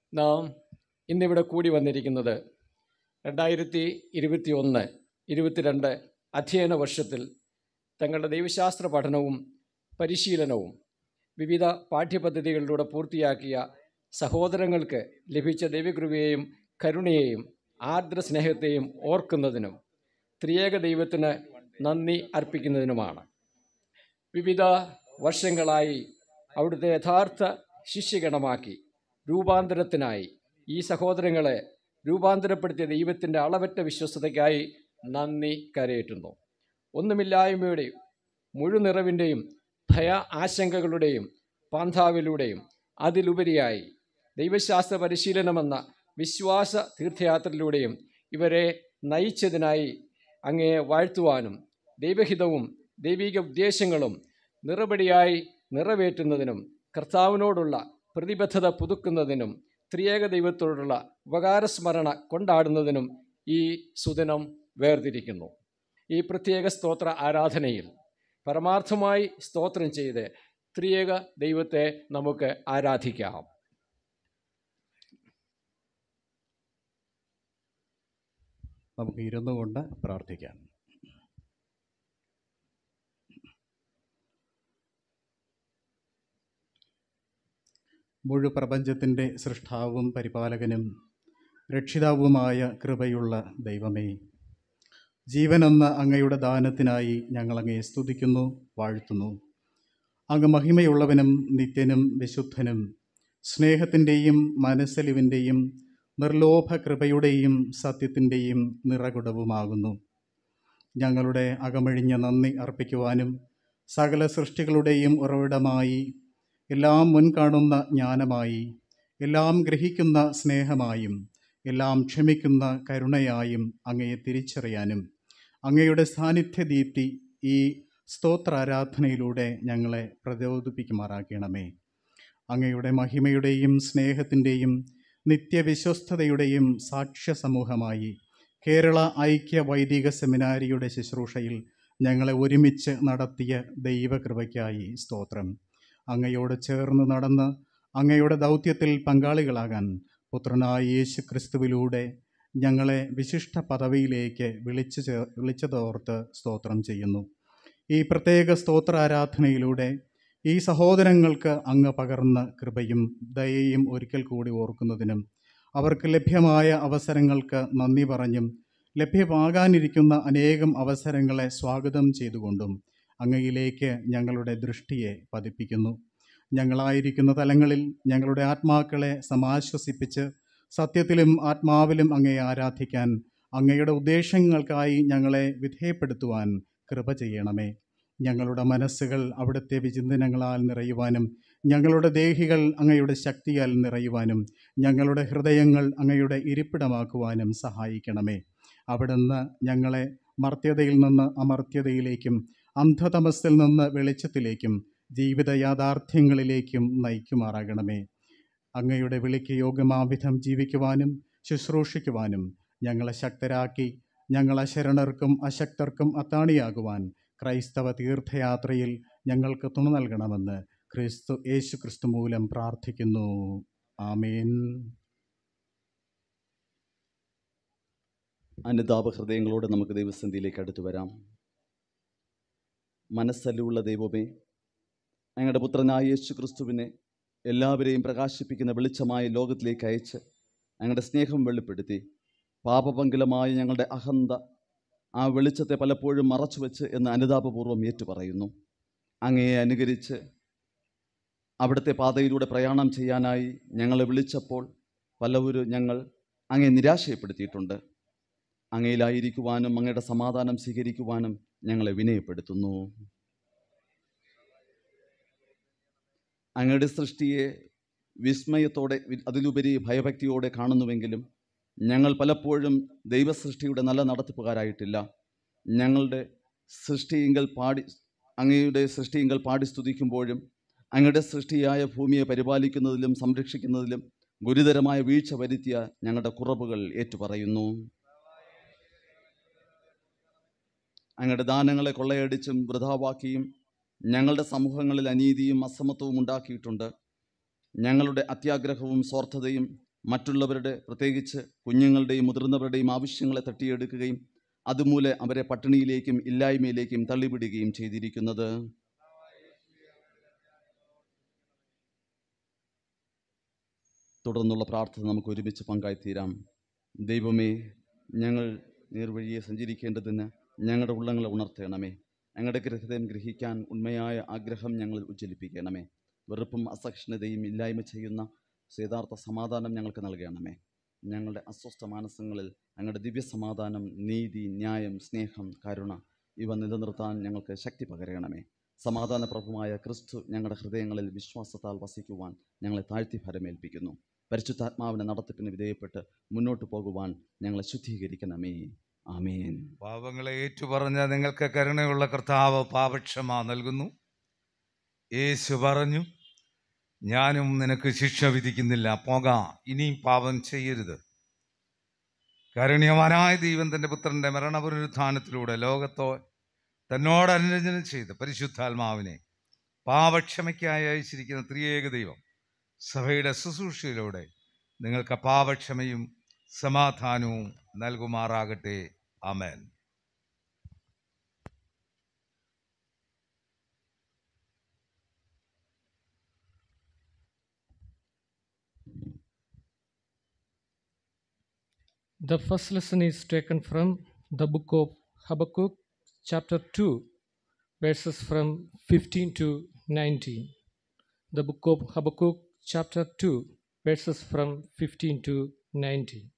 നാം ഇന്നിവിടെ കൂടി വന്നിരിക്കുന്നത് രണ്ടായിരത്തി ഇരുപത്തി ഒന്ന് ഇരുപത്തിരണ്ട് അധ്യയന വർഷത്തിൽ തങ്ങളുടെ ദൈവശാസ്ത്ര പഠനവും പരിശീലനവും വിവിധ പാഠ്യപദ്ധതികളിലൂടെ പൂർത്തിയാക്കിയ സഹോദരങ്ങൾക്ക് ലഭിച്ച ദൈവകൃപയെയും കരുണയെയും ആർദ്ര സ്നേഹത്തെയും ഓർക്കുന്നതിനും ത്രിയേക ദൈവത്തിന് നന്ദി അർപ്പിക്കുന്നതിനുമാണ് വിവിധ വർഷങ്ങളായി അവിടുത്തെ യഥാർത്ഥ ശിഷ്യഗണമാക്കി രൂപാന്തരത്തിനായി ഈ സഹോദരങ്ങളെ രൂപാന്തരപ്പെടുത്തിയ ദൈവത്തിൻ്റെ അളവറ്റ വിശ്വസ്തതയ്ക്കായി നന്ദി കരയേറ്റുന്നു ഒന്നുമില്ലായ്മയുടെയും മുഴുനിറവിൻ്റെയും ഭയ ആശങ്കകളുടെയും പാന്താവിലൂടെയും അതിലുപരിയായി ദൈവശാസ്ത്ര പരിശീലനമെന്ന വിശ്വാസ തീർത്ഥയാത്രയിലൂടെയും ഇവരെ നയിച്ചതിനായി അങ്ങയെ വാഴ്ത്തുവാനും ദൈവഹിതവും ദൈവിക ഉദ്ദേശങ്ങളും നിറപടിയായി നിറവേറ്റുന്നതിനും കർത്താവിനോടുള്ള പ്രതിബദ്ധത പുതുക്കുന്നതിനും ത്രിയേക ദൈവത്തോടുള്ള ഉപകാരസ്മരണ കൊണ്ടാടുന്നതിനും ഈ സുദിനം വേർതിരിക്കുന്നു ഈ പ്രത്യേക സ്തോത്ര ആരാധനയിൽ പരമാർത്ഥമായി സ്തോത്രം ചെയ്ത് ത്രിയേക ദൈവത്തെ നമുക്ക് ആരാധിക്കാം നമുക്ക് ഇരുന്നു കൊണ്ട് പ്രാർത്ഥിക്കാം മുഴു പ്രപഞ്ചത്തിൻ്റെ സൃഷ്ടാവും പരിപാലകനും രക്ഷിതാവുമായ കൃപയുള്ള ദൈവമേ ജീവനെന്ന അങ്ങയുടെ ദാനത്തിനായി ഞങ്ങളങ്ങയെ സ്തുതിക്കുന്നു വാഴ്ത്തുന്നു അങ്ങ് മഹിമയുള്ളവനും നിത്യനും വിശുദ്ധനും സ്നേഹത്തിൻ്റെയും മനസ്സലിവിൻ്റെയും നിർലോഭ കൃപയുടെയും സത്യത്തിൻ്റെയും നിറകുടവുമാകുന്നു ഞങ്ങളുടെ അകമഴിഞ്ഞ നന്ദി അർപ്പിക്കുവാനും സകല സൃഷ്ടികളുടെയും ഉറവിടമായി എല്ലാം മുൻകാണുന്ന ജ്ഞാനമായി എല്ലാം ഗ്രഹിക്കുന്ന സ്നേഹമായും എല്ലാം ക്ഷമിക്കുന്ന കരുണയായും അങ്ങയെ തിരിച്ചറിയാനും അങ്ങയുടെ സാന്നിധ്യദീപ്തി ഈ സ്തോത്രാരാധനയിലൂടെ ഞങ്ങളെ പ്രചോദിപ്പിക്കുമാറാക്കണമേ അങ്ങയുടെ മഹിമയുടെയും സ്നേഹത്തിൻ്റെയും നിത്യവിശ്വസ്തതയുടെയും സാക്ഷ്യ സമൂഹമായി കേരള ഐക്യ വൈദിക സെമിനാരിയുടെ ശുശ്രൂഷയിൽ ഞങ്ങളെ ഒരുമിച്ച് നടത്തിയ ദൈവകൃപയ്ക്കായി സ്തോത്രം അങ്ങയോട് ചേർന്ന് നടന്ന് അങ്ങയുടെ ദൗത്യത്തിൽ പങ്കാളികളാകാൻ പുത്രനായ യേശു ക്രിസ്തുവിലൂടെ ഞങ്ങളെ വിശിഷ്ട പദവിയിലേക്ക് വിളിച്ചു ചേ വിളിച്ചതോർത്ത് സ്തോത്രം ചെയ്യുന്നു ഈ പ്രത്യേക സ്തോത്രാരാധനയിലൂടെ ഈ സഹോദരങ്ങൾക്ക് അങ്ങ് പകർന്ന കൃപയും ദയയും ഒരിക്കൽ കൂടി ഓർക്കുന്നതിനും അവർക്ക് ലഭ്യമായ അവസരങ്ങൾക്ക് നന്ദി പറഞ്ഞും ലഭ്യമാകാനിരിക്കുന്ന അനേകം അവസരങ്ങളെ സ്വാഗതം ചെയ്തുകൊണ്ടും അങ്ങയിലേക്ക് ഞങ്ങളുടെ ദൃഷ്ടിയെ പതിപ്പിക്കുന്നു ഞങ്ങളായിരിക്കുന്ന തലങ്ങളിൽ ഞങ്ങളുടെ ആത്മാക്കളെ സമാശ്വസിപ്പിച്ച് സത്യത്തിലും ആത്മാവിലും അങ്ങയെ ആരാധിക്കാൻ അങ്ങയുടെ ഉദ്ദേശങ്ങൾക്കായി ഞങ്ങളെ വിധേയപ്പെടുത്തുവാൻ കൃപ ചെയ്യണമേ ഞങ്ങളുടെ മനസ്സുകൾ അവിടുത്തെ വിചിന്തനങ്ങളാൽ നിറയുവാനും ഞങ്ങളുടെ ദേഹികൾ അങ്ങയുടെ ശക്തിയാൽ നിറയുവാനും ഞങ്ങളുടെ ഹൃദയങ്ങൾ അങ്ങയുടെ ഇരിപ്പിടമാക്കുവാനും സഹായിക്കണമേ അവിടുന്ന് ഞങ്ങളെ മർത്യതയിൽ നിന്ന് അമർത്യതയിലേക്കും അന്ധതമസ്സിൽ നിന്ന് വെളിച്ചത്തിലേക്കും ജീവിത യാഥാർത്ഥ്യങ്ങളിലേക്കും നയിക്കുമാറാകണമേ അങ്ങയുടെ വിളിക്ക് യോഗ്യമാവിധം ജീവിക്കുവാനും ശുശ്രൂഷിക്കുവാനും ഞങ്ങളെ ശക്തരാക്കി ഞങ്ങൾ അശരണർക്കും അശക്തർക്കും അത്താണിയാകുവാൻ ക്രൈസ്തവ തീർത്ഥയാത്രയിൽ ഞങ്ങൾക്ക് തുണ നൽകണമെന്ന് ക്രിസ്തു യേശു ക്രിസ്തു മൂലം പ്രാർത്ഥിക്കുന്നു ആമേൻ അനുതാപ ഹൃദയങ്ങളോടെ നമുക്ക് ദൈവസന്ധിയിലേക്ക് അടുത്തു വരാം മനസ്സല്ലുള്ള ദൈവമേ ഞങ്ങളുടെ പുത്രനായ യേശു ക്രിസ്തുവിനെ എല്ലാവരെയും പ്രകാശിപ്പിക്കുന്ന വെളിച്ചമായ ലോകത്തിലേക്ക് അയച്ച് ഞങ്ങളുടെ സ്നേഹം വെളിപ്പെടുത്തി പാപപങ്കിലമായ ഞങ്ങളുടെ അഹന്ത ആ വെളിച്ചത്തെ പലപ്പോഴും മറച്ചു വെച്ച് എന്ന് അനുതാപപൂർവ്വം ഏറ്റുപറയുന്നു അങ്ങയെ അനുകരിച്ച് അവിടുത്തെ പാതയിലൂടെ പ്രയാണം ചെയ്യാനായി ഞങ്ങളെ വിളിച്ചപ്പോൾ പലവരും ഞങ്ങൾ അങ്ങയെ നിരാശയപ്പെടുത്തിയിട്ടുണ്ട് അങ്ങയിലായിരിക്കുവാനും അങ്ങയുടെ സമാധാനം സ്വീകരിക്കുവാനും ഞങ്ങളെ വിനയപ്പെടുത്തുന്നു അങ്ങയുടെ സൃഷ്ടിയെ വിസ്മയത്തോടെ വി- അതിലുപരി ഭയഭക്തിയോടെ കാണുന്നുവെങ്കിലും ഞങ്ങൾ പലപ്പോഴും ദൈവസൃഷ്ടിയുടെ നല്ല നടത്തിപ്പുകാരായിട്ടില്ല ഞങ്ങളുടെ സൃഷ്ടിയിങ്കൽ പാടി അങ്ങയുടെ സൃഷ്ടിയിങ്കൽ പാടി സ്തുതിക്കുമ്പോഴും അങ്ങയുടെ സൃഷ്ടിയായ ഭൂമിയെ പരിപാലിക്കുന്നതിലും സംരക്ഷിക്കുന്നതിലും ഗുരുതരമായ വീഴ്ച വരുത്തിയ ഞങ്ങളുടെ കുറവുകൾ ഏറ്റുപറയുന്നു അങ്ങയുടെ ദാനങ്ങളെ കൊള്ളയടിച്ചും വൃഥാവാക്കിയും ഞങ്ങളുടെ സമൂഹങ്ങളിൽ അനീതിയും അസമത്വവും ഉണ്ടാക്കിയിട്ടുണ്ട് ഞങ്ങളുടെ അത്യാഗ്രഹവും സ്വാർത്ഥതയും മറ്റുള്ളവരുടെ പ്രത്യേകിച്ച് കുഞ്ഞുങ്ങളുടെയും മുതിർന്നവരുടെയും ആവശ്യങ്ങളെ തട്ടിയെടുക്കുകയും അതുമൂലം അവരെ പട്ടിണിയിലേക്കും ഇല്ലായ്മയിലേക്കും തള്ളിവിടുകയും ചെയ്തിരിക്കുന്നത് തുടർന്നുള്ള പ്രാർത്ഥന നമുക്ക് ഒരുമിച്ച് പങ്കായിത്തീരാം ദൈവമേ ഞങ്ങൾ നേർവഴിയെ സഞ്ചരിക്കേണ്ടതിന് ഞങ്ങളുടെ ഉള്ളങ്ങളെ ഉണർത്തണമേ ഞങ്ങളുടെ ഹൃദയം ഗ്രഹിക്കാൻ ഉണ്മയായ ആഗ്രഹം ഞങ്ങൾ ഉജ്ജ്വലിപ്പിക്കണമേ വെറുപ്പും അസഹിഷ്ണുതയും ഇല്ലായ്മ ചെയ്യുന്ന യഥാർത്ഥ സമാധാനം ഞങ്ങൾക്ക് നൽകണമേ ഞങ്ങളുടെ അസ്വസ്ഥ മാനസങ്ങളിൽ ഞങ്ങളുടെ ദിവ്യ സമാധാനം നീതി ന്യായം സ്നേഹം കരുണ ഇവ നിലനിർത്താൻ ഞങ്ങൾക്ക് ശക്തി പകരണമേ സമാധാനപ്രഭുമായ ക്രിസ്തു ഞങ്ങളുടെ ഹൃദയങ്ങളിൽ വിശ്വാസത്താൽ വസിക്കുവാൻ ഞങ്ങളെ താഴ്ത്തി ഫലമേൽപ്പിക്കുന്നു പരിശുദ്ധാത്മാവിനെ നടത്തിപ്പിന് വിധേയപ്പെട്ട് മുന്നോട്ട് പോകുവാൻ ഞങ്ങളെ ശുദ്ധീകരിക്കണമേ ആമേൻ പാപങ്ങളെ ഏറ്റുപറഞ്ഞ നിങ്ങൾക്ക് കരുണയുള്ള കർത്താവ് പാപക്ഷമ നൽകുന്നു യേശു പറഞ്ഞു ഞാനും നിനക്ക് ശിക്ഷ വിധിക്കുന്നില്ല പോക ഇനിയും പാപം ചെയ്യരുത് കാരുണ്യവാനായ ദൈവം തൻ്റെ പുത്രൻ്റെ മരണപുനരുത്ഥാനത്തിലൂടെ ലോകത്തോ തന്നോട് അനുരഞ്ജനം ചെയ്ത് പരിശുദ്ധാത്മാവിനെ പാപക്ഷമയ്ക്കായി അയച്ചിരിക്കുന്ന ത്രിയേക ദൈവം സഭയുടെ ശുശ്രൂഷയിലൂടെ നിങ്ങൾക്ക് പാപക്ഷമയും സമാധാനവും നൽകുമാറാകട്ടെ അമേൻ The first lesson is taken from the book of Habakkuk, chapter 2, verses from 15 to 19. The book of Habakkuk, chapter 2, verses from 15 to 19.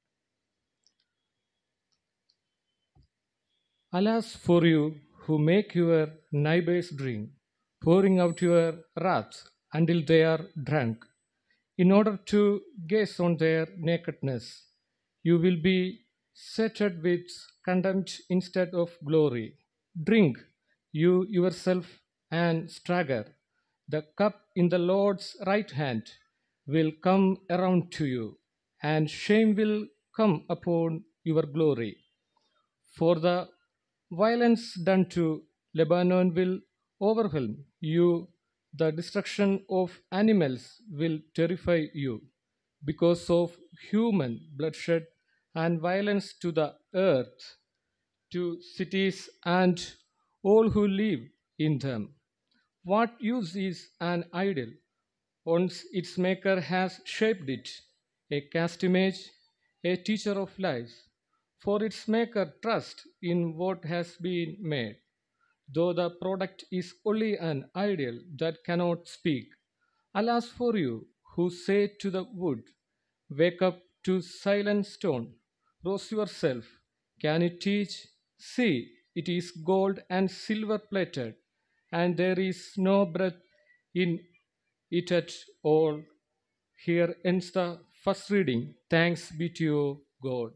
Alas for you who make your neighbors drink, pouring out your wrath until they are drunk, in order to gaze on their nakedness. You will be sated with contempt instead of glory. Drink, you yourself, and stagger. The cup in the Lord's right hand will come around to you, and shame will come upon your glory. For the violence done to Lebanon will overwhelm you. The destruction of animals will terrify you because of human bloodshed and violence to the earth, to cities and all who live in them. What use is an idol once its maker has shaped it, a cast image, a teacher of lies? For its maker trusts in what has been made, though the product is only an idol that cannot speak. Alas for you who say to the wood, Wake up to silent stone, rouse yourself. Can it teach? See, it is gold and silver plated, and there is no breath in it at all. Here ends the first reading. Thanks be to you, God.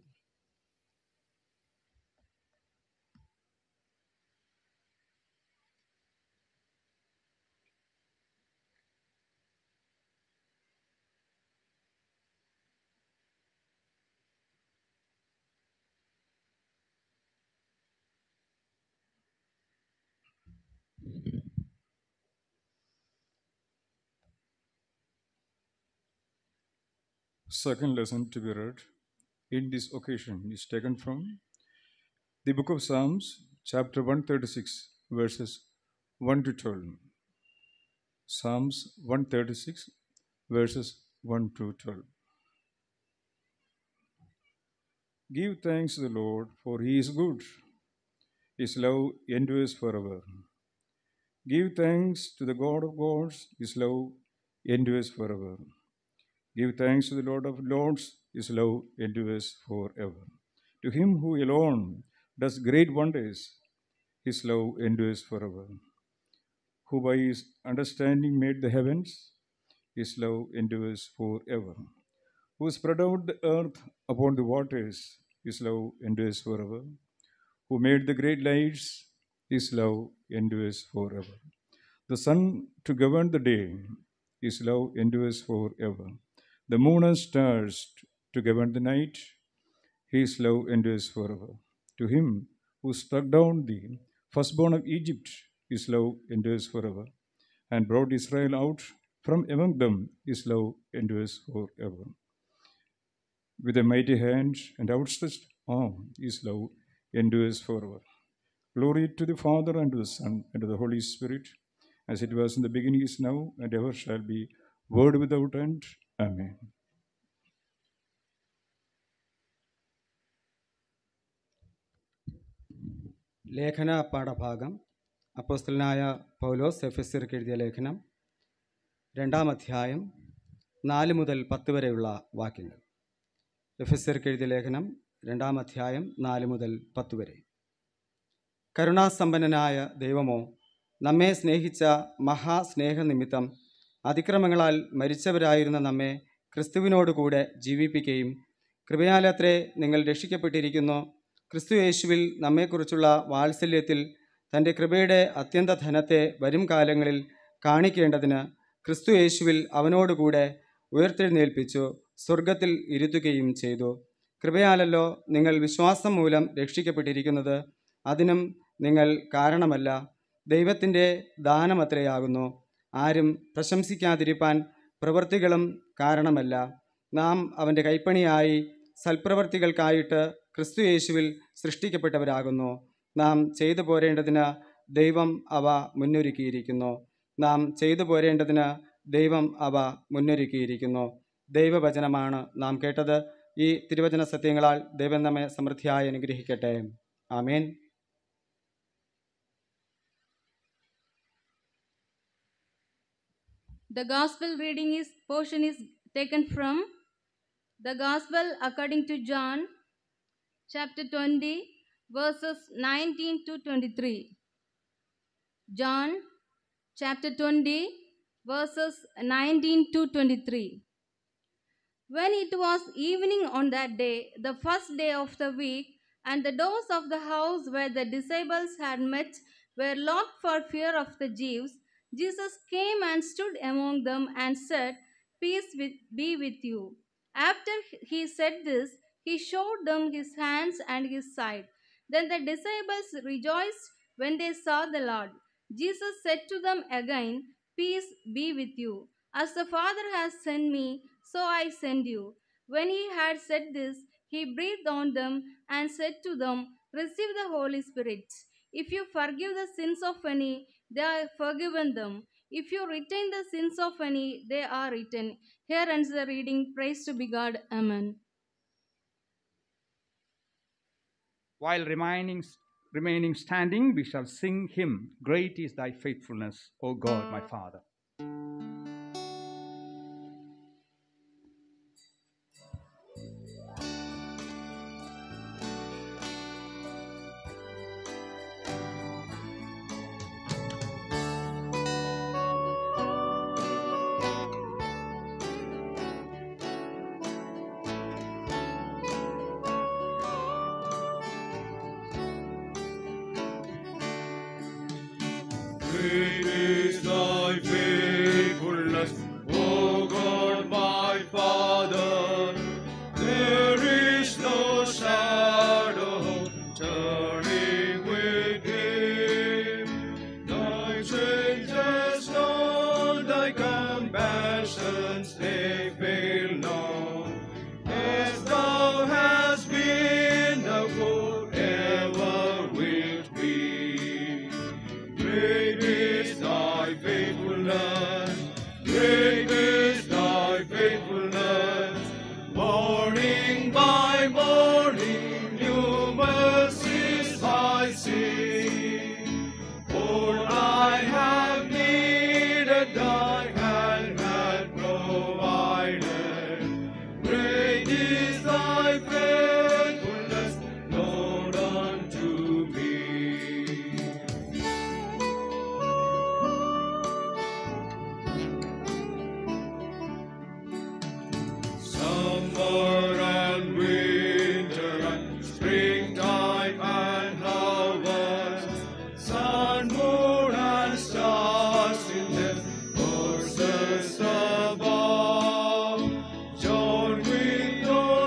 Second lesson to be read in this occasion is taken from the book of Psalms, chapter 136, verses 1 to 12. Psalms 136, verses 1 to 12. Give thanks to the Lord, for he is good. His love endures forever. Give thanks to the God of gods, his love endures forever. Give thanks to the Lord of Lords, his love endures forever. To him who alone does great wonders, his love endures forever. Who by his understanding made the heavens, his love endures forever. Who spread out the earth upon the waters, his love endures forever. Who made the great lights, his love endures forever. The sun to govern the day, his love endures forever. The moon and stars to govern the night, his love endures forever. To him who struck down the firstborn of Egypt, his love endures forever, and brought Israel out from among them, his love endures forever. with a mighty hand and outstretched arm, his love endures forever. Glory to the Father, and to the Son, and to the Holy Spirit, as it was in the beginning, is now, and ever shall be, word without end. Amen. ലേഖന പാഠഭാഗം അപ്പോസ്തലനായ പൗലോസ് എഫെസിർക്ക് എഴുതിയ ലേഖനം രണ്ടാം അധ്യായം നാല് മുതൽ പത്ത് വരെയുള്ള വാക്യങ്ങൾ എഫെസിർക്ക് എഴുതിയ ലേഖനം രണ്ടാം അധ്യായം നാല് മുതൽ പത്ത് വരെ കരുണാസമ്പന്നനായ ദൈവമോ നമ്മെ സ്നേഹിച്ച മഹാസ്നേഹനിമിത്തം അതിക്രമങ്ങളാൽ മരിച്ചവരായിരുന്ന നമ്മെ ക്രിസ്തുവിനോടുകൂടെ ജീവിപ്പിക്കുകയും കൃപയാലത്രേ നിങ്ങൾ രക്ഷിക്കപ്പെട്ടിരിക്കുന്നു ക്രിസ്തു യേശുവിൽ നമ്മെക്കുറിച്ചുള്ള വാത്സല്യത്തിൽ തൻ്റെ കൃപയുടെ അത്യന്ത ധനത്തെ വരും കാലങ്ങളിൽ കാണിക്കേണ്ടതിന് ക്രിസ്തു യേശുവിൽ അവനോടുകൂടെ ഉയർത്തെഴുന്നേൽപ്പിച്ചു സ്വർഗത്തിൽ ഇരുത്തുകയും ചെയ്തു കൃപയാലല്ലോ നിങ്ങൾ വിശ്വാസം മൂലം രക്ഷിക്കപ്പെട്ടിരിക്കുന്നത് അതിനും നിങ്ങൾ കാരണമല്ല ദൈവത്തിൻ്റെ ദാനമത്രയാകുന്നു ആരും പ്രശംസിക്കാതിരിപ്പാൻ പ്രവൃത്തികളും കാരണമല്ല നാം അവൻ്റെ കൈപ്പണിയായി സൽപ്രവർത്തികൾക്കായിട്ട് ക്രിസ്തു യേശുവിൽ സൃഷ്ടിക്കപ്പെട്ടവരാകുന്നു നാം ചെയ്തു പോരേണ്ടതിന് ദൈവം അവ മുന്നൊരുക്കിയിരിക്കുന്നു നാം ചെയ്തു പോരേണ്ടതിന് ദൈവം അവ മുന്നൊരുക്കിയിരിക്കുന്നു ദൈവവചനമാണ് നാം കേട്ടത് ഈ തിരുവചന സത്യങ്ങളാൽ ദൈവം നമ്മെ സമൃദ്ധിയായി അനുഗ്രഹിക്കട്ടെ ആമേൻ The gospel reading is portion is taken from the gospel according to John chapter 20 verses 19 to 23. John chapter 20 verses 19 to 23. When it was evening on that day, the first day of the week, and the doors of the house where the disciples had met were locked for fear of the Jews, Jesus came and stood among them and said, Peace with, be with you. After he said this, he showed them his hands and his side. Then the disciples rejoiced when they saw the Lord. Jesus said to them again, Peace be with you. As the Father has sent me, so I send you. When he had said this, he breathed on them and said to them, Receive the Holy Spirit. If you forgive the sins of any, they are forgiven them. If you retain the sins of any, they are retained. Here ends the reading. Praise to be God. Amen. While remaining, remaining standing, we shall sing hymn, Great is thy faithfulness, O God, my Father. Great is thy faithfulness, O God my Father. There is no shadow turning with him. Thy changes known, thy compassions they fail not. As thou hast been, thou forever wilt be. Great is thy faithfulness, great is thy faithfulness. Morning by morning, new mercies I see. All I have needed, thy hand hath provided. Great is thy faithfulness, Lord, unto me. Summer and winter and springtime and harvest, sun, moon, and stars in their courses above, join with your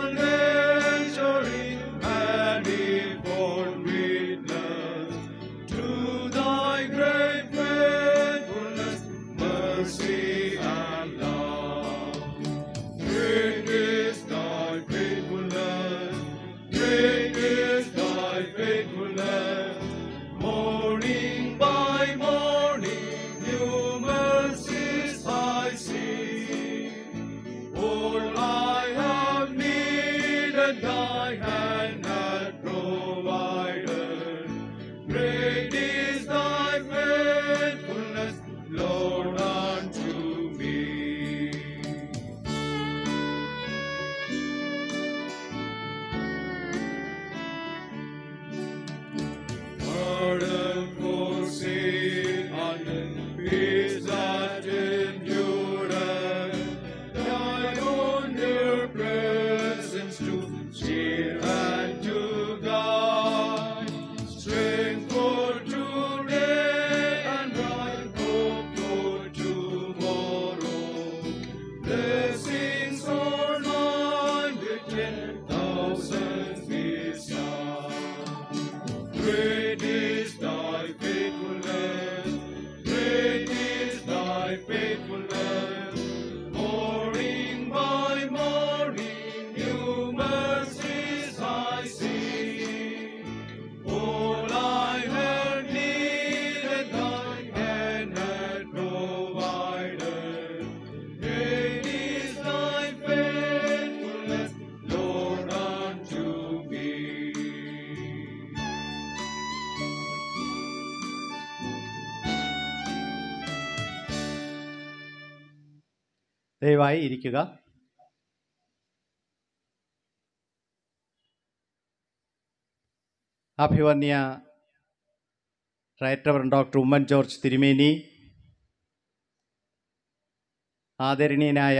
that thy hand hath provided. Great is thy faithfulness, Lord, unto me. Pardon for sin and peace that endureth. Thine own dear presence to cheer and to guide. Strength for today and bright hope for tomorrow. Blessings are mine with ten thousands beside. Great is thy faithfulness, great is thy faithfulness. Morning by morning, new mercies I see. All I have needed, thy hand hath provided. Great is thy faithfulness, Lord, unto me. ദയവായി ഇരിക്കുക അഭിവന്യ right reverend doctor Oommen George തിരുമേനി ആദരണീയനായ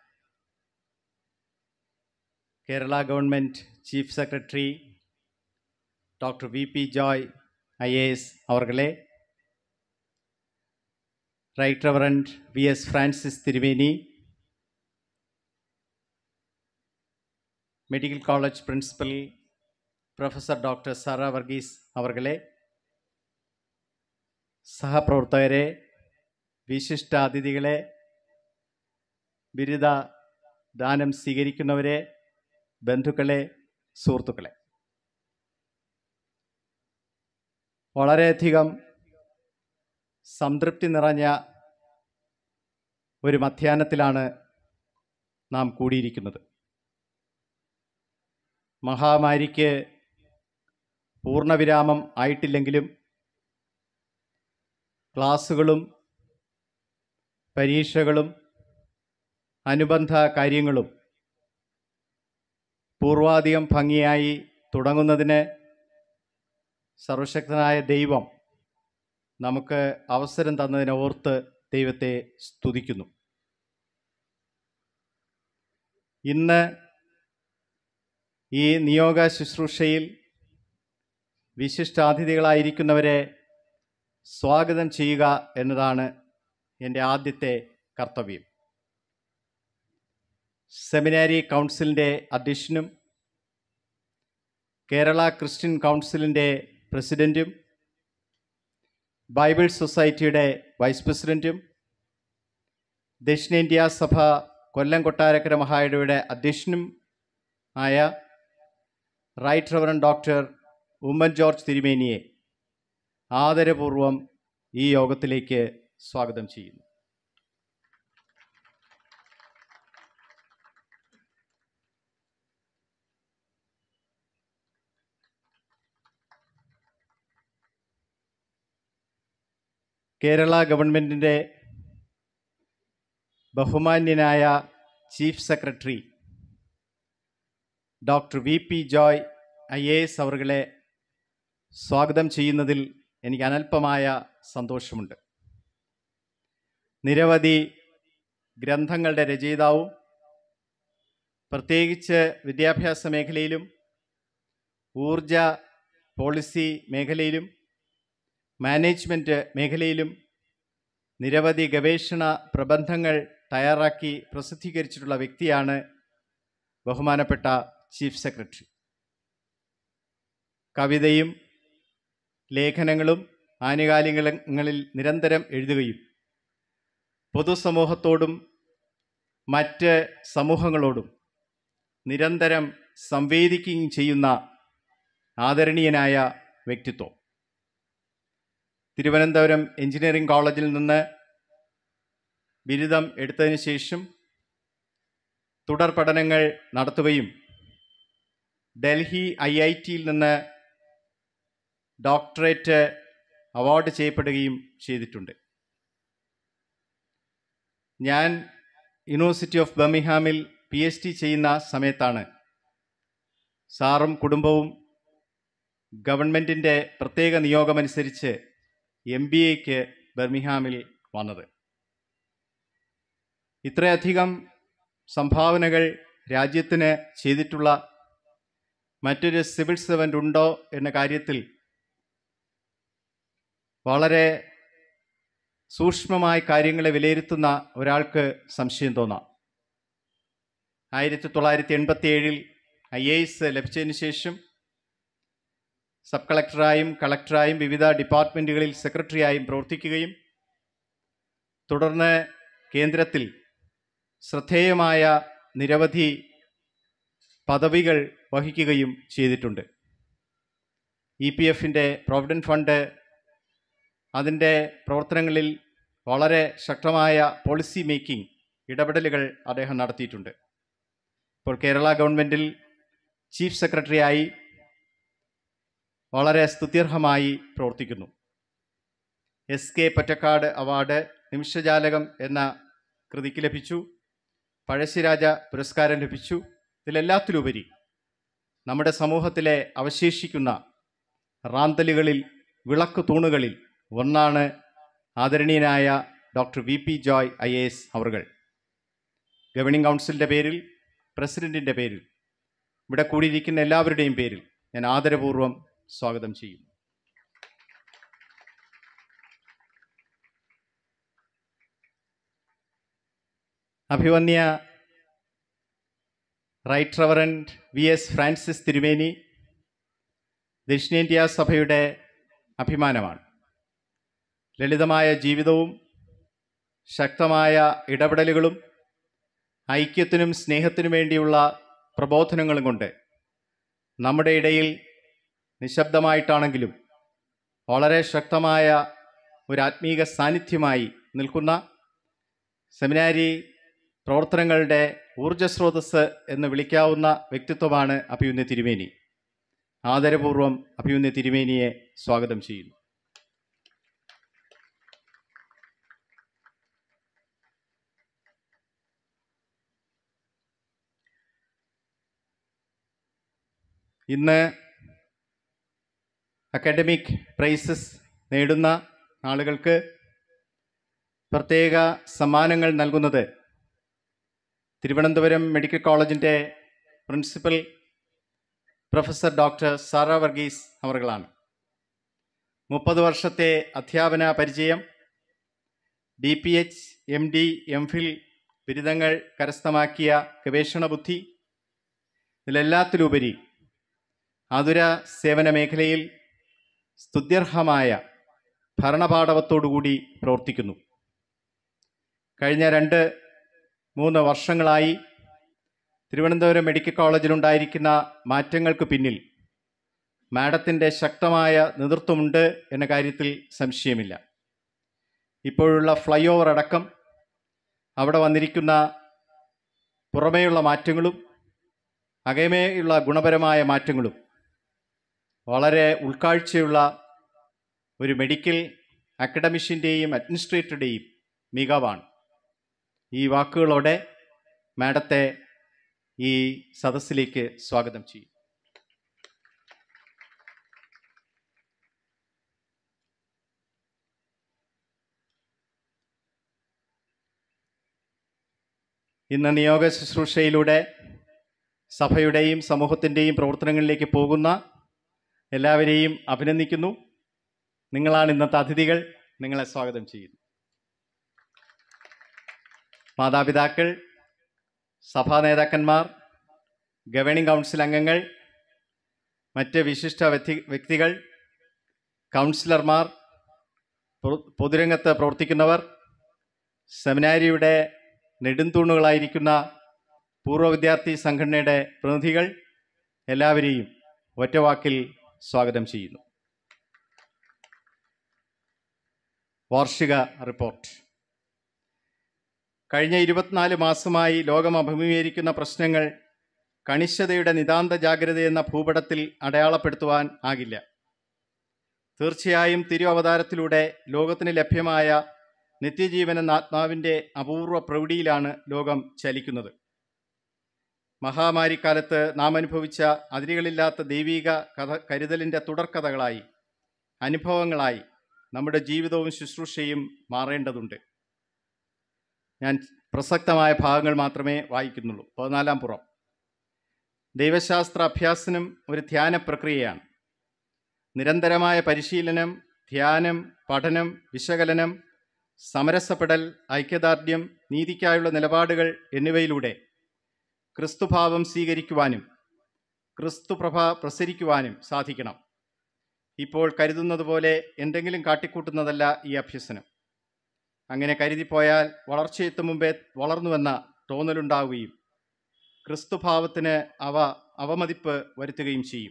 Kerala government chief secretary doctor V P Joy I A S അവർകളെ right reverend V S Francis തിരുമേനി medical college principal professor doctor Sara Varghese അവർകളെ സഹപ്രവർത്തകരെ വിശിഷ്ട അതിഥികളെ ബിരുദ ദാനം സ്വീകരിക്കുന്നവരെ ബന്ധുക്കളെ സുഹൃത്തുക്കളെ വളരെയധികം സംതൃപ്തി നിറഞ്ഞ ഒരു മധ്യാഹ്നത്തിലാണ് നാം കൂടിയിരിക്കുന്നത് മഹാമാരിക്ക് പൂർണ്ണവിരാമം ആയിട്ടില്ലെങ്കിലും ക്ലാസ്സുകളും പരീക്ഷകളും അനുബന്ധ കാര്യങ്ങളും പൂർവാധികം ഭംഗിയായി തുടങ്ങുന്നതിന് സർവശക്തനായ ദൈവം നമുക്ക് അവസരം തന്നതിനെ ഓർത്ത് ദൈവത്തെ സ്തുതിക്കുന്നു ഇന്ന് ഈ നിയോഗ ശുശ്രൂഷയിൽ വിശിഷ്ടാതിഥികളായിരിക്കുന്നവരെ സ്വാഗതം ചെയ്യുക എന്നതാണ് എൻ്റെ ആദ്യത്തെ കർത്തവ്യം സെമിനാരി കൗൺസിലിൻ്റെ അധ്യക്ഷനും കേരള ക്രിസ്ത്യൻ കൗൺസിലിൻ്റെ പ്രസിഡൻറ്റും ബൈബിൾ സൊസൈറ്റിയുടെ വൈസ് പ്രസിഡൻറ്റും ദക്ഷിണേന്ത്യ സഭ കൊല്ലം കൊട്ടാരക്കര മഹായിടയുടെ അധ്യക്ഷനും ആയ right reverend doctor Oommen George തിരുമേനിയെ ആദരപൂർവം ഈ യോഗത്തിലേക്ക് സ്വാഗതം ചെയ്യുന്നു കേരള ഗവൺമെൻറ്റിൻ്റെ ബഹുമാന്യനായ chief secretary doctor V P Joy I A S അവറുകളെ സ്വാഗതം ചെയ്യുന്നതിൽ എനിക്ക് അനൽപമായ സന്തോഷമുണ്ട് നിരവധി ഗ്രന്ഥങ്ങളുടെ രചയിതാവും പ്രത്യേകിച്ച് വിദ്യാഭ്യാസ മേഖലയിലും ഊർജ പോളിസി മേഖലയിലും മാനേജ്മെൻറ്റ് മേഖലയിലും നിരവധി ഗവേഷണ പ്രബന്ധങ്ങൾ തയ്യാറാക്കി പ്രസിദ്ധീകരിച്ചിട്ടുള്ള വ്യക്തിയാണ് ബഹുമാനപ്പെട്ട ചീഫ് സെക്രട്ടറി കവിതയും ലേഖനങ്ങളും ആനുകാലികങ്ങളിൽ നിരന്തരം എഴുതുകയും പൊതുസമൂഹത്തോടും മറ്റ് സമൂഹങ്ങളോടും നിരന്തരം സംവേദിക്കുകയും ചെയ്യുന്ന ആദരണീയനായ വ്യക്തിത്വം തിരുവനന്തപുരം എഞ്ചിനീയറിംഗ് കോളേജിൽ നിന്ന് ബിരുദം എടുത്തതിന് ശേഷം തുടർ പഠനങ്ങൾ നടത്തുകയും ഡൽഹി ഐ ഐ ടിയിൽ നിന്ന് ഡോക്ടറേറ്റ് അവാർഡ് ചെയ്യപ്പെടുകയും ചെയ്തിട്ടുണ്ട് ഞാൻ യൂണിവേഴ്സിറ്റി ഓഫ് ബർമിഹാമിൽ പി എച്ച് ഡി ചെയ്യുന്ന സമയത്താണ് സാറും കുടുംബവും ഗവൺമെൻറ്റിൻ്റെ പ്രത്യേക നിയോഗമനുസരിച്ച് എം ബി എക്ക് ബർമിഹാമിൽ വന്നത് ഇത്രയധികം സംഭാവനകൾ രാജ്യത്തിന് ചെയ്തിട്ടുള്ള മറ്റൊരു സിവിൽ സർവൻ്റ് ഉണ്ടോ എന്ന കാര്യത്തിൽ വളരെ സൂക്ഷ്മമായ കാര്യങ്ങളെ വിലയിരുത്തുന്ന ഒരാൾക്ക് സംശയം തോന്നാം ആയിരത്തി തൊള്ളായിരത്തി എൺപത്തി ഏഴിൽ ഐ എ എസ് ലഭിച്ചതിന് ശേഷം സബ് കളക്ടറായും കളക്ടറായും വിവിധ ഡിപ്പാർട്ട്മെൻറ്റുകളിൽ സെക്രട്ടറിയായും പ്രവർത്തിക്കുകയും തുടർന്ന് കേന്ദ്രത്തിൽ ശ്രദ്ധേയമായ നിരവധി പദവികൾ വഹിക്കുകയും ചെയ്തിട്ടുണ്ട് ഇ പി എഫിൻ്റെ പ്രൊവിഡൻറ്റ് ഫണ്ട് അതിൻ്റെ പ്രവർത്തനങ്ങളിൽ വളരെ ശക്തമായ പോളിസി മേക്കിംഗ് ഇടപെടലുകൾ അദ്ദേഹം നടത്തിയിട്ടുണ്ട് ഇപ്പോൾ കേരള ഗവൺമെൻറ്റിൽ ചീഫ് സെക്രട്ടറിയായി വളരെ സ്തുത്യർഹമായി പ്രവർത്തിക്കുന്നു S K Pottekkatt award Nimishajalakam എന്ന കൃതിക്ക് ലഭിച്ചു പഴശ്ശിരാജ പുരസ്കാരം ലഭിച്ചു ഇതിലെല്ലാത്തിലുപരി നമ്മുടെ സമൂഹത്തിലെ അവശേഷിക്കുന്ന റാന്തലുകളിൽ വിളക്ക് തൂണുകളിൽ ഒന്നാണ് ആദരണീയനായ doctor V P Joy I A S അവർകൾ ഗവർണിംഗ് കൗൺസിലിൻ്റെ പേരിൽ പ്രസിഡൻറ്റിൻ്റെ പേരിൽ ഇവിടെ കൂടിയിരിക്കുന്ന എല്ലാവരുടെയും പേരിൽ ഞാൻ ആദരപൂർവ്വം സ്വാഗതം ചെയ്യും അഭിവന്യ right reverend V S Francis തിരുമേനി ദക്ഷിണേന്ത്യ സഭയുടെ അഭിമാനമാണ് ലളിതമായ ജീവിതവും ശക്തമായ ഇടപെടലുകളും ഐക്യത്തിനും സ്നേഹത്തിനും വേണ്ടിയുള്ള പ്രബോധനങ്ങളും കൊണ്ട് നമ്മുടെ ഇടയിൽ നിശബ്ദമായിട്ടാണെങ്കിലും വളരെ ശക്തമായ ഒരു ആത്മീക സാന്നിധ്യമായി നിൽക്കുന്ന സെമിനാരി പ്രവർത്തനങ്ങളുടെ ഊർജസ്രോതസ് എന്ന് വിളിക്കാവുന്ന വ്യക്തിത്വമാണ് അഭിയുന്യ തിരുമേനി ആദരപൂർവ്വം അഭിയുന്യ തിരുമേനിയെ സ്വാഗതം ചെയ്യുന്നു ഇന്ന് അക്കാഡമിക് പ്രൈസസ് നേടുന്ന ആളുകൾക്ക് പ്രത്യേക സമ്മാനങ്ങൾ നൽകുന്നത് തിരുവനന്തപുരം മെഡിക്കൽ കോളേജിൻ്റെ principal professor doctor Sara Varghese അവർകളാണ് മുപ്പത് വർഷത്തെ അധ്യാപന പരിചയം D P H M D M phil ബിരുദങ്ങൾ കരസ്ഥമാക്കിയ ഗവേഷണ ബുദ്ധി ഇതിലെല്ലാത്തിലുപരി ആതുര സേവന മേഖലയിൽ സ്തുത്യർഹമായ ഭരണപാടവത്തോടുകൂടി പ്രവർത്തിക്കുന്നു കഴിഞ്ഞ രണ്ട് മൂന്ന് വർഷങ്ങളായി തിരുവനന്തപുരം മെഡിക്കൽ കോളേജിലുണ്ടായിരിക്കുന്ന മാറ്റങ്ങൾക്ക് പിന്നിൽ മാഡത്തിൻ്റെ ശക്തമായ നേതൃത്വമുണ്ട് എന്ന കാര്യത്തിൽ സംശയമില്ല ഇപ്പോഴുള്ള ഫ്ലൈ ഓവർ അടക്കം അവിടെ വന്നിരിക്കുന്ന പുറമേയുള്ള മാറ്റങ്ങളും അകമേയുള്ള ഗുണപരമായ മാറ്റങ്ങളും വളരെ ഉൾക്കാഴ്ചയുള്ള ഒരു മെഡിക്കൽ അക്കഡമിഷ്യൻ്റെയും അഡ്മിനിസ്ട്രേറ്ററുടെയും മികവാണ് ഈ വാക്കുകളോടെ മാഡത്തെ ഈ സദസ്സിലേക്ക് സ്വാഗതം ചെയ്യും ഇന്ന് നിയോഗ ശുശ്രൂഷയിലൂടെ സഭയുടെയും സമൂഹത്തിൻ്റെയും പ്രവർത്തനങ്ങളിലേക്ക് പോകുന്ന എല്ലാവരെയും അഭിനന്ദിക്കുന്നു നിങ്ങളാണ് ഇന്നത്തെ അതിഥികൾ നിങ്ങളെ സ്വാഗതം ചെയ്യുന്നു മാതാപിതാക്കൾ സഭാ നേതാക്കന്മാർ ഗവേണിംഗ് കൗൺസിൽ അംഗങ്ങൾ മറ്റ് വിശിഷ്ട വ്യക്തി വ്യക്തികൾ കൗൺസിലർമാർ പൊ- പൊതുരംഗത്ത് പ്രവർത്തിക്കുന്നവർ സെമിനാരിയുടെ നെടുംതൂണുകളായിരിക്കുന്ന പൂർവ്വ വിദ്യാർത്ഥി സംഘടനയുടെ പ്രതിനിധികൾ എല്ലാവരെയും ഒറ്റവാക്കിൽ സ്വാഗതം ചെയ്യുന്നു വാർഷിക റിപ്പോർട്ട് കഴിഞ്ഞ ഇരുപത്തിനാല് മാസമായി ലോകം അഭിമുഖീകരിക്കുന്ന പ്രശ്നങ്ങൾ കണിശതയുടെ നിതാന്ത ജാഗ്രതയെന്ന ഭൂപടത്തിൽ അടയാളപ്പെടുത്തുവാൻ ആകില്ല തീർച്ചയായും തിരു അവതാരത്തിലൂടെ ലോകത്തിന് ലഭ്യമായ നിത്യജീവൻ എന്ന ആത്മാവിൻ്റെ അപൂർവ പ്രൗഢിയിലാണ് ലോകം ചലിക്കുന്നത് മഹാമാരിക്കാലത്ത് നാം അനുഭവിച്ച അതിരുകളില്ലാത്ത ദൈവീക കഥ കരുതലിൻ്റെ തുടർക്കഥകളായി അനുഭവങ്ങളായി നമ്മുടെ ജീവിതവും ശുശ്രൂഷയും മാറേണ്ടതുണ്ട് ഞാൻ പ്രസക്തമായ ഭാഗങ്ങൾ മാത്രമേ വായിക്കുന്നുള്ളൂ പതിനാലാം പുറം ദൈവശാസ്ത്ര അഭ്യാസനം ഒരു ധ്യാന പ്രക്രിയയാണ് നിരന്തരമായ പരിശീലനം ധ്യാനം പഠനം വിശകലനം സമരസപ്പെടൽ ഐക്യദാർഢ്യം നീതിക്കായുള്ള നിലപാടുകൾ എന്നിവയിലൂടെ ക്രിസ്തുഭാവം സ്വീകരിക്കുവാനും ക്രിസ്തുപ്രഭ പ്രസരിക്കുവാനും സാധിക്കണം ഇപ്പോൾ കരുതുന്നത് പോലെ എന്തെങ്കിലും കാട്ടിക്കൂട്ടുന്നതല്ല ഈ അഭ്യസനം അങ്ങനെ കരുതിപ്പോയാൽ വളർച്ചയെത്തും മുമ്പേ വളർന്നുവെന്ന തോന്നലുണ്ടാവുകയും ക്രിസ്തുഭാവത്തിന് അവ അവമതിപ്പ് വരുത്തുകയും ചെയ്യും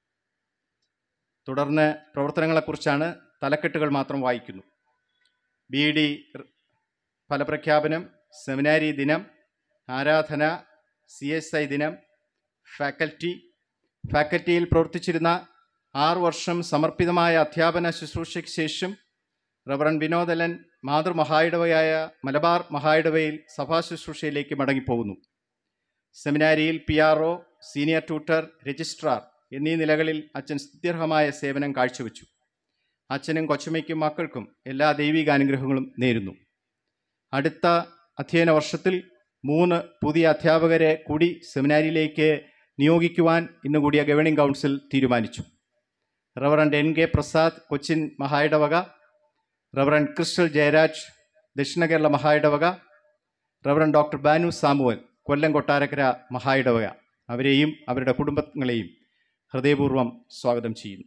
തുടർന്ന് പ്രവർത്തനങ്ങളെക്കുറിച്ചാണ് തലക്കെട്ടുകൾ മാത്രം വായിക്കുന്നു ബി ഡി ഫലപ്രഖ്യാപനം സെമിനാരി ദിനം ആരാധന സി എസ് ഐ ദിനം ഫാക്കൽറ്റി ഫാക്കൽറ്റിയിൽ പ്രവർത്തിച്ചിരുന്ന ആറു വർഷം സമർപ്പിതമായ അധ്യാപന ശുശ്രൂഷയ്ക്ക് ശേഷം റവറൻ വിനോദലൻ മാതൃമഹായിടവയായ മലബാർ മഹായിടവയിൽ സഭാ ശുശ്രൂഷയിലേക്ക് മടങ്ങിപ്പോകുന്നു സെമിനാരിയിൽ P R O senior tutor registrar എന്നീ നിലകളിൽ അച്ഛൻ സ്തുത്യർഹമായ സേവനം കാഴ്ചവെച്ചു അച്ഛനും കൊച്ചുമയ്ക്കും മക്കൾക്കും എല്ലാ ദൈവികാനുഗ്രഹങ്ങളും നേരുന്നു അടുത്ത അധ്യയന വർഷത്തിൽ മൂന്ന് പുതിയ അധ്യാപകരെ കൂടി സെമിനാരിയിലേക്ക് നിയോഗിക്കുവാൻ ഇന്ന് കൂടിയ ഗവേണിംഗ് കൗൺസിൽ തീരുമാനിച്ചു reverend N K Prasad Cochin മഹായിടവക റവറൻഡ് ക്രിസ്റ്റൽ ജയരാജ് ദക്ഷിണ കേരള മഹായിടവക റവറൻഡ് ഡോക്ടർ ബാനു സാമുവൽ കൊല്ലം കൊട്ടാരക്കര മഹായിടവക അവരെയും അവരുടെ കുടുംബങ്ങളെയും ഹൃദയപൂർവ്വം സ്വാഗതം ചെയ്യുന്നു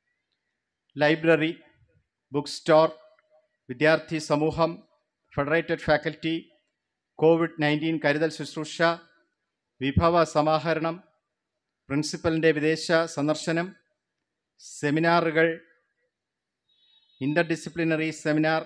ലൈബ്രറി ബുക്ക് സ്റ്റോർ വിദ്യാർത്ഥി സമൂഹം ഫെഡറേറ്റഡ് ഫാക്കൽറ്റി കോവിഡ് നയൻറ്റീൻ കരുതൽ ശുശ്രൂഷ വിഭവ സമാഹരണം പ്രിൻസിപ്പലിൻ്റെ വിദേശ സന്ദർശനം സെമിനാറുകൾ ഇൻ്റർ ഡിസിപ്ലിനറി സെമിനാർ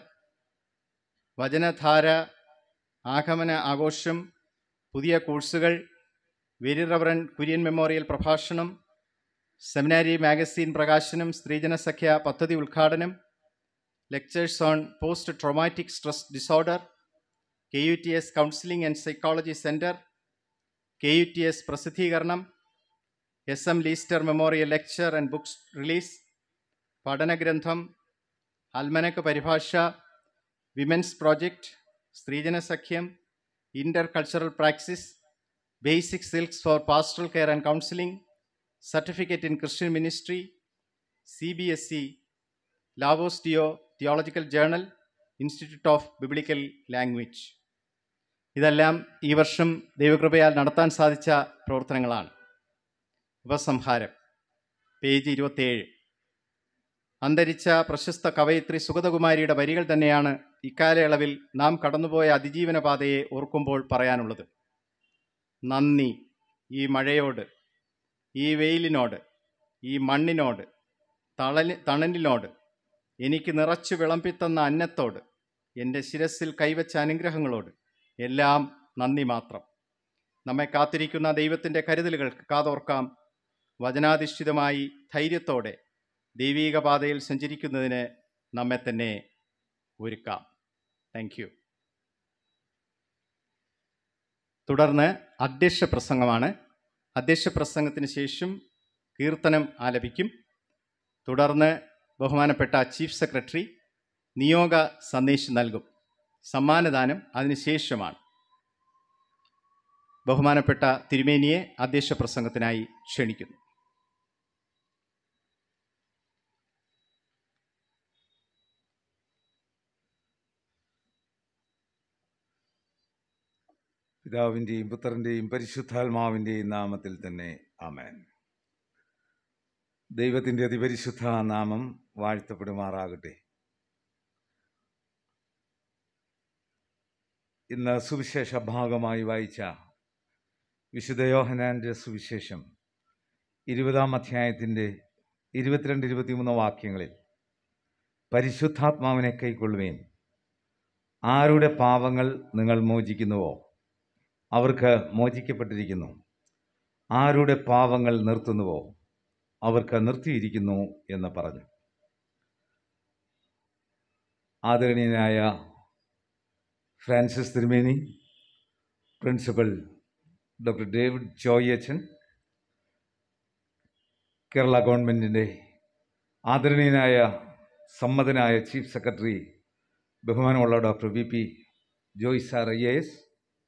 വചനധാര ആഗമന ആഘോഷം പുതിയ കോഴ്സുകൾ വെരി റവറൻ കുര്യൻ മെമ്മോറിയൽ പ്രഭാഷണം സെമിനാരി മാഗസീൻ പ്രകാശനം സ്ത്രീജന സഖ്യ പദ്ധതി ഉദ്ഘാടനം lectures on post traumatic stress disorder K U T S counselling and psychology centre K U T S പ്രസിദ്ധീകരണം S M Leicester memorial lecture and books release പഠനഗ്രന്ഥം അൽമനക്ക് പരിഭാഷ women's project സ്ത്രീജന സഖ്യം inter cultural praxis basic skills for pastoral care and counselling certificate in Christian ministry C B S E Laus Deo theological journal institute of biblical language ഇതെല്ലാം ഈ വർഷം ദൈവകൃപയാൽ നടത്താൻ സാധിച്ച പ്രവർത്തനങ്ങളാണ് ഉപസംഹാരം പേജ് ഇരുപത്തേഴ് അന്തരിച്ച പ്രശസ്ത കവയിത്രി സുഗതകുമാരിയുടെ വരികൾ തന്നെയാണ് ഇക്കാലയളവിൽ നാം കടന്നുപോയ അതിജീവന പാതയെ ഓർക്കുമ്പോൾ പറയാനുള്ളത് നന്ദി ഈ മഴയോട് ഈ വെയിലിനോട് ഈ മണ്ണിനോട് തളലി തണലിനോട് എനിക്ക് നിറച്ചു വിളമ്പിത്തന്ന അന്നത്തോട് എൻ്റെ ശിരസിൽ കൈവച്ച അനുഗ്രഹങ്ങളോട് എല്ലാം നന്ദി മാത്രം നമ്മെ കാത്തിരിക്കുന്ന ദൈവത്തിൻ്റെ കരുതലുകൾക്ക് കാതോർക്കാം വചനാധിഷ്ഠിതമായി ധൈര്യത്തോടെ ദൈവീക പാതയിൽ സഞ്ചരിക്കുന്നതിന് നമ്മെ തന്നെ ഒരുക്കാം താങ്ക് യു തുടർന്ന് അധ്യക്ഷ പ്രസംഗമാണ് അധ്യക്ഷ പ്രസംഗത്തിന് ശേഷം കീർത്തനം ആലപിക്കും തുടർന്ന് ബഹുമാനപ്പെട്ട ചീഫ് സെക്രട്ടറി നിയോഗ സന്ദേശം നൽകും സമ്മാനദാനം അതിനുശേഷമാണ് ബഹുമാനപ്പെട്ട തിരുമേനിയെ അധ്യക്ഷ പ്രസംഗത്തിനായി ക്ഷണിക്കുന്നു പിതാവിൻ്റെയും പുത്രൻ്റെയും പരിശുദ്ധാത്മാവിൻ്റെയും നാമത്തിൽ തന്നെ ആമേൻ ദൈവത്തിൻ്റെ അതിപരിശുദ്ധ നാമം വാഴ്ത്തപ്പെടുമാറാകട്ടെ ഇന്ന് സുവിശേഷ ഭാഗമായി വായിച്ച വിശുദ്ധ യോഹനാൻ്റെ സുവിശേഷം ഇരുപതാം അധ്യായത്തിൻ്റെ ഇരുപത്തിരണ്ട് ഇരുപത്തിമൂന്ന് വാക്യങ്ങളിൽ പരിശുദ്ധാത്മാവിനെ കൈക്കൊള്ളുകയും ആരുടെ പാവങ്ങൾ നിങ്ങൾ മോചിക്കുന്നുവോ അവർക്ക് മോചിക്കപ്പെട്ടിരിക്കുന്നു ആരുടെ പാവങ്ങൾ നിർത്തുന്നുവോ അവർക്ക് നിർത്തിയിരിക്കുന്നു എന്ന് പറഞ്ഞു ആദരണീയനായ ഫ്രാൻസിസ് തിരുമേനി പ്രിൻസിപ്പൽ ഡോക്ടർ ഡേവിഡ് ജോയ് അച്ഛൻ കേരള ഗവൺമെൻറ്റിൻ്റെ ആദരണീയനായ സമ്മതനായ ചീഫ് സെക്രട്ടറി ബഹുമാനമുള്ള doctor V P Joy sir I A S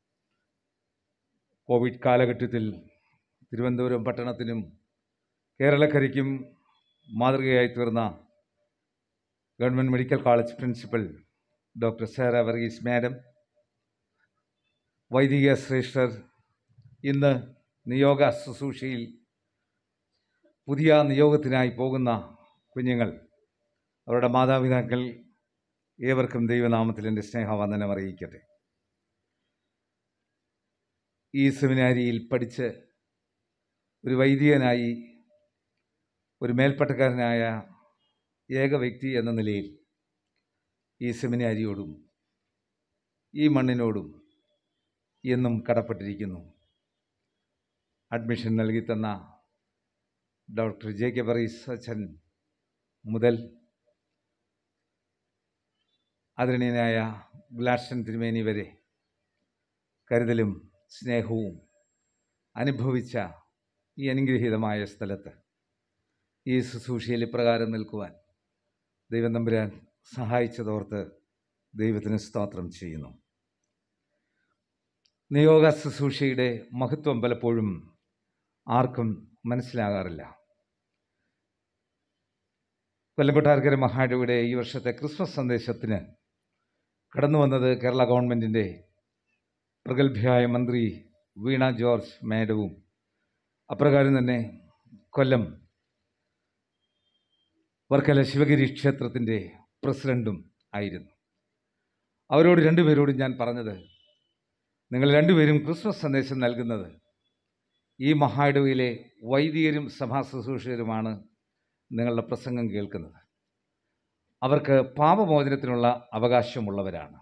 Covid കാലഘട്ടത്തിൽ തിരുവനന്തപുരം പട്ടണത്തിനും കേരളക്കരയ്ക്കും മാതൃകയായി തീർന്ന government medical college principal doctor Sara Varghese madam വൈദിക ശ്രേഷ്ഠർ ഇന്ന് നിയോഗ ശുശ്രൂഷയിൽ പുതിയ നിയോഗത്തിനായി പോകുന്ന കുഞ്ഞുങ്ങൾ അവരുടെ മാതാപിതാക്കൾ ഏവർക്കും ദൈവനാമത്തിൽ എൻ്റെ സ്നേഹവന്ദനം അറിയിക്കട്ടെ ഈ സെമിനാരിയിൽ പഠിച്ച് ഒരു വൈദികനായി ഒരു മേൽപ്പട്ടക്കാരനായ ഏക വ്യക്തി എന്ന നിലയിൽ ഈ സെമിനാരിയോടും ഈ മണ്ണിനോടും എന്നും കടപ്പെട്ടിരിക്കുന്നു അഡ്മിഷൻ നൽകി തന്ന ഡോക്ടർ ജെ കെ പറീസ് അച്ഛൻ മുതൽ ആദരണീയനായ ഗ്ലാഷൻ തിരുമേനി വരെ കരുതലും സ്നേഹവും അനുഭവിച്ച ഈ അനുഗ്രഹീതമായ സ്ഥലത്ത് ഈ ശുശ്രൂഷയിൽ ഇപ്രകാരം നിൽക്കുവാൻ ദൈവം തമ്പുരാൻ സഹായിച്ചതോർത്ത് ദൈവത്തിന് സ്തോത്രം ചെയ്യുന്നു നിയോഗ ശുശ്രൂഷയുടെ മഹത്വം പലപ്പോഴും ആർക്കും മനസ്സിലാകാറില്ല കൊല്ലംകൊട്ടാരക്കര മഹാഡയുടെ ഈ വർഷത്തെ ക്രിസ്മസ് സന്ദേശത്തിന് കടന്നു വന്നത് കേരള ഗവൺമെൻറ്റിൻ്റെ പ്രഗത്ഭയായ മന്ത്രി വീണ ജോർജ് മേഡവും അപ്രകാരം തന്നെ കൊല്ലം വർക്കല ശിവഗിരി ക്ഷേത്രത്തിൻ്റെ പ്രസിഡൻറ്റും ആയിരുന്നു അവരോട് രണ്ടുപേരോടും ഞാൻ പറഞ്ഞത് നിങ്ങൾ രണ്ടുപേരും ക്രിസ്മസ് സന്ദേശം നൽകുന്നത് ഈ മഹായിടവയിലെ വൈദികരും സഭാ ശുശ്രൂഷകരുമാണ് നിങ്ങളുടെ പ്രസംഗം കേൾക്കുന്നത് അവർക്ക് പാപമോചനത്തിനുള്ള അവകാശമുള്ളവരാണ്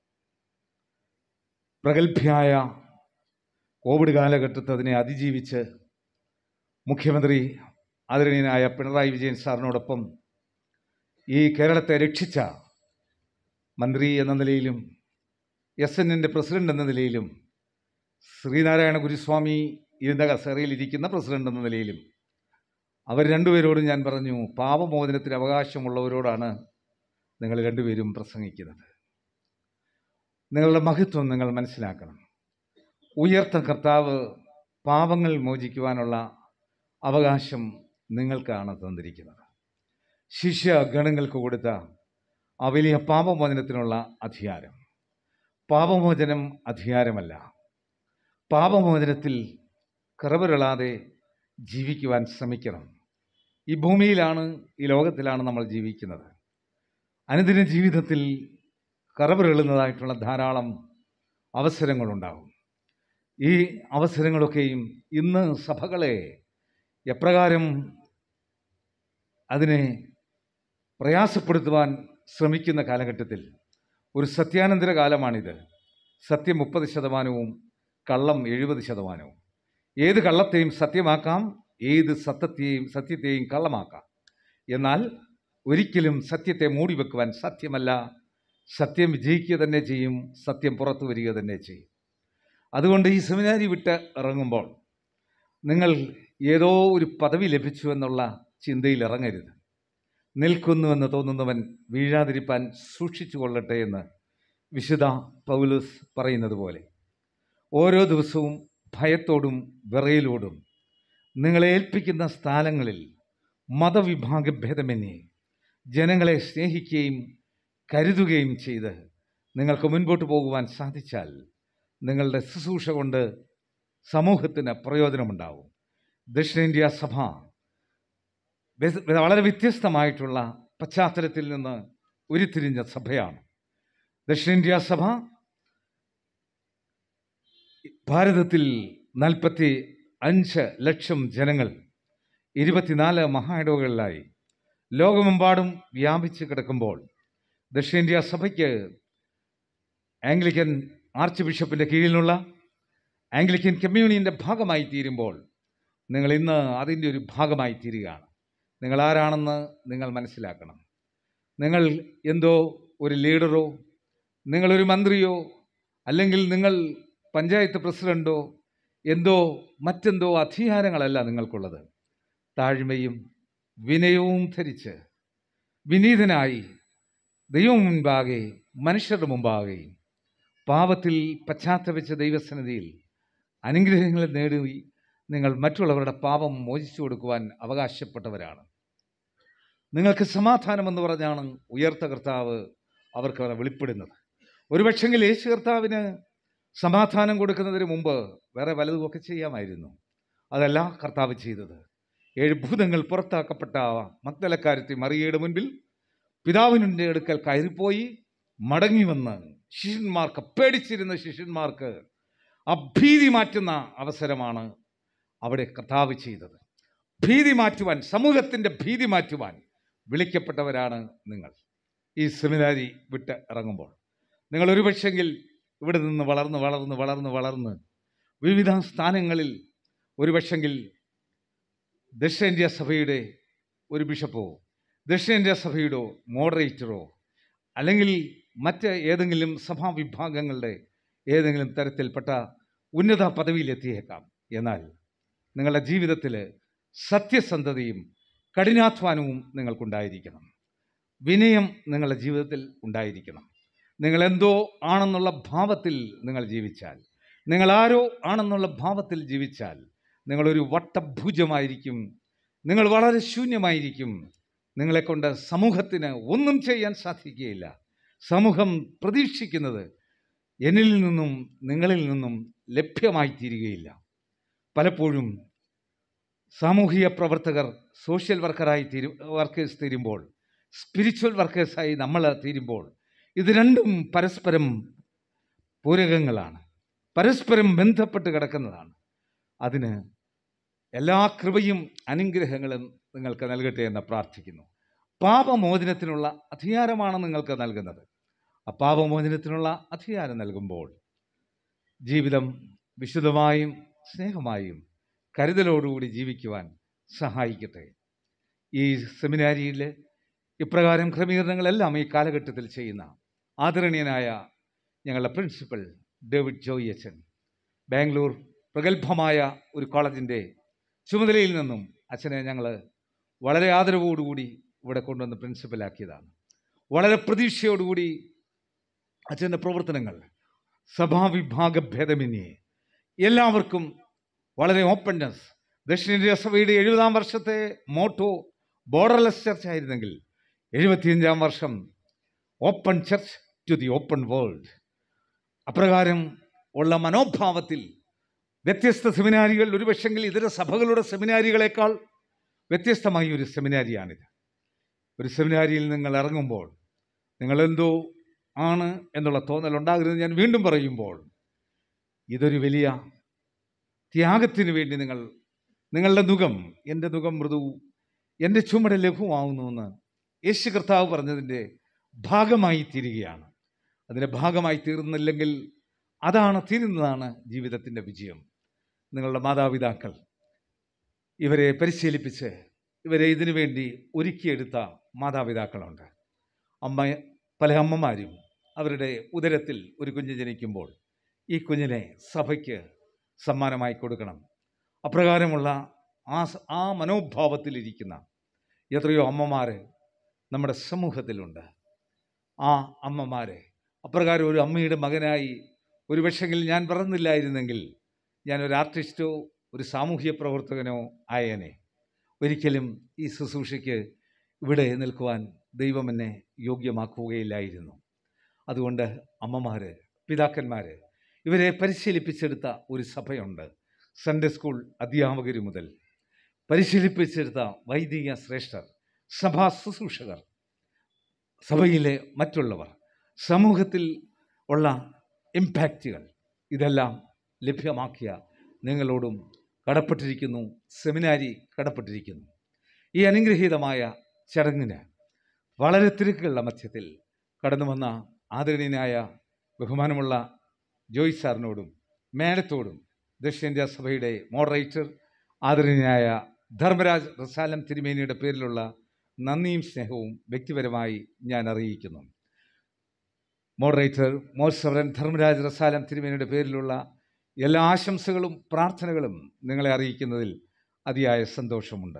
പ്രഗത്ഭ്യായ കോവിഡ് കാലഘട്ടത്ത് അതിനെ അതിജീവിച്ച് മുഖ്യമന്ത്രി ആദരണീയനായ പിണറായി വിജയൻ സാറിനോടൊപ്പം ഈ കേരളത്തെ രക്ഷിച്ച മന്ത്രി എന്ന നിലയിലും എസ് എന്നിൻ്റെ പ്രസിഡന്റ് എന്ന നിലയിലും ശ്രീനാരായണ ഗുരുസ്വാമി ഇരുന്ന കസേരയിലിരിക്കുന്ന പ്രസിഡന്റ് എന്ന നിലയിലും അവർ രണ്ടുപേരോടും ഞാൻ പറഞ്ഞു പാപമോചനത്തിന് അവകാശമുള്ളവരോടാണ് നിങ്ങൾ രണ്ടുപേരും പ്രസംഗിക്കുന്നത് നിങ്ങളുടെ മഹത്വം നിങ്ങൾ മനസ്സിലാക്കണം ഉയർത്ത കർത്താവ് പാപങ്ങൾ മോചിക്കുവാനുള്ള അവകാശം നിങ്ങൾക്കാണ് തന്നിരിക്കുന്നത് ശിഷ്യ ഗണങ്ങൾക്ക് കൊടുത്ത ആ വലിയ പാപമോചനത്തിനുള്ള അധികാരം പാപമോചനം അധികാരമല്ല പാപമോചനത്തിൽ കറവരുളാതെ ജീവിക്കുവാൻ ശ്രമിക്കണം ഈ ഭൂമിയിലാണ് ഈ ലോകത്തിലാണ് നമ്മൾ ജീവിക്കുന്നത് അനുദിന ജീവിതത്തിൽ കറവരുള്ളുന്നതായിട്ടുള്ള ധാരാളം അവസരങ്ങളുണ്ടാകും ഈ അവസരങ്ങളൊക്കെയും ഇന്ന് സഭകളെ എപ്രകാരം അതിനെ പ്രയാസപ്പെടുത്തുവാൻ ശ്രമിക്കുന്ന കാലഘട്ടത്തിൽ ഒരു സത്യാനന്തര കാലമാണിത് സത്യം മുപ്പത് ശതമാനവും കള്ളം എഴുപത് ശതമാനവും ഏത് കള്ളത്തെയും സത്യമാക്കാം ഏത് സത്യത്തെയും സത്യത്തെയും കള്ളമാക്കാം എന്നാൽ ഒരിക്കലും സത്യത്തെ മൂടി വെക്കുവാൻ സത്യമല്ല സത്യം വിജയിക്കുക തന്നെ ചെയ്യും സത്യം പുറത്തു വരിക തന്നെ ചെയ്യും അതുകൊണ്ട് ഈ സെമിനാരി വിട്ട് ഇറങ്ങുമ്പോൾ നിങ്ങൾ ഏതോ ഒരു പദവി ലഭിച്ചു എന്നുള്ള ചിന്തയിൽ ഇറങ്ങരുത് നിൽക്കുന്നുവെന്ന് തോന്നുന്നവൻ വീഴാതിരിപ്പാൻ സൂക്ഷിച്ചു കൊള്ളട്ടെ എന്ന് വിശുദ്ധ പൗലൂസ് പറയുന്നത് പോലെ ഓരോ ദിവസവും ഭയത്തോടും വിറയിലോടും നിങ്ങളെ ഏൽപ്പിക്കുന്ന സ്ഥലങ്ങളിൽ മതവിഭാഗ ഭേദമന്യേ ജനങ്ങളെ സ്നേഹിക്കുകയും കരുതുകയും ചെയ്ത് നിങ്ങൾക്ക് മുൻപോട്ട് പോകുവാൻ സാധിച്ചാൽ നിങ്ങളുടെ ശുശ്രൂഷ കൊണ്ട് സമൂഹത്തിന് പ്രയോജനമുണ്ടാവും ദക്ഷിണേന്ത്യ സഭ വ്യസ്- വളരെ വ്യത്യസ്തമായിട്ടുള്ള പശ്ചാത്തലത്തിൽ നിന്ന് ഉരുത്തിരിഞ്ഞ സഭയാണ് ദക്ഷിണേന്ത്യ സഭ ഭാരതത്തിൽ നാൽപ്പത്തി അഞ്ച് ലക്ഷം ജനങ്ങൾ ഇരുപത്തിനാല് മഹായിടവുകളിലായി ലോകമെമ്പാടും വ്യാപിച്ച് കിടക്കുമ്പോൾ ദക്ഷിണേന്ത്യ സഭയ്ക്ക് ആംഗ്ലിക്കൻ ആർച്ച് ബിഷപ്പിൻ്റെ കീഴിലുള്ള ആംഗ്ലിക്കൻ കമ്മ്യൂണിയൻ്റെ ഭാഗമായി തീരുമ്പോൾ നിങ്ങൾ ഇന്ന് അതിൻ്റെ ഒരു ഭാഗമായി തീരുകയാണ് നിങ്ങൾ ആരാണെന്ന് നിങ്ങൾ മനസ്സിലാക്കണം നിങ്ങൾ എന്തോ ഒരു ലീഡറോ നിങ്ങളൊരു മന്ത്രിയോ അല്ലെങ്കിൽ നിങ്ങൾ പഞ്ചായത്ത് പ്രസിഡൻറ്റോ എന്തോ മറ്റെന്തോ അധികാരങ്ങളല്ല നിങ്ങൾക്കുള്ളത് താഴ്മയും വിനയവും ധരിച്ച് വിനീതനായി ദൈവം മുൻപാകെ മനുഷ്യരുടെ മുമ്പാകെ പാപത്തിൽ പശ്ചാത്തപിച്ച ദൈവസന്നിധിയിൽ അനുഗ്രഹങ്ങൾ നേടി നിങ്ങൾ മറ്റുള്ളവരുടെ പാപം മോചിച്ചു കൊടുക്കുവാൻ അവകാശപ്പെട്ടവരാണ് നിങ്ങൾക്ക് സമാധാനമെന്ന് പറഞ്ഞാണ് ഉയർത്ത കർത്താവ് അവർക്ക് അവരെ വെളിപ്പെടുന്നത് ഒരുപക്ഷെങ്കിൽ യേശു കർത്താവിന് സമാധാനം കൊടുക്കുന്നതിന് മുമ്പ് വേറെ വലതുമൊക്കെ ചെയ്യാമായിരുന്നു അതല്ല കർത്താവ് ചെയ്തത് ഏഴ് ഭൂതങ്ങൾ പുറത്താക്കപ്പെട്ട മഗ്ദലക്കാരത്തി മറിയയുടെ മുൻപിൽ പിതാവിനുൻ്റെ അടുക്കൽ കയറിപ്പോയി മടങ്ങി വന്ന് ശിഷ്യന്മാർക്ക് പേടിച്ചിരുന്ന ശിഷ്യന്മാർക്ക് ആ ഭീതി മാറ്റുന്ന അവസരമാണ് അവിടെ കർത്താവ് ചെയ്തത് ഭീതി മാറ്റുവാൻ സമൂഹത്തിൻ്റെ ഭീതി മാറ്റുവാൻ വിളിക്കപ്പെട്ടവരാണ് നിങ്ങൾ ഈ സെമിനാരി വിട്ട് ഇറങ്ങുമ്പോൾ നിങ്ങൾ ഒരുപക്ഷെങ്കിൽ ഇവിടെ നിന്ന് വളർന്ന് വളർന്ന് വളർന്ന് വളർന്ന് വിവിധ സ്ഥാനങ്ങളിൽ ഒരുപക്ഷെങ്കിൽ ദക്ഷിണേന്ത്യ സഭയുടെ ഒരു ബിഷപ്പോ ദക്ഷിണേന്ത്യ സഭയുടെ മോഡറേറ്ററോ അല്ലെങ്കിൽ മറ്റ് ഏതെങ്കിലും സഭാ വിഭാഗങ്ങളുടെ ഏതെങ്കിലും തരത്തിൽപ്പെട്ട ഉന്നത പദവിയിലെത്തിയേക്കാം എന്നാൽ നിങ്ങളുടെ ജീവിതത്തിൽ സത്യസന്ധതയും കഠിനാധ്വാനവും നിങ്ങൾക്കുണ്ടായിരിക്കണം വിനയം നിങ്ങളുടെ ജീവിതത്തിൽ ഉണ്ടായിരിക്കണം നിങ്ങൾ എന്തോ ആണെന്നുള്ള ഭാവത്തിൽ നിങ്ങൾ ജീവിച്ചാൽ നിങ്ങൾ ആരോ ആണെന്നുള്ള ഭാവത്തിൽ ജീവിച്ചാൽ നിങ്ങളൊരു വട്ടഭുജമായിരിക്കും നിങ്ങൾ വളരെ ശൂന്യമായിരിക്കും നിങ്ങളെക്കൊണ്ട് സമൂഹത്തിന് ഒന്നും ചെയ്യാൻ സാധിക്കുകയില്ല സമൂഹം പ്രതീക്ഷിക്കുന്നത് എന്നിൽ നിന്നും നിങ്ങളിൽ നിന്നും ലഭ്യമായി തീരുകയില്ല പലപ്പോഴും സാമൂഹിക പ്രവർത്തകർ സോഷ്യൽ വർക്കറായി തീരു വർക്കേഴ്സ് തീരുമ്പോൾ സ്പിരിച്വൽ വർക്കേഴ്സായി നമ്മൾ തീരുമ്പോൾ ഇത് രണ്ടും പരസ്പരം പൂരകങ്ങളാണ് പരസ്പരം ബന്ധപ്പെട്ട് കിടക്കുന്നതാണ് അതിന് എല്ലാ കൃപയും അനുഗ്രഹങ്ങളും നിങ്ങൾക്ക് നൽകട്ടെ എന്ന് പ്രാർത്ഥിക്കുന്നു പാപമോചനത്തിനുള്ള അധികാരമാണ് നിങ്ങൾക്ക് നൽകുന്നത് ആ പാപമോചനത്തിനുള്ള അധികാരം നൽകുമ്പോൾ ജീവിതം വിശുദ്ധമായും സ്നേഹമായും കരുതലോടുകൂടി ജീവിക്കുവാൻ സഹായിക്കട്ടെ ഈ സെമിനാരിയിൽ ഇപ്രകാരം ക്രമീകരണങ്ങളെല്ലാം ഈ കാലഘട്ടത്തിൽ ചെയ്യുന്ന ആദരണീയനായ ഞങ്ങളുടെ പ്രിൻസിപ്പൽ ഡേവിഡ് ജോയി അച്ഛൻ ബാംഗ്ലൂർ പ്രഗത്ഭമായ ഒരു കോളേജിൻ്റെ ചുമതലയിൽ നിന്നും അച്ഛനെ ഞങ്ങൾ വളരെ ആദരവോടുകൂടി ഇവിടെ കൊണ്ടുവന്ന് പ്രിൻസിപ്പലാക്കിയതാണ് വളരെ പ്രതീക്ഷയോടുകൂടി അച്ഛൻ്റെ പ്രവർത്തനങ്ങൾ സഭാവിഭാഗ ഭേദമന്യേ എല്ലാവർക്കും വളരെ ഓപ്പൺനെസ് ദക്ഷിണേന്ത്യ സഭയുടെ എഴുപതാം വർഷത്തെ മോട്ടോ ബോർഡർലെസ് ചർച്ച് ആയിരുന്നെങ്കിൽ എഴുപത്തിയഞ്ചാം വർഷം open church to the open world അപ്രകാരം ഉള്ള മനോഭാവത്തിൽ വ്യത്യസ്ത സെമിനാരികൾ ഒരുപക്ഷെങ്കിൽ ഇതര സഭകളുടെ സെമിനാരികളെക്കാൾ വ്യത്യസ്തമായ ഒരു സെമിനാരിയാണിത് ഒരു സെമിനാരിയിൽ നിങ്ങൾ ഇറങ്ങുമ്പോൾ നിങ്ങളെന്തോ ആണ് എന്നുള്ള തോന്നൽ ഉണ്ടാകരുത് ഞാൻ വീണ്ടും പറയുമ്പോൾ ഇതൊരു വലിയ ത്യാഗത്തിന് വേണ്ടി നിങ്ങൾ നിങ്ങളുടെ മുഖം എൻ്റെ മുഖം മൃദു എൻ്റെ ചുമട് ലഘുവാകുന്നുവെന്ന് യേശു കർത്താവ് പറഞ്ഞതിൻ്റെ ഭാഗമായി തീരുകയാണ് അതിൻ്റെ ഭാഗമായി തീർന്നില്ലെങ്കിൽ അതാണ് തീരുന്നതാണ് ജീവിതത്തിൻ്റെ വിജയം നിങ്ങളുടെ മാതാപിതാക്കൾ ഇവരെ പരിശീലിപ്പിച്ച് ഇവരെ ഇതിനു വേണ്ടി ഒരുക്കിയെടുത്ത മാതാപിതാക്കളുണ്ട് അമ്മ പല അമ്മമാരും അവരുടെ ഉദരത്തിൽ ഒരു കുഞ്ഞ് ജനിക്കുമ്പോൾ ഈ കുഞ്ഞിനെ സഭയ്ക്ക് സമ്മാനമായി കൊടുക്കണം അപ്രകാരമുള്ള ആ സ- ആ മനോഭാവത്തിലിരിക്കുന്ന എത്രയോ അമ്മമാർ നമ്മുടെ സമൂഹത്തിലുണ്ട് ആ അമ്മമാരെ അപ്രകാരം ഒരു അമ്മയുടെ മകനായി ഒരു പക്ഷെങ്കിൽ ഞാൻ പറഞ്ഞില്ലായിരുന്നെങ്കിൽ ഞാൻ ഒരു ആർട്ടിസ്റ്റോ ഒരു സാമൂഹ്യ പ്രവർത്തകനോ ആയേനെ ഒരിക്കലും ഈ ശുശ്രൂഷയ്ക്ക് ഇവിടെ നിൽക്കുവാൻ ദൈവം എന്നെ യോഗ്യമാക്കുകയില്ലായിരുന്നു അതുകൊണ്ട് അമ്മമാർ പിതാക്കന്മാർ ഇവരെ പരിശീലിപ്പിച്ചെടുത്ത ഒരു സഭയുണ്ട് സൺഡേ സ്കൂൾ അധ്യാപകർ മുതൽ പരിശീലിപ്പിച്ചെടുത്ത വൈദിക ശ്രേഷ്ഠർ സഭാ ശുശ്രൂഷകർ സഭയിലെ മറ്റുള്ളവർ സമൂഹത്തിൽ ഉള്ള ഇമ്പാക്റ്റുകൾ ഇതെല്ലാം ലഭ്യമാക്കിയ നിങ്ങളോടും കടപ്പെട്ടിരിക്കുന്നു സെമിനാരി കടപ്പെട്ടിരിക്കുന്നു ഈ അനുഗ്രഹീതമായ ചടങ്ങിന് വളരെ തിരക്കുകളുടെ മധ്യത്തിൽ കടന്നു വന്ന ആദരണീയനായ ബഹുമാനമുള്ള ജോയ് സാറിനോടും മേഡത്തോടും ദക്ഷിണേന്ത്യ സഭയുടെ മോഡറേറ്റർ ആദരണീയനായ ധർമ്മരാജ് റസാലം തിരുമേനിയുടെ പേരിലുള്ള നന്ദിയും സ്നേഹവും വ്യക്തിപരമായി ഞാൻ അറിയിക്കുന്നു മോഡറേറ്റർ മോസവരൻ ധർമ്മരാജ് റസാലം തിരുമേനിയുടെ പേരിലുള്ള എല്ലാ ആശംസകളും പ്രാർത്ഥനകളും നിങ്ങളെ അറിയിക്കുന്നതിൽ അതിയായ സന്തോഷമുണ്ട്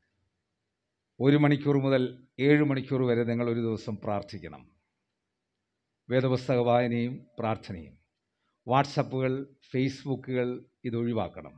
ഒരു മണിക്കൂർ മുതൽ ഏഴ് മണിക്കൂർ വരെ നിങ്ങൾ ഒരു ദിവസം പ്രാർത്ഥിക്കണം വേദപുസ്തക വായനയും പ്രാർത്ഥനയും വാട്സപ്പുകൾ ഫേസ്ബുക്കുകൾ ഇത് ഒഴിവാക്കണം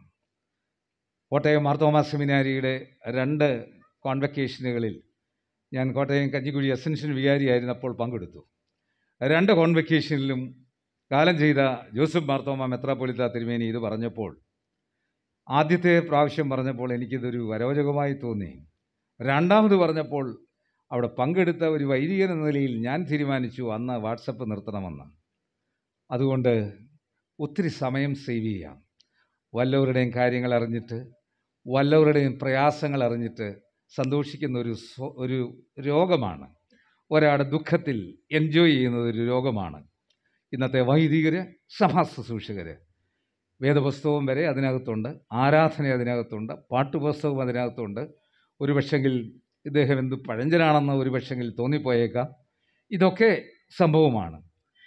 കോട്ടയം മാർത്തോമ സെമിനാരിയുടെ രണ്ട് കോൺവെക്കേഷനുകളിൽ ഞാൻ കോട്ടയം കഞ്ഞിക്കുഴി അസെൻഷൻ വികാരിയായിരുന്നപ്പോൾ പങ്കെടുത്തു രണ്ട് കോൺവെക്കേഷനിലും കാലം ചെയ്ത ജോസഫ് മാർത്തോമ മെത്രാപ്പൊലിത്ത തിരുമേനി ഇത് പറഞ്ഞപ്പോൾ ആദ്യത്തെ പ്രാവശ്യം പറഞ്ഞപ്പോൾ എനിക്കിതൊരു അരോചകമായി തോന്നി രണ്ടാമത് പറഞ്ഞപ്പോൾ അവിടെ പങ്കെടുത്ത ഒരു വൈദികൻ എന്ന നിലയിൽ ഞാൻ തീരുമാനിച്ചു അന്ന് വാട്സപ്പ് നിർത്തണമെന്ന് അതുകൊണ്ട് ഒത്തിരി സമയം സേവ് ചെയ്യാം വല്ലവരുടെയും കാര്യങ്ങൾ അറിഞ്ഞിട്ട് വല്ലവരുടെയും പ്രയാസങ്ങൾ അറിഞ്ഞിട്ട് സന്തോഷിക്കുന്ന ഒരു സ്വ- ഒരു രോഗമാണ് ഒരാളുടെ ദുഃഖത്തിൽ എൻജോയ് ചെയ്യുന്നത് ഒരു രോഗമാണ് ഇന്നത്തെ വൈദികർ സഭാ ശുശ്രൂഷകർ വേദപുസ്തകവും വരെ അതിനകത്തുണ്ട് ആരാധന അതിനകത്തുണ്ട് പാട്ടുപുസ്തകവും അതിനകത്തുണ്ട് ഒരു പക്ഷെങ്കിൽ ഇദ്ദേഹം എന്ത് പഴഞ്ചനാണെന്ന് ഒരു പക്ഷെങ്കിൽ തോന്നിപ്പോയേക്കാം ഇതൊക്കെ സംഭവമാണ്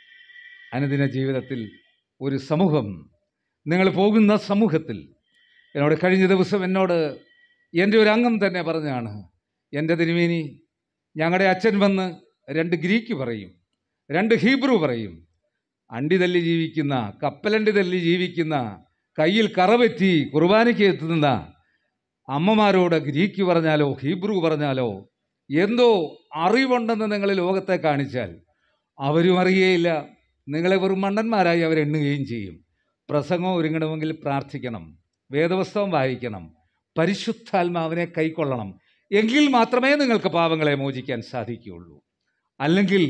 അനുദിന ജീവിതത്തിൽ ഒരു സമൂഹം നിങ്ങൾ പോകുന്ന സമൂഹത്തിൽ എന്നോട് കഴിഞ്ഞ ദിവസം എന്നോട് എൻ്റെ ഒരു അംഗം തന്നെ പറഞ്ഞാണ് എൻ്റെ തിരുമേനി ഞങ്ങളുടെ അച്ഛൻ വന്ന് രണ്ട് ഗ്രീക്ക് പറയും രണ്ട് ഹീബ്രു പറയും അണ്ടി തല്ലി ജീവിക്കുന്ന കപ്പലണ്ടി തല്ലി ജീവിക്കുന്ന കയ്യിൽ കറപറ്റി കുർബാനയ്ക്ക് എത്തുന്ന അമ്മമാരോട് ഗ്രീക്ക് പറഞ്ഞാലോ ഹീബ്രു പറഞ്ഞാലോ എന്തോ അറിവുണ്ടെന്ന് നിങ്ങൾ ലോകത്തെ കാണിച്ചാൽ അവരും അറിയേയില്ല നിങ്ങളെ വെറും മണ്ടന്മാരായി അവരെണ്ണുകയും ചെയ്യും പ്രസംഗം ഒരുങ്ങണമെങ്കിൽ പ്രാർത്ഥിക്കണം വേദപുസ്തകം വായിക്കണം പരിശുദ്ധാത്മാവിനെ കൈക്കൊള്ളണം എങ്കിൽ മാത്രമേ നിങ്ങൾക്ക് പാപങ്ങളെ മോചിക്കാൻ സാധിക്കുകയുള്ളൂ അല്ലെങ്കിൽ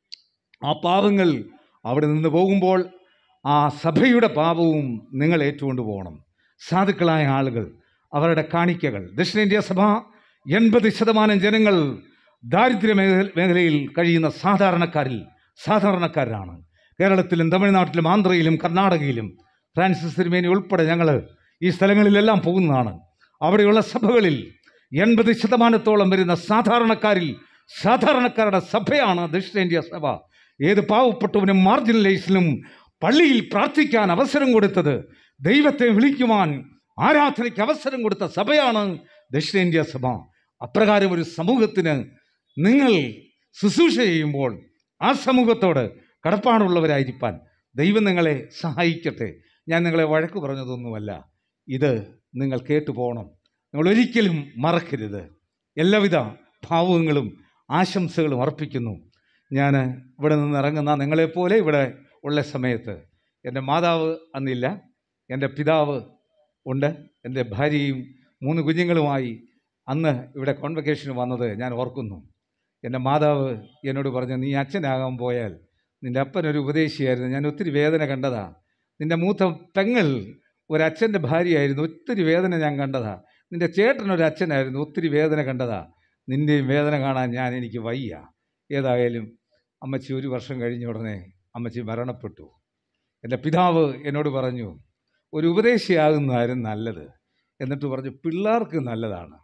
ആ പാപങ്ങൾ അവിടെ നിന്ന് പോകുമ്പോൾ ആ സഭയുടെ പാപവും നിങ്ങൾ ഏറ്റുകൊണ്ട് പോകണം സാധുക്കളായ ആളുകൾ അവരുടെ കാണിക്കകൾ ദക്ഷിണേന്ത്യ സഭ എൺപത് ശതമാനം ജനങ്ങൾ ദാരിദ്ര്യ മേഖല മേഖലയിൽ കഴിയുന്ന സാധാരണക്കാരിൽ സാധാരണക്കാരാണ് കേരളത്തിലും തമിഴ്നാട്ടിലും ആന്ധ്രയിലും കർണാടകയിലും ഫ്രാൻസിസ് തിരുമേനി ഉൾപ്പെടെ ഞങ്ങൾ ഈ സ്ഥലങ്ങളിലെല്ലാം പോകുന്നതാണ് അവിടെയുള്ള സഭകളിൽ എൺപത് ശതമാനത്തോളം വരുന്ന സാധാരണക്കാരിൽ സാധാരണക്കാരുടെ സഭയാണ് ദക്ഷിണേന്ത്യ സഭ ഏത് പാവപ്പെട്ടവനും മാർജിനലൈസിലും പള്ളിയിൽ പ്രാർത്ഥിക്കാൻ അവസരം കൊടുത്തത് ദൈവത്തെ വിളിക്കുവാൻ ആരാധനയ്ക്ക് അവസരം കൊടുത്ത സഭയാണ് ദക്ഷിണേന്ത്യ സഭ അപ്രകാരം ഒരു സമൂഹത്തിന് നിങ്ങൾ ശുശ്രൂഷ ചെയ്യുമ്പോൾ ആ സമൂഹത്തോട് കടപ്പാടുള്ളവരായിരിക്കാൻ ദൈവം നിങ്ങളെ സഹായിക്കട്ടെ ഞാൻ നിങ്ങളെ വഴക്ക് പറഞ്ഞതൊന്നുമല്ല ഇത് നിങ്ങൾ കേട്ടു പോകണം നിങ്ങൾ ഒരിക്കലും മറക്കരുത് എല്ലാവിധ ഭാവുകങ്ങളും ആശംസകളും അർപ്പിക്കുന്നു ഞാൻ ഇവിടെ നിന്ന് ഇറങ്ങുന്ന നിങ്ങളെപ്പോലെ ഇവിടെ ഉള്ള സമയത്ത് എൻ്റെ മാതാവ് അന്നില്ല എൻ്റെ പിതാവ് ഉണ്ട് എൻ്റെ ഭാര്യയും മൂന്ന് കുഞ്ഞുങ്ങളുമായി അന്ന് ഇവിടെ കോൺവെക്കേഷന് വന്നത് ഞാൻ ഓർക്കുന്നു എൻ്റെ മാതാവ് എന്നോട് പറഞ്ഞു നീ അച്ഛനാകാൻ പോയാൽ നിൻ്റെ അപ്പനൊരു ഉപദേശിയായിരുന്നു ഞാൻ ഒത്തിരി വേദന കണ്ടതാ നിൻ്റെ മൂത്ത പെങ്ങൾ ഒരച്ഛൻ്റെ ഭാര്യയായിരുന്നു ഒത്തിരി വേദന ഞാൻ കണ്ടതാ നിൻ്റെ ചേട്ടനൊരു അച്ഛനായിരുന്നു ഒത്തിരി വേദന കണ്ടതാ നിൻ്റെയും വേദന കാണാൻ ഞാൻ എനിക്ക് വയ്യ ഏതായാലും അമ്മച്ചി ഒരു വർഷം കഴിഞ്ഞ ഉടനെ അമ്മച്ചി മരണപ്പെട്ടു എൻ്റെ പിതാവ് എന്നോട് പറഞ്ഞു ഒരു ഉപദേശിയാകുന്നതായിരുന്നു നല്ലത് എന്നിട്ട് പറഞ്ഞു പിള്ളേർക്ക് നല്ലതാണ്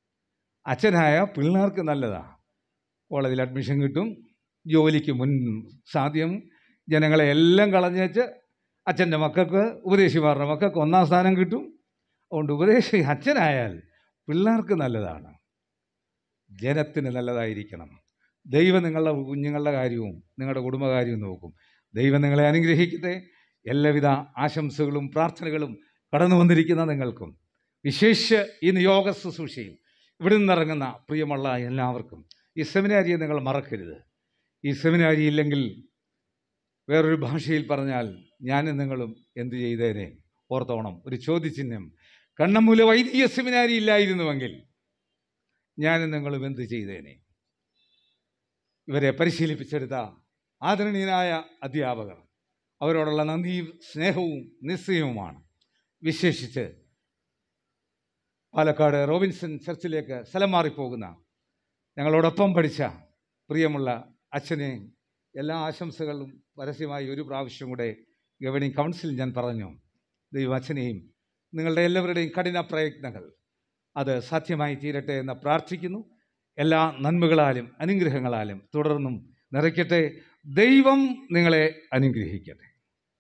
അച്ഛനായ പിള്ളേർക്ക് നല്ലതാണ് കോളേജിൽ അഡ്മിഷൻ കിട്ടും ജോലിക്ക് മുൻ സാധ്യം ജനങ്ങളെ എല്ലാം കളഞ്ഞേച്ച് അച്ഛൻ്റെ മക്കൾക്ക് ഉപദേശിമാരുടെ മക്കൾക്ക് ഒന്നാം സ്ഥാനം കിട്ടും അതുകൊണ്ട് ഉപദേശി അച്ഛനായാൽ പിള്ളേർക്ക് നല്ലതാണ് ജനത്തിന് നല്ലതായിരിക്കണം ദൈവം നിങ്ങളുടെ കുഞ്ഞുങ്ങളുടെ കാര്യവും നിങ്ങളുടെ കുടുംബകാര്യവും നോക്കും ദൈവം നിങ്ങളെ അനുഗ്രഹിക്കട്ടെ എല്ലാവിധ ആശംസകളും പ്രാർത്ഥനകളും കടന്നു വന്നിരിക്കുന്ന നിങ്ങൾക്കും വിശേഷിച്ച് ഈ നിയോഗ ശുശ്രൂഷയിൽ ഇവിടെ നിന്നിറങ്ങുന്ന പ്രിയമുള്ള എല്ലാവർക്കും ഈ സെമിനാരിയെ നിങ്ങൾ മറക്കരുത് ഈ സെമിനാരി ഇല്ലെങ്കിൽ വേറൊരു ഭാഷയിൽ പറഞ്ഞാൽ ഞാനും നിങ്ങളും എന്ത് ചെയ്തേനെ ഓർത്തോണം ഒരു ചോദ്യചിഹ്നം കണ്ണമ്മൂല വൈദിക സെമിനാരി ഇല്ലായിരുന്നുവെങ്കിൽ ഞാനും നിങ്ങളും എന്ത് ചെയ്തേനെ ഇവരെ പരിശീലിപ്പിച്ചെടുത്ത ആദരണീയനായ അധ്യാപകർ അവരോടുള്ള നന്ദിയും സ്നേഹവും നിശ്ചയവുമാണ് വിശേഷിച്ച് പാലക്കാട് റോബിൻസൺ ചർച്ചിലേക്ക് സ്ഥലം മാറിപ്പോകുന്ന ഞങ്ങളോടൊപ്പം പഠിച്ച പ്രിയമുള്ള അച്ഛനെ എല്ലാ ആശംസകളും പരസ്യമായി ഒരു പ്രാവശ്യം കൂടെ ഗവേണിംഗ് കൗൺസിൽ ഞാൻ പറഞ്ഞു ദൈവം അച്ഛനെയും നിങ്ങളുടെ എല്ലാവരുടെയും കഠിന പ്രയത്നങ്ങൾ അത് സാധ്യമായി തീരട്ടെ എന്ന് പ്രാർത്ഥിക്കുന്നു എല്ലാ നന്മകളാലും അനുഗ്രഹങ്ങളാലും തുടർന്നും നിറയ്ക്കട്ടെ ദൈവം നിങ്ങളെ അനുഗ്രഹിക്കട്ടെ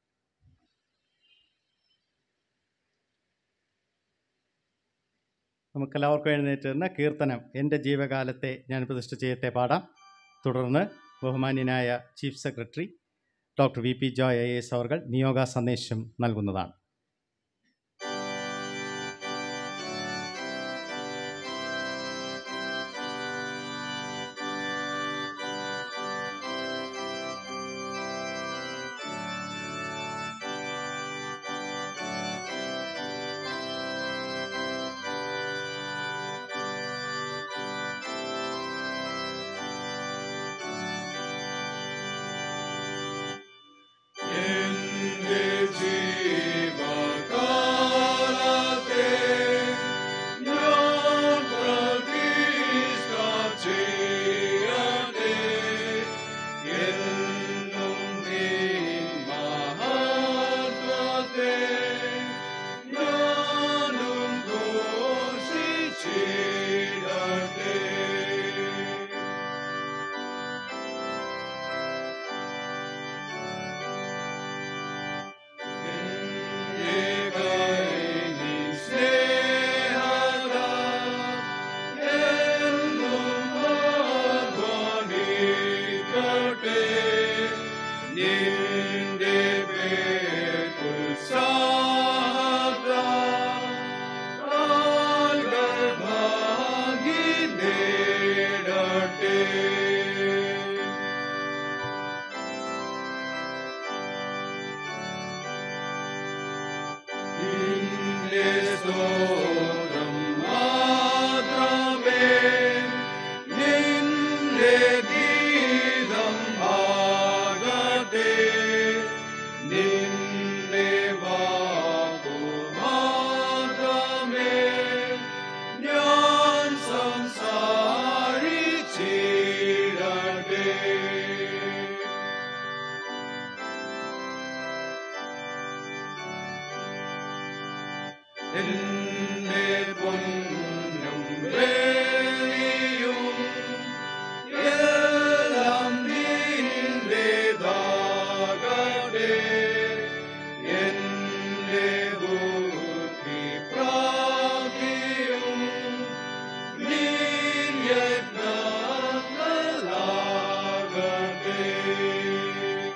നമുക്കെല്ലാവർക്കും എഴുന്നേറ്റ് നിന്ന് കീർത്തനം എൻ്റെ ജീവകാലത്തെ ഞാൻ പ്രതിഷ്ഠ ചെയ്യത്തെ പാടാം തുടർന്ന് ബഹുമാന്യനായ chief secretary doctor V P Joy I S അവർ നിയോഗ സന്ദേശം നൽകുന്നതാണ് എന്റെ ജീവകാലത്തെ ഞാൻ പ്രതിഷ്ഠ ചെയ്യട്ടെ. എന്നും നിൻ മഹത്വത്തെ ഞാനും ഘോഷിച്ചിടട്ടെ. നിന്റെ സ്തോത്രം മാത്രമേ നിന്റെ ഗീതം ആകട്ടെ നിന്റെ വാക്കു മാത്രമേ ഞാൻ സംസാരിച്ചിടട്ടെ എന്റെ പൊന്നും വേലിയും എല്ലാം നിന്റേതാകട്ടെ എന്റെ ബുദ്ധി പ്രാപിയും യജ്ഞങ്ങളാകട്ടെ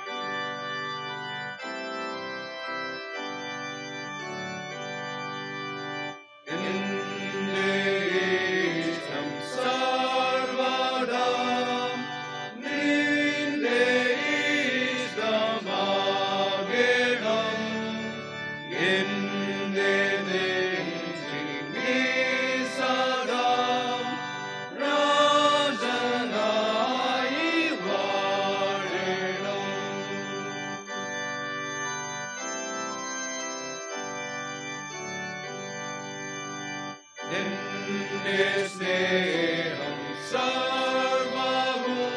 എന്റെ ഇഷ്ടം സർവദാ നിന്റെ ഇഷ്ടമാകണം. എന്റെ നെഞ്ചിൽ നീ സദാ രാജനായി വാഴണം എന്റെ സ്നേഹം സർവവും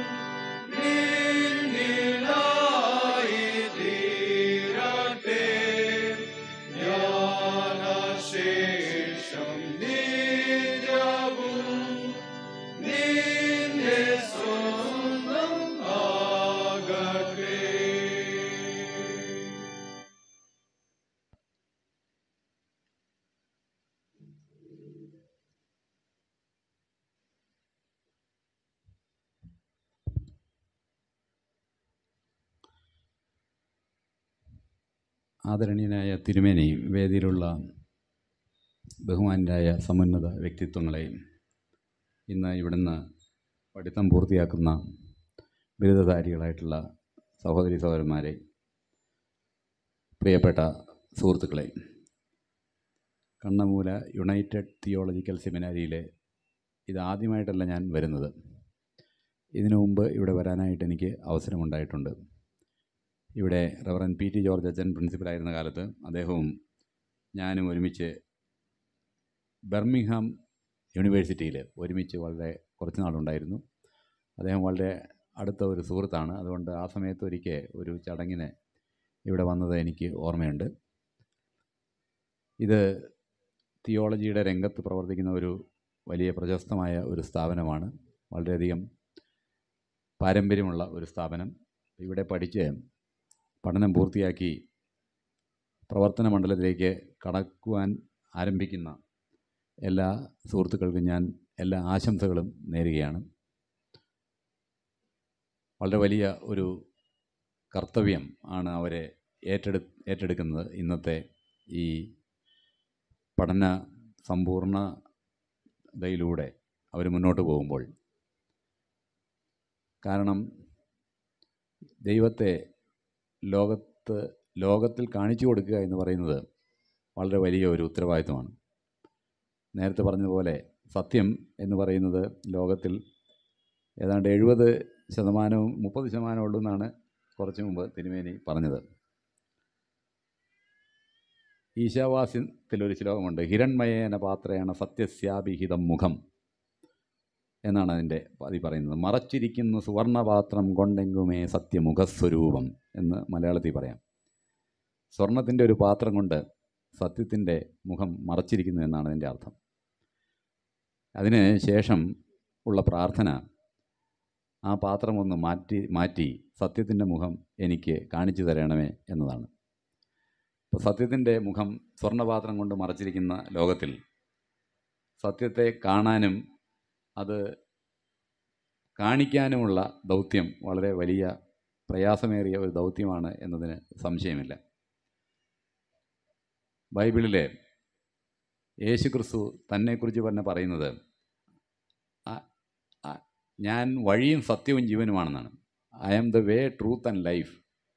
നിന്നിലായി തീരട്ടെ ജ്ഞാനശേഷം നിത്യവും നിന്റെ സ്വന്തം ആകട്ടെ ആദരണീയനായ തിരുമേനി വേദിയിലുള്ള ബഹുമാനരായ സമുന്നത വ്യക്തിത്വങ്ങളെ ഇന്ന് ഇവിടുന്ന് പഠിത്തം പൂർത്തിയാക്കുന്ന ബിരുദധാരികളായിട്ടുള്ള സഹോദരി സഹോദരന്മാരെ പ്രിയപ്പെട്ട സുഹൃത്തുക്കളെ കണ്ണമൂല യുണൈറ്റഡ് തിയോളജിക്കൽ സെമിനാരിയിലെ ഇതാദ്യമായിട്ടല്ല ഞാൻ വരുന്നത് ഇതിനു മുമ്പ് ഇവിടെ വരാനായിട്ട് എനിക്ക് അവസരമുണ്ടായിട്ടുണ്ട് ഇവിടെ റവറൻ പി ടി ജോർജ് അച്ഛൻ പ്രിൻസിപ്പലായിരുന്ന കാലത്ത് അദ്ദേഹവും ഞാനും ഒരുമിച്ച് ബർമിംഗ്ഹാം യൂണിവേഴ്സിറ്റിയിൽ ഒരുമിച്ച് വളരെ കുറച്ച് നാളുണ്ടായിരുന്നു അദ്ദേഹം വളരെ അടുത്ത ഒരു സുഹൃത്താണ് അതുകൊണ്ട് ആ സമയത്ത് ഒരിക്കൽ ഒരു ചടങ്ങിന് ഇവിടെ വന്നത് എനിക്ക് ഓർമ്മയുണ്ട് ഇത് തിയോളജിയുടെ രംഗത്ത് പ്രവർത്തിക്കുന്ന ഒരു വലിയ പ്രശസ്തമായ ഒരു സ്ഥാപനമാണ് വളരെയധികം പാരമ്പര്യമുള്ള ഒരു സ്ഥാപനം ഇവിടെ പഠിച്ച് പഠനം പൂർത്തിയാക്കി പ്രവർത്തന മണ്ഡലത്തിലേക്ക് കടക്കുവാൻ ആരംഭിക്കുന്ന എല്ലാ സുഹൃത്തുക്കൾക്കും ഞാൻ എല്ലാ ആശംസകളും നേരുകയാണ് വളരെ വലിയ ഒരു കർത്തവ്യം ആണ് അവരെ ഏറ്റെടു ഏറ്റെടുക്കുന്നത് ഇന്നത്തെ ഈ പഠന സമ്പൂർണ്ണതയിലൂടെ അവർ മുന്നോട്ട് പോകുമ്പോൾ കാരണം ദൈവത്തെ ലോകത്ത് ലോകത്തിൽ കാണിച്ചു കൊടുക്കുക എന്ന് പറയുന്നത് വളരെ വലിയ ഒരു ഉത്തരവാദിത്വമാണ് നേരത്തെ പറഞ്ഞതുപോലെ സത്യം എന്ന് പറയുന്നത് ലോകത്തിൽ ഏതാണ്ട് എഴുപത് ശതമാനവും മുപ്പത് ശതമാനം ഉള്ളൂ എന്നാണ് കുറച്ച് മുമ്പ് തിരുമേനി പറഞ്ഞത് ഈശാവാസ്യത്തിലൊരു ശ്ലോകമുണ്ട് ഹിരൺമയേന പാത്രേണ സത്യസ്യാഭിഹിതം മുഖം എന്നാണ് അതിൻ്റെ അതി പറയുന്നത് മറച്ചിരിക്കുന്ന സുവർണപാത്രം കൊണ്ടെങ്കുമേ സത്യമുഖസ്വരൂപം എന്ന് മലയാളത്തിൽ പറയാം സ്വർണത്തിൻ്റെ ഒരു പാത്രം കൊണ്ട് സത്യത്തിൻ്റെ മുഖം മറച്ചിരിക്കുന്നു എന്നാണ് അതിൻ്റെ അർത്ഥം അതിന് ശേഷം ഉള്ള പ്രാർത്ഥന ആ പാത്രം ഒന്ന് മാറ്റി മാറ്റി സത്യത്തിൻ്റെ മുഖം എനിക്ക് കാണിച്ചു തരണമേ എന്നതാണ് അപ്പോൾ സത്യത്തിൻ്റെ മുഖം സ്വർണ്ണപാത്രം കൊണ്ട് മറച്ചിരിക്കുന്ന ലോകത്തിൽ സത്യത്തെ കാണാനും അത് കാണിക്കാനുമുള്ള ദൗത്യം വളരെ വലിയ പ്രയാസമേറിയ ഒരു ദൗത്യമാണ് എന്നതിന് സംശയമില്ല ബൈബിളിലെ യേശു ക്രിസ്തു തന്നെക്കുറിച്ച് തന്നെ പറയുന്നത് "ആ- ആ- ഞാൻ വഴിയും സത്യവും ജീവനുമാണെന്നാണ് I am the way truth and life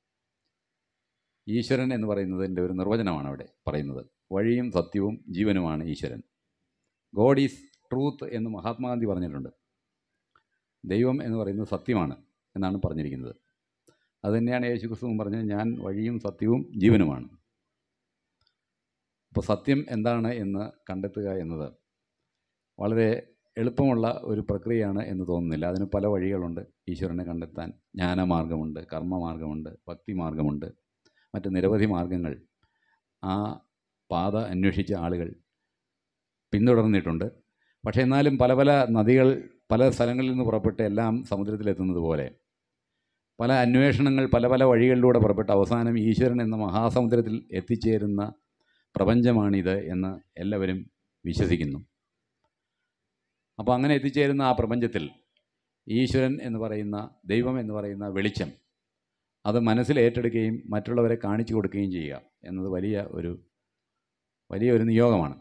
ഈശ്വരൻ എന്ന് പറയുന്നതിൻ്റെ ഒരു നിർവചനമാണ് അവിടെ പറയുന്നത് വഴിയും സത്യവും ജീവനുമാണ് ഈശ്വരൻ ഗോഡ് ഈസ് ട്രൂത്ത് എന്ന് മഹാത്മാഗാന്ധി പറഞ്ഞിട്ടുണ്ട് ദൈവം എന്ന് പറയുന്നത് സത്യമാണ് എന്നാണ് പറഞ്ഞിരിക്കുന്നത് അതുതന്നെയാണ് യേശു ക്രിസ്തുവും പറഞ്ഞത് ഞാൻ വഴിയും സത്യവും ജീവനുമാണ് അപ്പോൾ സത്യം എന്താണ് എന്ന് കണ്ടെത്തുക എന്നത് വളരെ എളുപ്പമുള്ള ഒരു പ്രക്രിയയാണ് എന്ന് തോന്നുന്നില്ല അതിന് പല വഴികളുണ്ട് ഈശ്വരനെ കണ്ടെത്താൻ ജ്ഞാനമാർഗമുണ്ട് കർമ്മമാർഗമുണ്ട് ഭക്തിമാർഗമുണ്ട് മറ്റ് നിരവധി മാർഗങ്ങൾ ആ പാത അന്വേഷിച്ച ആളുകൾ പിന്തുടർന്നിട്ടുണ്ട് പക്ഷേ എന്നാലും പല പല നദികൾ പല സ്ഥലങ്ങളിൽ നിന്ന് പുറപ്പെട്ട് എല്ലാം സമുദ്രത്തിലെത്തുന്നത് പോലെ പല അന്വേഷണങ്ങൾ പല പല വഴികളിലൂടെ പുറപ്പെട്ട് അവസാനം ഈശ്വരൻ എന്ന മഹാസമുദ്രത്തിൽ എത്തിച്ചേരുന്ന പ്രപഞ്ചമാണിത് എന്ന് എല്ലാവരും വിശ്വസിക്കുന്നു അപ്പോൾ അങ്ങനെ എത്തിച്ചേരുന്ന ആ പ്രപഞ്ചത്തിൽ ഈശ്വരൻ എന്ന് പറയുന്ന ദൈവം എന്ന് പറയുന്ന വെളിച്ചം അത് മനസ്സിൽ ഏറ്റെടുക്കുകയും മറ്റുള്ളവരെ കാണിച്ചു കൊടുക്കുകയും ചെയ്യുക എന്നത് വലിയ ഒരു വലിയ ഒരു നിയോഗമാണ്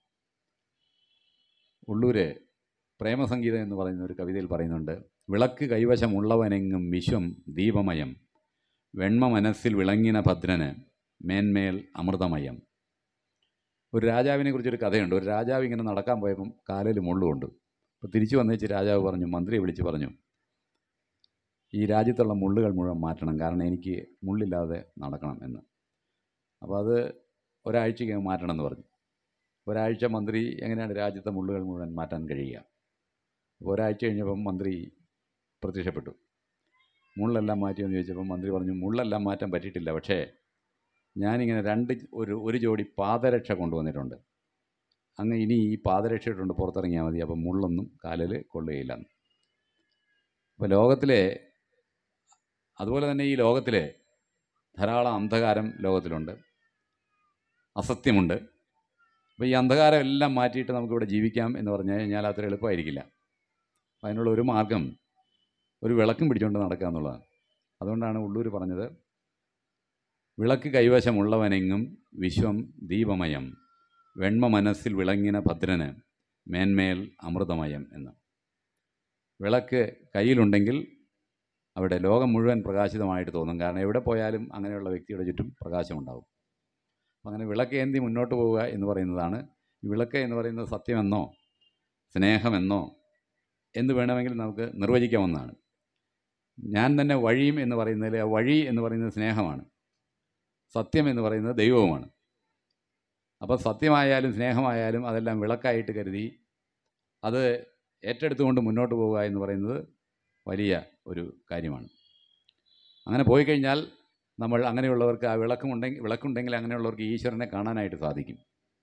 ഉള്ളൂര് പ്രേമസംഗീതം എന്ന് പറയുന്ന ഒരു കവിതയിൽ പറയുന്നുണ്ട് വിളക്ക് കൈവശമുള്ളവനെങ്ങും വിശ്വം ദീപമയം വെണ്മ മനസ്സിൽ വിളങ്ങിന ഭദ്രന് മേന്മേൽ അമൃതമയം ഒരു രാജാവിനെ കുറിച്ചൊരു കഥയുണ്ട് ഒരു രാജാവ് ഇങ്ങനെ നടക്കാൻ പോയപ്പം കാലിൽ മുള്ളുകൊണ്ട് അപ്പോൾ തിരിച്ചു വന്നേച്ച് രാജാവ് പറഞ്ഞു മന്ത്രിയെ വിളിച്ച് പറഞ്ഞു ഈ രാജ്യത്തുള്ള മുള്ളുകൾ മുഴുവൻ മാറ്റണം കാരണം എനിക്ക് മുള്ളില്ലാതെ നടക്കണം എന്ന് അപ്പോൾ അത് ഒരാഴ്ചയ്ക്ക് മാറ്റണം എന്ന് പറഞ്ഞു ഒരാഴ്ച മന്ത്രി എങ്ങനെയാണ് രാജ്യത്തെ മുള്ളുകൾ മുഴുവൻ മാറ്റാൻ കഴിയുക അപ്പോൾ ഒരാഴ്ച കഴിഞ്ഞപ്പം മന്ത്രി പ്രത്യക്ഷപ്പെട്ടു മുള്ളെല്ലാം മാറ്റിയെന്ന് ചോദിച്ചപ്പോൾ മന്ത്രി പറഞ്ഞു മുള്ളെല്ലാം മാറ്റാൻ പറ്റിയിട്ടില്ല പക്ഷേ ഞാനിങ്ങനെ രണ്ട് ഒരു ഒരു ജോഡി പാദരക്ഷ കൊണ്ടുവന്നിട്ടുണ്ട് അങ്ങ് ഇനി ഈ പാദരക്ഷ ഇട്ടുകൊണ്ട് പുറത്തിറങ്ങിയാൽ മതി അപ്പം മുള്ളൊന്നും കാലിൽ കൊള്ളുകയില്ലെന്ന് അപ്പോൾ ലോകത്തിലെ അതുപോലെ തന്നെ ഈ ലോകത്തിലെ ധാരാളം അന്ധകാരം ലോകത്തിലുണ്ട് അസത്യമുണ്ട് അപ്പോൾ ഈ അന്ധകാരം എല്ലാം മാറ്റിയിട്ട് നമുക്കിവിടെ ജീവിക്കാം എന്ന് പറഞ്ഞു കഴിഞ്ഞാൽ അത്ര എളുപ്പമായിരിക്കില്ല അപ്പോൾ അതിനുള്ള ഒരു മാർഗം ഒരു വിളക്കും പിടിച്ചുകൊണ്ട് നടക്കുക എന്നുള്ളതാണ് അതുകൊണ്ടാണ് ഉള്ളൂർ പറഞ്ഞത് വിളക്ക് കൈവശമുള്ളവനെങ്ങും വിശ്വം ദീപമയം വെണ്മ മനസ്സിൽ വിളങ്ങിന ഭദ്രന് മേന്മേൽ അമൃതമയം എന്ന് വിളക്ക് കയ്യിലുണ്ടെങ്കിൽ അവിടെ ലോകം മുഴുവൻ പ്രകാശിതമായിട്ട് തോന്നും കാരണം എവിടെ പോയാലും അങ്ങനെയുള്ള വ്യക്തിയുടെ ചുറ്റും പ്രകാശമുണ്ടാവും അപ്പം അങ്ങനെ വിളക്കേന്തി മുന്നോട്ട് പോവുക എന്ന് പറയുന്നതാണ് ഈ വിളക്ക് എന്ന് പറയുന്നത് സത്യമെന്നോ സ്നേഹമെന്നോ എന്ത് വേണമെങ്കിലും നമുക്ക് നിർവചിക്കാവുന്നതാണ് ഞാൻ തന്നെ വഴിയും എന്ന് പറയുന്നതിൽ ആ വഴി എന്ന് പറയുന്നത് സ്നേഹമാണ് സത്യം എന്ന് പറയുന്നത് ദൈവവുമാണ് അപ്പോൾ സത്യമായാലും സ്നേഹമായാലും അതെല്ലാം വിളക്കായിട്ട് കരുതി അത് ഏറ്റെടുത്തുകൊണ്ട് മുന്നോട്ട് പോവുക എന്ന് പറയുന്നത് വലിയ ഒരു കാര്യമാണ് അങ്ങനെ പോയി കഴിഞ്ഞാൽ നമ്മൾ അങ്ങനെയുള്ളവർക്ക് ആ വിളക്കമുണ്ടെങ്കിൽ വിളക്കുണ്ടെങ്കിൽ അങ്ങനെയുള്ളവർക്ക് ഈശ്വരനെ കാണാനായിട്ട് സാധിക്കും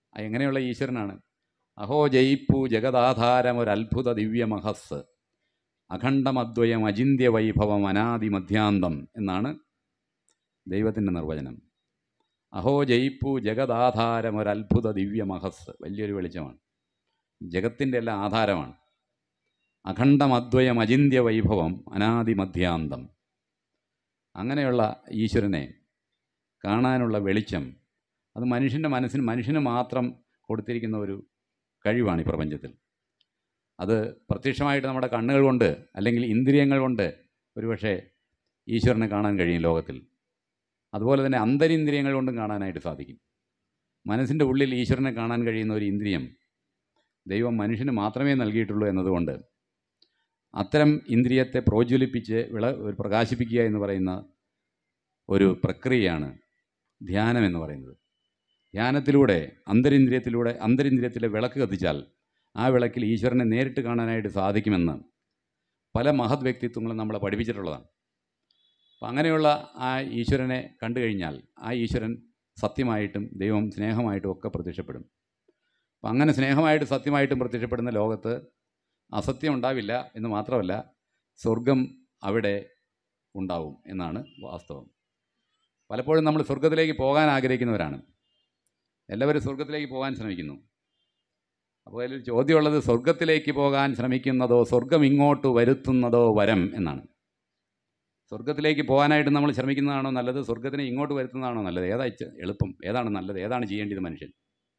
എങ്ങനെയുള്ള ഈശ്വരനാണ് അഹോ ജയിപ്പു ജഗദാധാരം ഒരത്ഭുത ദിവ്യമഹസ് അഖണ്ഡമദ്വയം അചിന്യ വൈഭവം അനാദി മധ്യാന്തം എന്നാണ് ദൈവത്തിൻ്റെ നിർവചനം അഹോ ജയിപ്പു ജഗദാധാരം ഒരത്ഭുത ദിവ്യമഹസ് വലിയൊരു വെളിച്ചമാണ് ജഗത്തിൻ്റെ എല്ലാം ആധാരമാണ് അഖണ്ഡമദ്വയം അചിന്യ വൈഭവം അനാദി മധ്യാന്തം അങ്ങനെയുള്ള ഈശ്വരനെ കാണാനുള്ള വെളിച്ചം അത് മനുഷ്യൻ്റെ മനസ്സിന് മനുഷ്യന് മാത്രം കൊടുത്തിരിക്കുന്ന ഒരു കഴിവാണ് ഈ പ്രപഞ്ചത്തിൽ അത് പ്രത്യക്ഷമായിട്ട് നമ്മുടെ കണ്ണുകൾ കൊണ്ട് അല്ലെങ്കിൽ ഇന്ദ്രിയങ്ങൾ കൊണ്ട് ഒരുപക്ഷെ ഈശ്വരനെ കാണാൻ കഴിയും ലോകത്തിൽ അതുപോലെ തന്നെ അന്തരിന്ദ്രിയങ്ങൾ കൊണ്ടും കാണാനായിട്ട് സാധിക്കും മനസ്സിൻ്റെ ഉള്ളിൽ ഈശ്വരനെ കാണാൻ കഴിയുന്ന ഒരു ഇന്ദ്രിയം ദൈവം മനുഷ്യന് മാത്രമേ നൽകിയിട്ടുള്ളൂ എന്നതുകൊണ്ട് അത്തരം ഇന്ദ്രിയത്തെ പ്രോജ്വലിപ്പിച്ച് വിള പ്രകാശിപ്പിക്കുക എന്ന് പറയുന്ന ഒരു പ്രക്രിയയാണ് ധ്യാനം എന്ന് പറയുന്നത് ധ്യാനത്തിലൂടെ അന്തരിന്ദ്രിയത്തിലൂടെ അന്തരിന്ദ്രിയത്തിലെ വിളക്ക് കത്തിച്ചാൽ ആ വിളക്കിൽ ഈശ്വരനെ നേരിട്ട് കാണാനായിട്ട് സാധിക്കുമെന്ന് പല മഹത് വ്യക്തിത്വങ്ങളും നമ്മളെ പഠിപ്പിച്ചിട്ടുള്ളതാണ് അപ്പം അങ്ങനെയുള്ള ആ ഈശ്വരനെ കണ്ടു കഴിഞ്ഞാൽ ആ ഈശ്വരൻ സത്യമായിട്ടും ദൈവം സ്നേഹമായിട്ടും ഒക്കെ പ്രത്യക്ഷപ്പെടും അപ്പം അങ്ങനെ സ്നേഹമായിട്ട് സത്യമായിട്ടും പ്രത്യക്ഷപ്പെടുന്ന ലോകത്ത് അസത്യം ഉണ്ടാവില്ല എന്ന് മാത്രമല്ല സ്വർഗം അവിടെ ഉണ്ടാവും എന്നാണ് വാസ്തവം പലപ്പോഴും നമ്മൾ സ്വർഗത്തിലേക്ക് പോകാൻ ആഗ്രഹിക്കുന്നവരാണ് എല്ലാവരും സ്വർഗത്തിലേക്ക് പോകാൻ ശ്രമിക്കുന്നു അപ്പോൾ അതിൽ ചോദ്യമുള്ളത് സ്വർഗത്തിലേക്ക് പോകാൻ ശ്രമിക്കുന്നതോ സ്വർഗം ഇങ്ങോട്ട് വരുത്തുന്നതോ വരം എന്നാണ് സ്വർഗത്തിലേക്ക് പോകാനായിട്ട് നമ്മൾ ശ്രമിക്കുന്നതാണോ നല്ലത് സ്വർഗത്തിനെ ഇങ്ങോട്ട് വരുത്തുന്നതാണോ നല്ലത് ഏതാ ഇച്ച- എളുപ്പം ഏതാണ് നല്ലത് ഏതാണ് ചെയ്യേണ്ടത് മനുഷ്യൻ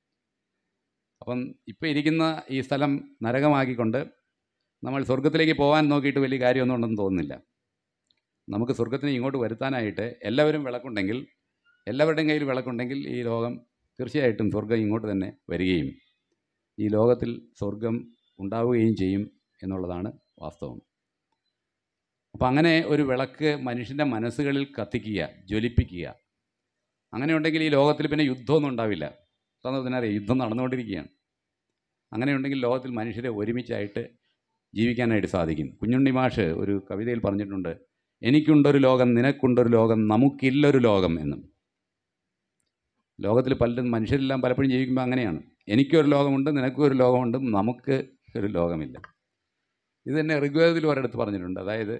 അപ്പം ഇപ്പോൾ ഇരിക്കുന്ന ഈ സ്ഥലം നരകമാക്കിക്കൊണ്ട് നമ്മൾ സ്വർഗത്തിലേക്ക് പോകാൻ നോക്കിയിട്ട് വലിയ കാര്യമൊന്നും ഉണ്ടെന്ന് തോന്നുന്നില്ല നമുക്ക് സ്വർഗത്തിനെ ഇങ്ങോട്ട് വരുത്താനായിട്ട് എല്ലാവരും വിളക്കുണ്ടെങ്കിൽ എല്ലാവരുടെയും കയ്യിൽ വിളക്കുണ്ടെങ്കിൽ ഈ ലോകം തീർച്ചയായിട്ടും സ്വർഗം ഇങ്ങോട്ട് തന്നെ വരികയും ഈ ലോകത്തിൽ സ്വർഗം ഉണ്ടാവുകയും ചെയ്യും എന്നുള്ളതാണ് വാസ്തവം അപ്പം അങ്ങനെ ഒരു വിളക്ക് മനുഷ്യൻ്റെ മനസ്സുകളിൽ കത്തിക്കുക ജ്വലിപ്പിക്കുക അങ്ങനെ ഉണ്ടെങ്കിൽ ഈ ലോകത്തിൽ പിന്നെ യുദ്ധമൊന്നും ഉണ്ടാവില്ല അറിയാം യുദ്ധം നടന്നുകൊണ്ടിരിക്കുകയാണ് അങ്ങനെ ഉണ്ടെങ്കിൽ ലോകത്തിൽ മനുഷ്യരെ ഒരുമിച്ചായിട്ട് ജീവിക്കാനായിട്ട് സാധിക്കും കുഞ്ഞുണ്ണി മാഷ് ഒരു കവിതയിൽ പറഞ്ഞിട്ടുണ്ട് എനിക്കുണ്ടൊരു ലോകം നിനക്കുണ്ടൊരു ലോകം നമുക്കില്ലൊരു ലോകം എന്നും ലോകത്തിൽ പലരും മനുഷ്യരെല്ലാം പലപ്പോഴും ജീവിക്കുമ്പോൾ അങ്ങനെയാണ് എനിക്കൊരു ലോകമുണ്ട് നിനക്കും ഒരു ലോകമുണ്ട് നമുക്ക് ഒരു ലോകമില്ല ഇത് തന്നെ ഋഗ്വേദത്തിൽ ഒരിടത്ത് പറഞ്ഞിട്ടുണ്ട് അതായത്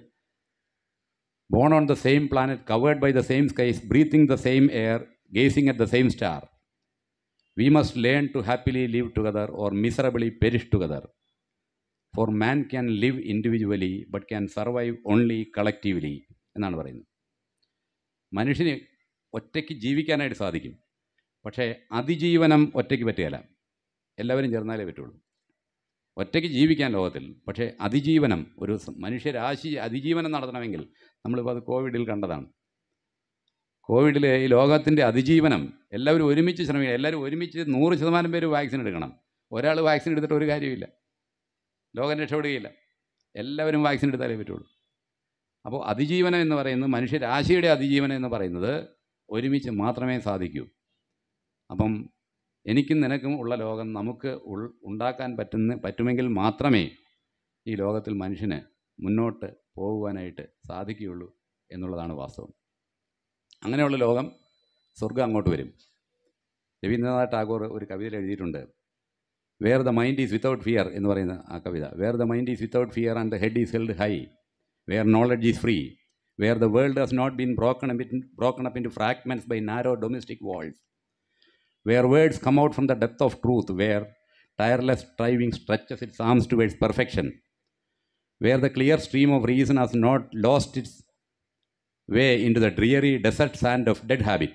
born on the same planet covered by the same skies breathing the same air gazing at the same star we must learn to happily live together or miserably perish together for man can live individually but can survive only collectively എന്നാണ് പറയുന്നത് മനുഷ്യന് ഒറ്റയ്ക്ക് ജീവിക്കാനായിട്ട് സാധിക്കും പക്ഷേ അതിജീവനം ഒറ്റയ്ക്ക് പറ്റുകയില്ല എല്ലാവരും ചേർന്നാലേ പറ്റുള്ളൂ ഒറ്റയ്ക്ക് ജീവിക്കാൻ ലോകത്തിൽ പക്ഷേ അതിജീവനം ഒരു സ- മനുഷ്യരാശി അതിജീവനം നടത്തണമെങ്കിൽ നമ്മളിപ്പോൾ അത് കോവിഡിൽ കണ്ടതാണ് കോവിഡിൽ ഈ ലോകത്തിൻ്റെ അതിജീവനം എല്ലാവരും ഒരുമിച്ച് ശ്രമിക്കണം എല്ലാവരും ഒരുമിച്ച് നൂറ് ശതമാനം പേര് വാക്സിൻ എടുക്കണം ഒരാൾ വാക്സിൻ എടുത്തിട്ട് ഒരു കാര്യമില്ല ലോകം രക്ഷപ്പെടുകയില്ല എല്ലാവരും വാക്സിൻ എടുത്താലേ പറ്റുള്ളൂ അപ്പോൾ അതിജീവനം എന്ന് പറയുന്നത് മനുഷ്യരാശിയുടെ അതിജീവനം എന്ന് പറയുന്നത് ഒരുമിച്ച് മാത്രമേ സാധിക്കൂ അപ്പം എനിക്കും നിനക്കും ഉള്ള ലോകം നമുക്ക് ഉൾ ഉണ്ടാക്കാൻ പറ്റുന്ന പറ്റുമെങ്കിൽ മാത്രമേ ഈ ലോകത്തിൽ മനുഷ്യന് മുന്നോട്ട് പോകുവാനായിട്ട് സാധിക്കുകയുള്ളൂ എന്നുള്ളതാണ് വാസ്തവം അങ്ങനെയുള്ള ലോകം സ്വർഗം അങ്ങോട്ട് വരും രവീന്ദ്രനാഥ് ടാഗോർ ഒരു കവിതയിൽ എഴുതിയിട്ടുണ്ട് where the mind is without fear എന്ന് പറയുന്ന ആ കവിത where the mind is without fear and the head is held high where knowledge is free where the world has not been broken broken up into fragments by narrow domestic walls where words come out from the depth of truth, where tireless striving stretches its arms towards perfection, where the clear stream of reason has not lost its way into the dreary desert sand of dead habit,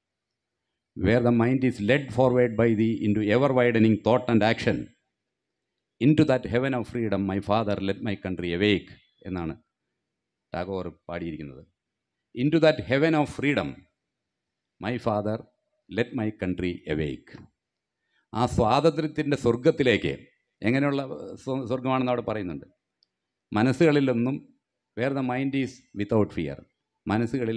where the mind is led forward by the into ever widening thought and action, into that heaven of freedom, my father, let my country awake എന്നാണ് ടാഗോർ പാടിയിരിക്കുന്നത് into that heaven of freedom my father let my country awake ആ സ്വാതന്ത്ര്യത്തിൻ്റെ സ്വർഗത്തിലേക്ക് എങ്ങനെയുള്ള സ്വ- സ്വർഗമാണെന്ന് അവിടെ പറയുന്നുണ്ട് മനസ്സുകളിലൊന്നും where the mind is without fear മനസ്സുകളിൽ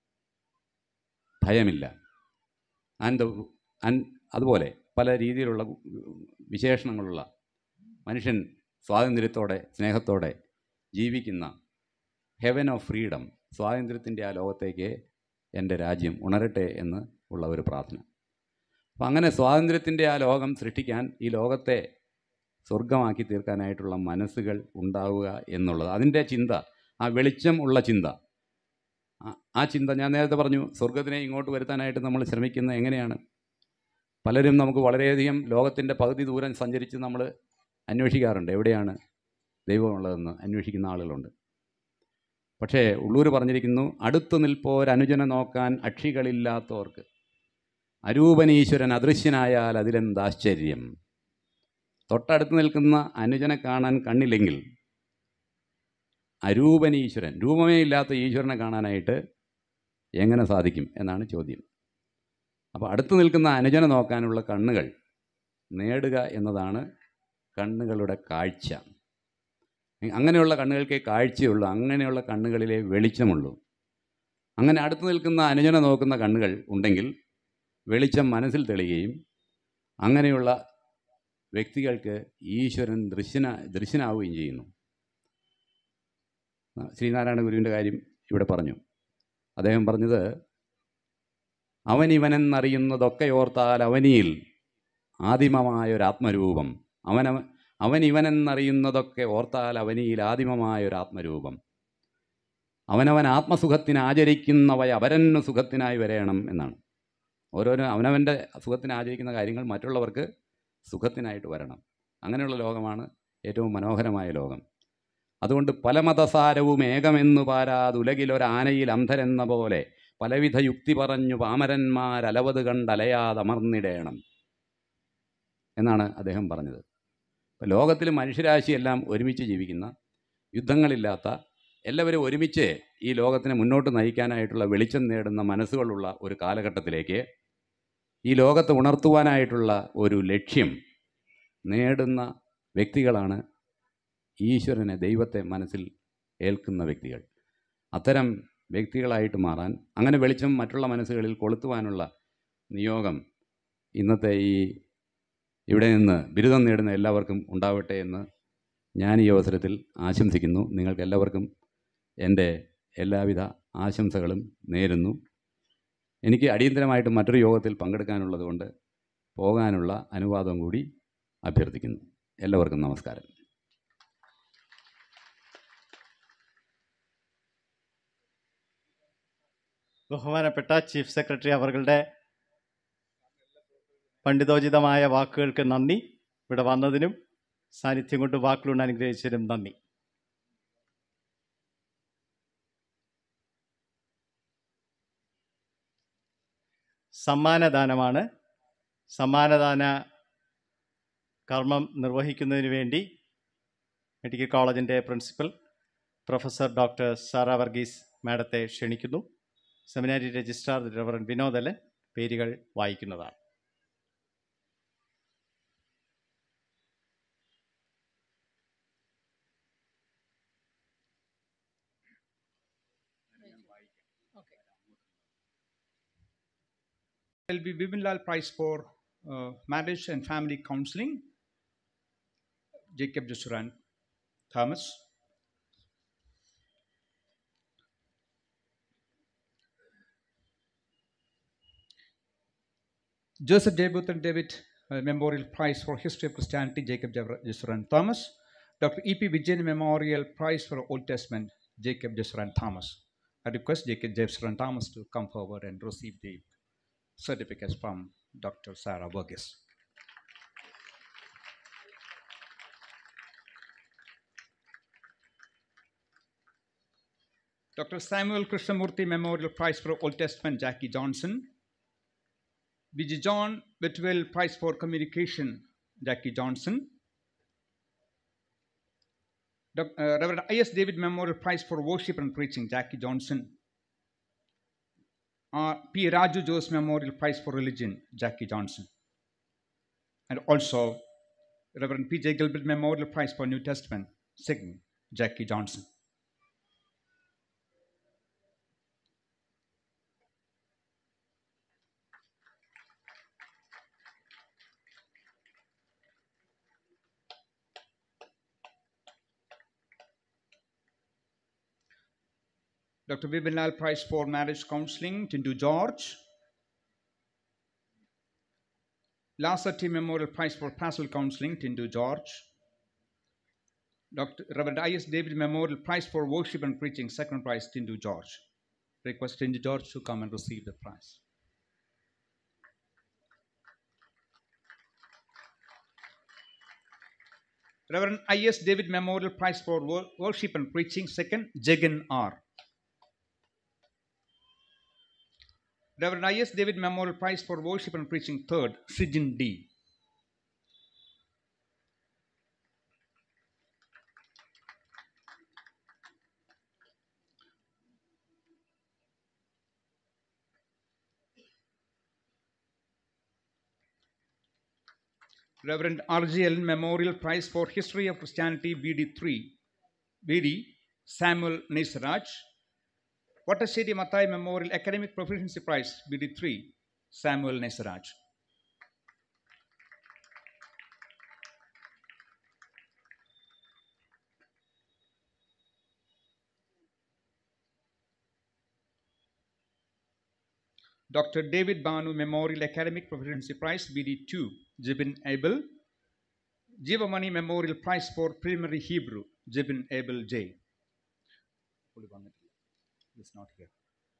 ഭയമില്ല ആൻഡ് ആൻഡ് അതുപോലെ പല രീതിയിലുള്ള വിശേഷണങ്ങളുള്ള മനുഷ്യൻ സ്വാതന്ത്ര്യത്തോടെ സ്നേഹത്തോടെ ജീവിക്കുന്ന ഹെവൻ ഓഫ് ഫ്രീഡം സ്വാതന്ത്ര്യത്തിൻ്റെ ആ ലോകത്തേക്ക് എൻ്റെ രാജ്യം ഉണരട്ടെ എന്ന് ഉള്ള ഒരു പ്രാർത്ഥന അപ്പം അങ്ങനെ സ്വാതന്ത്ര്യത്തിൻ്റെ ആ ലോകം സൃഷ്ടിക്കാൻ ഈ ലോകത്തെ സ്വർഗമാക്കി തീർക്കാനായിട്ടുള്ള മനസ്സുകൾ ഉണ്ടാവുക എന്നുള്ളത് അതിൻ്റെ ചിന്ത ആ വെളിച്ചം ഉള്ള ചിന്ത ആ- ആ ചിന്ത ഞാൻ നേരത്തെ പറഞ്ഞു സ്വർഗത്തിനെ ഇങ്ങോട്ട് വരുത്താനായിട്ട് നമ്മൾ ശ്രമിക്കുന്നത് എങ്ങനെയാണ് പലരും നമുക്ക് വളരെയധികം ലോകത്തിൻ്റെ പകുതി ദൂരം സഞ്ചരിച്ച് നമ്മൾ അന്വേഷിക്കാറുണ്ട് എവിടെയാണ് ദൈവമുള്ളതെന്ന് അന്വേഷിക്കുന്ന ആളുകളുണ്ട് പക്ഷേ ഉള്ളൂർ പറഞ്ഞിരിക്കുന്നു അടുത്തു നിൽപ്പോരനുജനെ നോക്കാൻ അക്ഷികളില്ലാത്തവർക്ക് അരൂപനീശ്വരൻ അദൃശ്യനായാൽ അതിലെന്താശ്ചര്യം തൊട്ടടുത്ത് നിൽക്കുന്ന അനുജനെ കാണാൻ കണ്ണില്ലെങ്കിൽ അരൂപനീശ്വരൻ രൂപമേ ഇല്ലാത്ത ഈശ്വരനെ കാണാനായിട്ട് എങ്ങനെ സാധിക്കും എന്നാണ് ചോദ്യം അപ്പോൾ അടുത്ത് നിൽക്കുന്ന അനുജനെ നോക്കാനുള്ള കണ്ണുകൾ നേടുക എന്നതാണ് കണ്ണുകളുടെ കാഴ്ച അങ്ങനെയുള്ള കണ്ണുകൾക്കേ കാഴ്ചയുള്ളൂ അങ്ങനെയുള്ള കണ്ണുകളിലെ വെളിച്ചമുള്ളൂ അങ്ങനെ അടുത്ത് നിൽക്കുന്ന അനുജനെ നോക്കുന്ന കണ്ണുകൾ ഉണ്ടെങ്കിൽ വെളിച്ചം മനസ്സിൽ തെളിയുകയും അങ്ങനെയുള്ള വ്യക്തികൾക്ക് ഈശ്വരൻ ദൃശ്യന ദൃശ്യനാവുകയും ചെയ്യുന്നു ആ, ശ്രീനാരായണ ഗുരുവിൻ്റെ കാര്യം ഇവിടെ പറഞ്ഞു അദ്ദേഹം പറഞ്ഞത് അവനിവനെന്നറിയുന്നതൊക്കെ ഓർത്താൽ അവനിയിൽ ആദിമമായൊരാത്മരൂപം അവനവ അവൻ ഇവനെന്നറിയുന്നതൊക്കെ ഓർത്താൽ അവനിയിൽ ആദിമമായൊരാത്മരൂപം അവനവൻ ആത്മസുഖത്തിന് ആചരിക്കുന്നവ അപരന് സുഖത്തിനായി വരയണം എന്നാണ് ഓരോരോ അവനവൻ്റെ സുഖത്തിന് ആചരിക്കുന്ന കാര്യങ്ങൾ മറ്റുള്ളവർക്ക് സുഖത്തിനായിട്ട് വരണം അങ്ങനെയുള്ള ലോകമാണ് ഏറ്റവും മനോഹരമായ ലോകം അതുകൊണ്ട് പല മതസാരവും ഏകമെന്നു പാരാതുലകിലൊരാനയിൽ അന്ധരെന്ന പോലെ പലവിധ യുക്തി പറഞ്ഞു പാമരന്മാരലവത് കണ്ടലയാതമർന്നിടേണം എന്നാണ് അദ്ദേഹം പറഞ്ഞത് ഇപ്പോൾ ലോകത്തിൽ മനുഷ്യരാശിയെല്ലാം ഒരുമിച്ച് ജീവിക്കുന്ന യുദ്ധങ്ങളില്ലാത്ത എല്ലാവരും ഒരുമിച്ച് ഈ ലോകത്തിനെ മുന്നോട്ട് നയിക്കാനായിട്ടുള്ള വെളിച്ചം നേടുന്ന മനസ്സുകളുള്ള ഒരു കാലഘട്ടത്തിലേക്ക് ഈ ലോകത്തെ ഉണർത്തുവാനായിട്ടുള്ള ഒരു ലക്ഷ്യം നേടുന്ന വ്യക്തികളാണ് ഈശ്വരനെ ദൈവത്തെ മനസ്സിൽ ഏൽക്കുന്ന വ്യക്തികൾ അത്തരം വ്യക്തികളായിട്ട് മാറാൻ അങ്ങനെ വെളിച്ചം മറ്റുള്ള മനസ്സുകളിൽ കൊളുത്തുവാനുള്ള നിയോഗം ഇന്നത്തെ ഈ ഇവിടെ നിന്ന് ബിരുദം നേടുന്ന എല്ലാവർക്കും ഉണ്ടാവട്ടെ എന്ന് ഞാൻ ഈ അവസരത്തിൽ ആശംസിക്കുന്നു നിങ്ങൾക്ക് എല്ലാവർക്കും എൻ്റെ എല്ലാവിധ ആശംസകളും നേരുന്നു എനിക്ക് അടിയന്തരമായിട്ട് മറ്റൊരു യോഗത്തിൽ പങ്കെടുക്കാനുള്ളത് കൊണ്ട് പോകാനുള്ള അനുവാദം കൂടി അഭ്യർത്ഥിക്കുന്നു എല്ലാവർക്കും നമസ്കാരം ബഹുമാനപ്പെട്ട ചീഫ് സെക്രട്ടറി അവരുടെ പണ്ഡിതോചിതമായ വാക്കുകൾക്ക് നന്ദി ഇവിടെ വന്നതിനും സാന്നിധ്യം കൊണ്ട് വാക്കുകൊണ്ട് അനുഗ്രഹിച്ചതിനും നന്ദി സമ്മാനദാനമാണ് സമ്മാനദാന കർമ്മം നിർവഹിക്കുന്നതിന് വേണ്ടി മെഡിക്കൽ കോളേജിൻ്റെ principal professor doctor Sara Varghese മാഡത്തെ ക്ഷണിക്കുന്നു സെമിനാരി രജിസ്ട്രാർ റവറൻ വിനോദലൻ പേരുകൾ വായിക്കുന്നതാണ് will be Bibinlal Prize for uh, Marriage and Family Counseling, Jacob Jasuran Thomas. Joseph J. Booth and David uh, Memorial Prize for History of Christianity, Jacob Jasuran Thomas. Dr. E.P. Vijayan Memorial Prize for Old Testament, Jacob Jasuran Thomas. I request Jacob Jasuran Thomas to come forward and receive the certificates from Dr. Sarah Burgess. Dr. Samuel Krishnamurti Memorial Prize for Old Testament, Jackie Johnson. Vijay John Whitwell Prize for Communication, Jackie Johnson. Doc- uh, Reverend I.S. David Memorial Prize for Worship and Preaching, Jackie Johnson. Uh, P. Raju Jose Memorial Prize for Religion, Jackie Johnson. And also Reverend P.J. Gilbert Memorial Prize for New Testament, Sign, Jackie Johnson. Dr. Vibinlal Prize for Marriage Counseling, Tindu George. Lassetti Memorial Prize for Pastoral Counseling, Tindu George. Dr. Reverend I.S. David Memorial Prize for Worship and Preaching, second prize, Tindu George. Request Tindu George to come and receive the prize. Reverend I.S. David Memorial Prize for Wor- Worship and Preaching, second, Jagan R. Reverend I.S. David Memorial Prize for Worship and Preaching, third, Srijin D. Reverend R.G.L. Memorial Prize for History of Christianity, BD3, BD, Samuel Nisraj. Vataseri Matai Memorial Academic Proficiency Prize, BD3, Samuel Nisraj. Dr. David Banu Memorial Academic Proficiency Prize, BD2, Jibin Abel. Jivamani Memorial Prize for Preliminary Hebrew, Jibin Abel J. It's not here.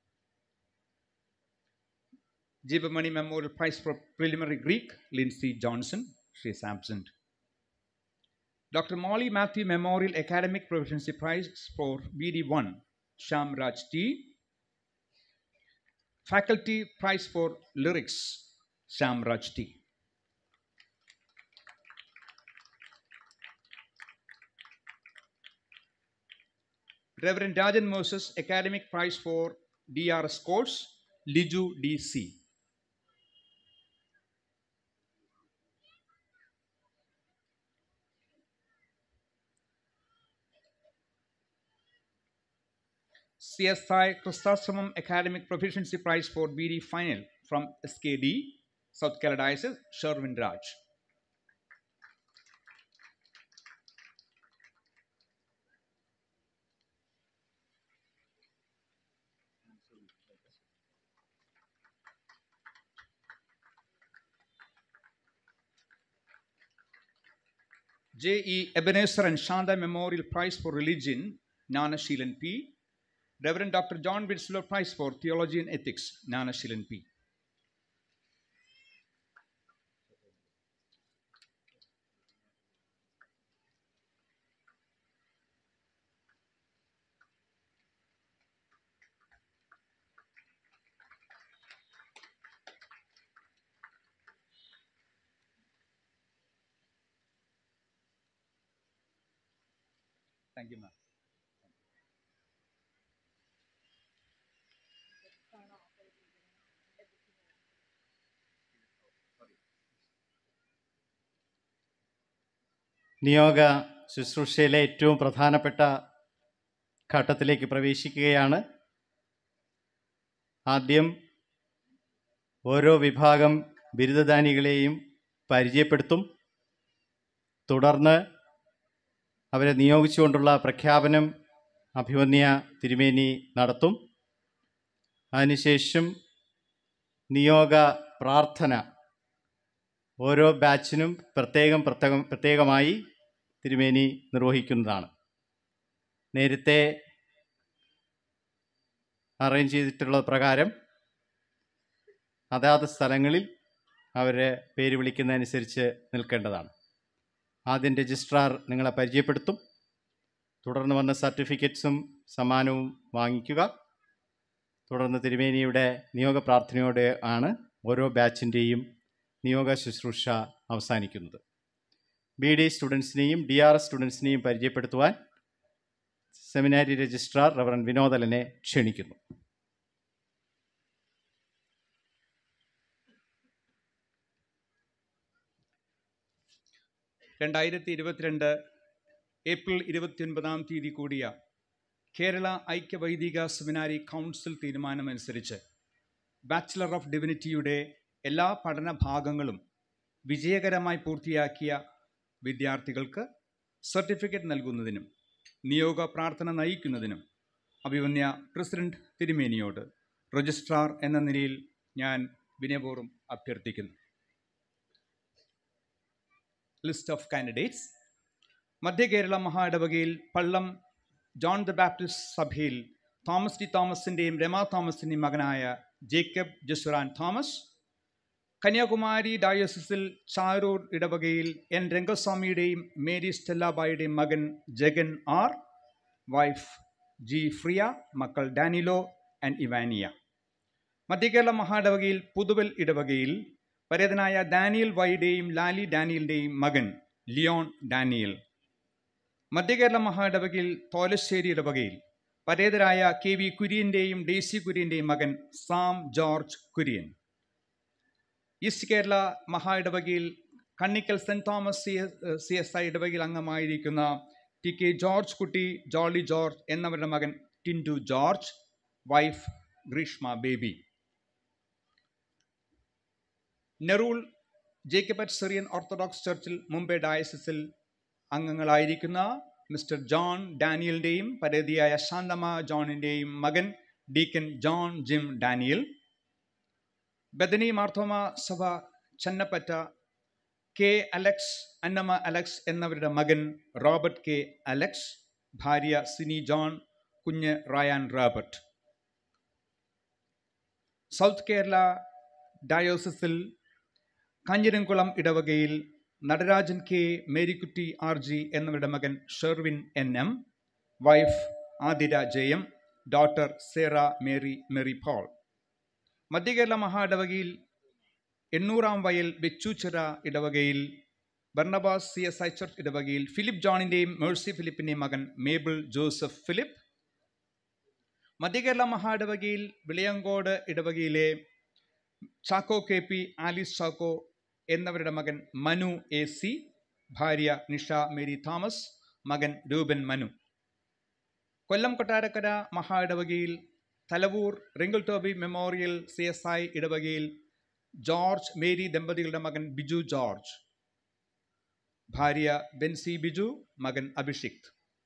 Jivamani Memorial Prize for Preliminary Greek, Lindsay Johnson. She is absent. Dr. Molly Matthew Memorial Academic Proficiency Prize for BD1, Sham Raj T. Faculty Prize for Lyrics, Sham Raj T. Reverend Rajan Moses Academic Prize for DRS course, Liju DC. CSI Chrysostomum Academic Proficiency Prize for BD Final from SKD, South Carolina Diocese, Sherwin Raj. J.E. Ebenezer and Shanda Memorial Prize for Religion, Nana Sheelan P. Reverend Dr. John Winslow Prize for Theology and Ethics, Nana Sheelan P. Thank you, ma'am. നിയോഗ ശുശ്രൂഷയിലെ ഏറ്റവും പ്രധാനപ്പെട്ട ഘട്ടത്തിലേക്ക് പ്രവേശിക്കുകയാണ് ആദ്യം ഓരോ വിഭാഗം ബിരുദദാനികളെയും പരിചയപ്പെടുത്തും തുടർന്ന് അവരെ നിയോഗിച്ചുകൊണ്ടുള്ള പ്രഖ്യാപനം അഭിമന്യ തിരുമേനി നടത്തും അതിനുശേഷം നിയോഗ പ്രാർത്ഥന ഓരോ ബാച്ചിനും പ്രത്യേകം പ്രത്യേകം പ്രത്യേകമായി തിരുമേനി നിർവഹിക്കുന്നതാണ് നേരത്തെ അറേഞ്ച് ചെയ്തിട്ടുള്ള പ്രകാരം അതാത് സ്ഥലങ്ങളിൽ അവരെ പേര് വിളിക്കുന്നതനുസരിച്ച് നിൽക്കേണ്ടതാണ് ആദ്യം രജിസ്ട്രാർ നിങ്ങളെ പരിചയപ്പെടുത്തും തുടർന്ന് വന്ന സർട്ടിഫിക്കറ്റ്സും സമ്മാനവും വാങ്ങിക്കുക തുടർന്ന് തിരുമേനിയുടെ നിയോഗ പ്രാർത്ഥനയോടെ ആണ് ഓരോ ബാച്ചിൻ്റെയും നിയോഗ ശുശ്രൂഷ അവസാനിക്കുന്നത് ബി ഡി സ്റ്റുഡൻസിനെയും ഡി ആർ എസ് സ്റ്റുഡൻസിനെയും പരിചയപ്പെടുത്തുവാൻ സെമിനാരി രജിസ്ട്രാർ റവറൻ വിനോദലനെ ക്ഷണിക്കുന്നു രണ്ടായിരത്തി ഇരുപത്തിരണ്ട് ഏപ്രിൽ ഇരുപത്തിയൊൻപതാം തീയതി കൂടിയ കേരള ഐക്യവൈദിക സെമിനാരി കൗൺസിൽ തീരുമാനമനുസരിച്ച് ബാച്ചിലർ ഓഫ് ഡിവിനിറ്റിയുടെ എല്ലാ പഠന ഭാഗങ്ങളും വിജയകരമായി പൂർത്തിയാക്കിയ വിദ്യാർത്ഥികൾക്ക് സർട്ടിഫിക്കറ്റ് നൽകുന്നതിനും നിയോഗ പ്രാർത്ഥന നയിക്കുന്നതിനും അഭിമന്യ പ്രസിഡന്റ് തിരുമേനിയോട് രജിസ്ട്രാർ എന്ന നിലയിൽ ഞാൻ വിനയപൂർവ്വം അഭ്യർത്ഥിക്കുന്നു ലിസ്റ്റ് ഓഫ് കാൻഡിഡേറ്റ്സ് മധ്യ കേരള മഹാ ഇടവകയിൽ പള്ളം ജോൺ ദ ബാപ്റ്റിസ്റ്റ് സഭയിൽ തോമസ് ഡി തോമസിൻ്റെയും രമ തോമസിൻ്റെയും മകനായ ജേക്കബ് ജസുറാൻ തോമസ് കന്യാകുമാരി ഡയോസിസിൽ ചാരൂർ ഇടവകയിൽ എൻ രംഗസ്വാമിയുടെയും മേരി സ്റ്റെല്ലാബായിയുടെയും മകൻ Jagan R wife G Priya മക്കൾ ഡാനിലോ ആൻഡ് ഇവാനിയ മധ്യകേരള മഹാഇടവകയിൽ പുതുവൽ ഇടവകയിൽ പരേതനായ ഡാനിയൽ വൈയുടെയും ലാലി ഡാനിയലിൻ്റെയും മകൻ ലിയോൺ ഡാനിയൽ മധ്യകേരള മഹാഇടവകയിൽ തോലശ്ശേരി ഇടവകയിൽ പരേതരായ കെ വി കുര്യൻ്റെയും ഡേസി കുര്യൻ്റെയും മകൻ സാം ജോർജ് കുര്യൻ ഈസ്റ്റ് കേരള മഹാ ഇടവകയിൽ Kannickal saint Thomas C C S I ഇടവകയിൽ അംഗമായിരിക്കുന്ന ടി കെ ജോർജ് കുട്ടി ജോളി ജോർജ് എന്നവരുടെ മകൻ Tintu George wife Greeshma Baby Nerul Jacobite Syrian Orthodox ചർച്ചിൽ മുംബൈ ഡയസിസിൽ അംഗങ്ങളായിരിക്കുന്ന മിസ്റ്റർ ജോൺ ഡാനിയലിൻ്റെയും പരേതിയായ ശാന്തമ ജോണിൻ്റെയും മകൻ ഡീക്കൻ ജോൺ ജിം ഡാനിയൽ ബദനി മാർത്തോമ സഭ ചന്നപ്പറ്റ കെ അലക്സ് അന്നമ്മ അലക്സ് എന്നവരുടെ മകൻ റോബർട്ട് കെ അലക്സ് ഭാര്യ സിനി ജോൺ കുഞ്ഞ് റയാൻ റോബർട്ട് സൗത്ത് കേരള ഡയോസിസിൽ കാഞ്ഞിരംകുളം ഇടവകയിൽ Natarajan K Marykutty R G എന്നിവരുടെ മകൻ Sherwin N M wife Athira Jayam daughter Sera Mary Mary Paul Madhya Kerala മഹാ ഇടവകയിൽ എണ്ണൂറാം വയൽ വെച്ചൂച്ചിറ ഇടവകയിൽ Barnabas C S I church ഇടവകയിൽ ഫിലിപ്പ് ജോണിൻ്റെയും മേഴ്സി ഫിലിപ്പിൻ്റെയും മകൻ മേബിൾ ജോസഫ് ഫിലിപ്പ് മധ്യകേരള മഹാ ഇടവകയിൽ വിളയങ്കോട് ഇടവകയിലെ ചാക്കോ കെ പി ആലിസ് ചാക്കോ എന്നവരുടെ മകൻ മനു എ സി ഭാര്യ നിഷ മേരി തോമസ് മകൻ രൂപൻ മനു കൊല്ലം കൊട്ടാരക്കര മഹാ ഇടവകയിൽ Thalavoor Rinkle Toby memorial C S I ഇടവകയിൽ ജോർജ് മേരി ദമ്പതികളുടെ മകൻ ബിജു ജോർജ് ഭാര്യ ബെൻസി ബിജു മകൻ അഭിഷിക്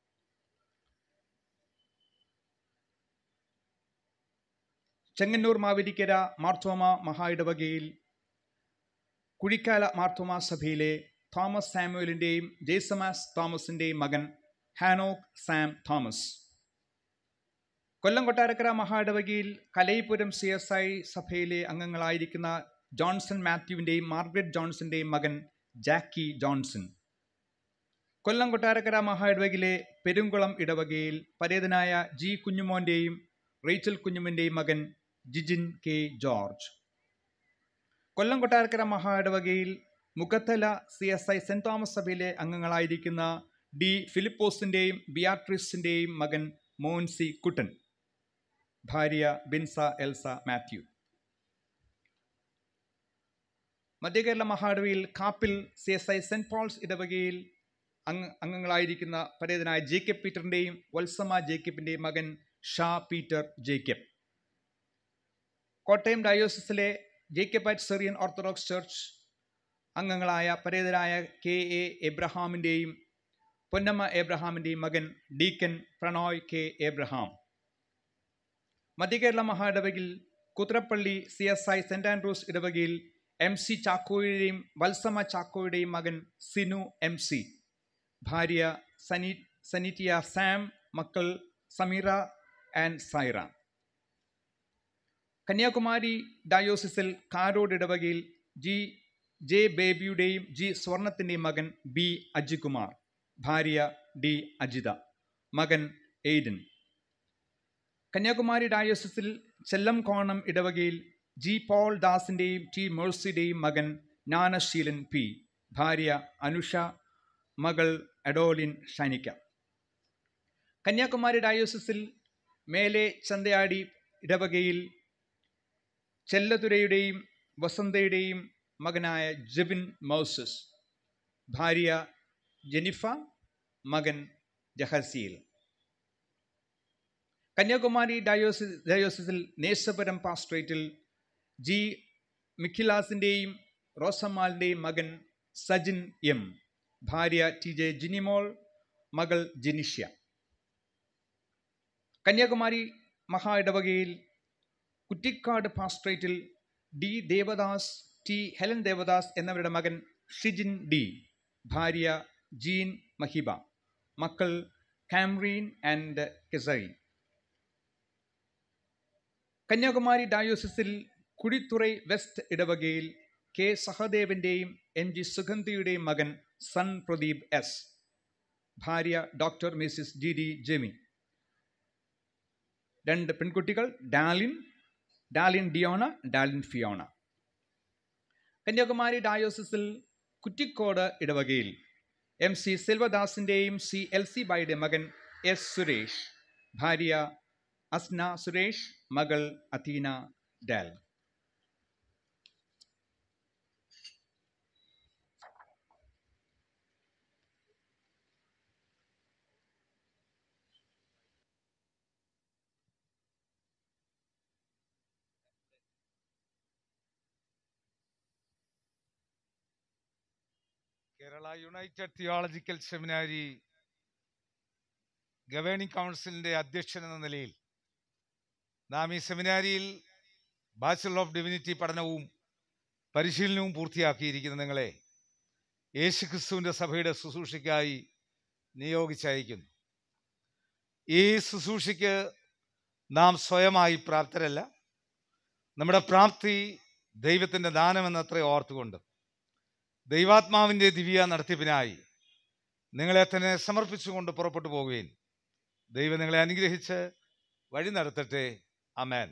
ചെങ്ങന്നൂർ മാവേലിക്കര മാർത്തോമ മഹാ ഇടവകയിൽ കുഴിക്കാല മാർത്തോമ സഭയിലെ തോമസ് സാമുവലിൻ്റെയും ജേസമാസ് തോമസിൻ്റെയും മകൻ ഹാനോക് സാം തോമസ് കൊല്ലം കൊട്ടാരക്കര മഹാ ഇടവകയിൽ കലൈപുരം സി എസ് ഐ സഭയിലെ അംഗങ്ങളായിരിക്കുന്ന ജോൺസൺ മാത്യുവിൻ്റെയും മാർഗ്രറ്റ് ജോൺസന്റെയും മകൻ ജാക്കി ജോൺസൺ കൊല്ലം കൊട്ടാരക്കര മഹാ ഇടവകയിലെ പെരുങ്കുളം ഇടവകയിൽ പരേതനായ ജി കുഞ്ഞുമോൻ്റെയും റേച്ചൽ കുഞ്ഞുമിൻ്റെയും മകൻ ജിജിൻ കെ ജോർജ് കൊല്ലം കൊട്ടാരക്കര മഹാ ഇടവകയിൽ Mukhathala C S I Saint Thomas സഭയിലെ അംഗങ്ങളായിരിക്കുന്ന ഡി ഫിലിപ്പോസിൻ്റെയും ബിയാട്രിസിൻ്റെയും മകൻ മോൻസി കുട്ടൻ ഭാര്യ ബിൻസ എൽസ മാത്യു മധ്യകേരള മഹാടവിയിൽ Kappil C S I Saint Paul's ഇടവകയിൽ അംഗ അംഗങ്ങളായിരിക്കുന്ന പരേതനായ ജേക്കബ് പീറ്ററിൻ്റെയും വത്സമ ജേക്കബിൻ്റെയും മകൻ ഷാ പീറ്റർ ജേക്കബ് കോട്ടയം ഡയോസിസിലെ ജേക്കബൈറ്റ് സെറിയൻ ഓർത്തഡോക്സ് ചർച്ച് അംഗങ്ങളായ പരേതരായ കെ എ എബ്രഹാമിൻ്റെയും പൊന്നമ്മ എബ്രഹാമിൻ്റെയും മകൻ ഡീക്കൻ പ്രണോയ് കെ എബ്രഹാം മധ്യകേരള മഹാഇടവകയിൽ കുത്രപ്പള്ളി C S I Saint Andrew's ഇടവകയിൽ എം സി ചാക്കോയുടെയും വത്സമ ചാക്കോയുടെയും മകൻ സിനു എം സി ഭാര്യ സനി സനിറ്റിയ സാം മക്കൾ സമീറ ആൻഡ് സൈറ കന്യാകുമാരി ഡയോസിസിൽ കാരോട് ഇടവകയിൽ ജി ജെ ബേബിയുടെയും ജി സ്വർണത്തിൻ്റെയും മകൻ ബി അജികുമാർ ഭാര്യ ഡി അജിത മകൻ എയ്ഡൻ കന്യാകുമാരി ഡയോസിസിൽ ചെല്ലംകോണം ഇടവകയിൽ ജി പോൾ ദാസിൻ്റെയും ടി മേഴ്സിയുടെയും മകൻ ജ്ഞാനശീലൻ പി ഭാര്യ അനുഷ മകൾ അഡോലിൻ ഷനിക്ക കന്യാകുമാരി ഡയോസിസിൽ മേലെ ചന്തയാടി ഇടവകയിൽ ചെല്ലതുരയുടെയും വസന്തയുടെയും മകനായ ജെബിൻ മൗസസ് ഭാര്യ ജെനിഫ മകൻ ജഹസീൽ കന്യാകുമാരി ഡയോസി ഡയോസിസിൽ നേശപുരം പാസ്ട്രേറ്റിൽ ജി മിഖിലാസിൻ്റെയും റോസമ്മാലിൻ്റെയും മകൻ സജിൻ എം ഭാര്യ ടി ജെ ജിനിമോൾ മകൾ ജിനിഷ്യ കന്യാകുമാരി മഹാ ഇടവകയിൽ കുറ്റിക്കാട് പാസ്ട്രേറ്റിൽ D Devadas T Helen Devadas എന്നവരുടെ മകൻ ഷിജിൻ ഡി ഭാര്യ ജീൻ മഹിബ മക്കൾ കാംറീൻ ആൻഡ് കെസൈൻ കന്യാകുമാരി ഡയോസിസിൽ കുഴിത്തുറൈ വെസ്റ്റ് ഇടവകയിൽ കെ സഹദേവന്റെയും എം ജി സുഗന്ധിയുടെയും മകൻ സൺ പ്രദീപ് എസ് ഭാര്യ doctor Mrs G D Jemi രണ്ട് പെൺകുട്ടികൾ Dalin Dalin Deona Dalin Fiona Kanyakumari ഡയോസിസിൽ കുറ്റിക്കോട് ഇടവകയിൽ എം സി സെൽവദാസിൻ്റെയും സി എൽ സി ബായുടെ മകൻ എസ് സുരേഷ് ഭാര്യ അസ്ന സുരേഷ് മകൾ അഥീന ഡാൽ കേരള യുണൈറ്റഡ് തിയോളജിക്കൽ സെമിനാരി ഗവേണിംഗ് കൗൺസിലിൻ്റെ അധ്യക്ഷൻ എന്ന നിലയിൽ നാം ഈ സെമിനാരിയിൽ ബാച്ചലർ ഓഫ് ഡിവിനിറ്റി പഠനവും പരിശീലനവും പൂർത്തിയാക്കിയിരിക്കുന്ന നിങ്ങളെ യേശുക്രിസ്തുവിൻ്റെ സഭയുടെ ശുശ്രൂഷയ്ക്കായി നിയോഗിച്ചയക്കുന്നു ഈ ശുശ്രൂഷയ്ക്ക് നാം സ്വയമായി പ്രാപ്തരല്ല നമ്മുടെ പ്രാപ്തി ദൈവത്തിൻ്റെ ദാനമെന്നത്ര ഓർത്തുകൊണ്ട് ദൈവാത്മാവിൻ്റെ ദിവ്യ നടത്തിപ്പിനായി നിങ്ങളെ തന്നെ സമർപ്പിച്ചുകൊണ്ട് പുറപ്പെട്ടു പോകുകയും ദൈവം നിങ്ങളെ അനുഗ്രഹിച്ച് വഴി നടത്തട്ടെ അമേൻ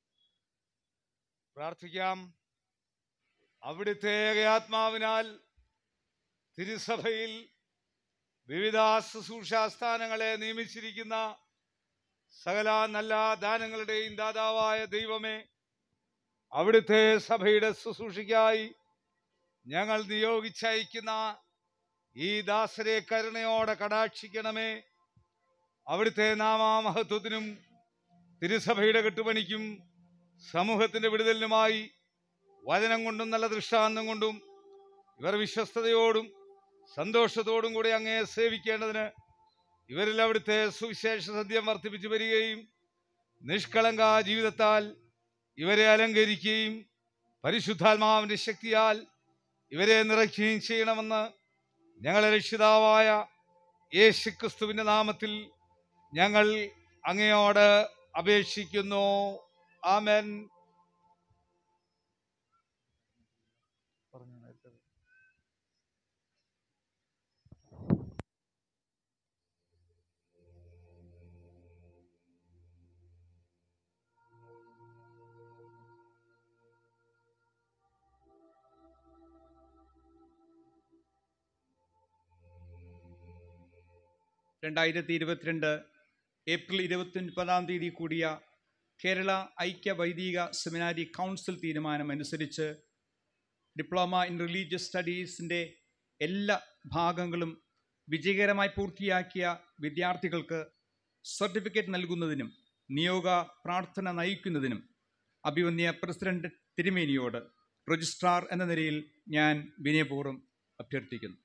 പ്രാർത്ഥിക്കാം അവിടുത്തെ ആത്മാവിനാൽ തിരുസഭയിൽ വിവിധ ശുശ്രൂഷാസ്ഥാനങ്ങളെ നിയമിച്ചിരിക്കുന്ന സകല നല്ല ദാനങ്ങളുടെയും ദാതാവായ ദൈവമേ അവിടുത്തെ സഭയുടെ ശുശ്രൂഷയ്ക്കായി ഞങ്ങൾ നിയോഗിച്ചയക്കുന്ന ഈ ദാസരെ കരുണയോടെ കടാക്ഷിക്കണമേ അവിടുത്തെ നാമാമഹത്വത്തിനും തിരുസഭയുടെ കെട്ടുപണിക്കും സമൂഹത്തിന്റെ വിടുതലിനുമായി വചനം കൊണ്ടും നല്ല ദൃഷ്ടാന്തം കൊണ്ടും ഇവർ വിശ്വസ്തയോടും സന്തോഷത്തോടും കൂടി അങ്ങയെ സേവിക്കേണ്ടതിന് ഇവരിൽ അവിടുത്തെ സുവിശേഷ സദ്യം വർദ്ധിപ്പിച്ചു വരികയും നിഷ്കളങ്ക ജീവിതത്താൽ ഇവരെ അലങ്കരിക്കുകയും പരിശുദ്ധാത്മാവിന്റെ ശക്തിയാൽ ഇവരെ നിറയ്ക്കുകയും ചെയ്യണമെന്ന് ഞങ്ങളെ രക്ഷിതാവായ യേശു ക്രിസ്തുവിന്റെ നാമത്തിൽ ഞങ്ങൾ അങ്ങയോട് അപേക്ഷിക്കുന്നു ആമേൻ രണ്ടായിരത്തി ഇരുപത്തിരണ്ട് ഏപ്രിൽ ഇരുപത്തി ഒൻപതാം തീയതി കൂടിയ കേരള ഐക്യ വൈദിക സെമിനാരി കൗൺസിൽ തീരുമാനം അനുസരിച്ച് ഡിപ്ലോമ ഇൻ റിലീജിയസ് സ്റ്റഡീസിൻ്റെ എല്ലാ ഭാഗങ്ങളും വിജയകരമായി പൂർത്തിയാക്കിയ വിദ്യാർത്ഥികൾക്ക് സർട്ടിഫിക്കറ്റ് നൽകുന്നതിനും നിയോഗ പ്രാർത്ഥന നയിക്കുന്നതിനും അഭിവന്യ പ്രസിഡന്റ് തിരുമേനിയോട് രജിസ്ട്രാർ എന്ന നിലയിൽ ഞാൻ വിനയപൂർവ്വം അഭ്യർത്ഥിക്കുന്നു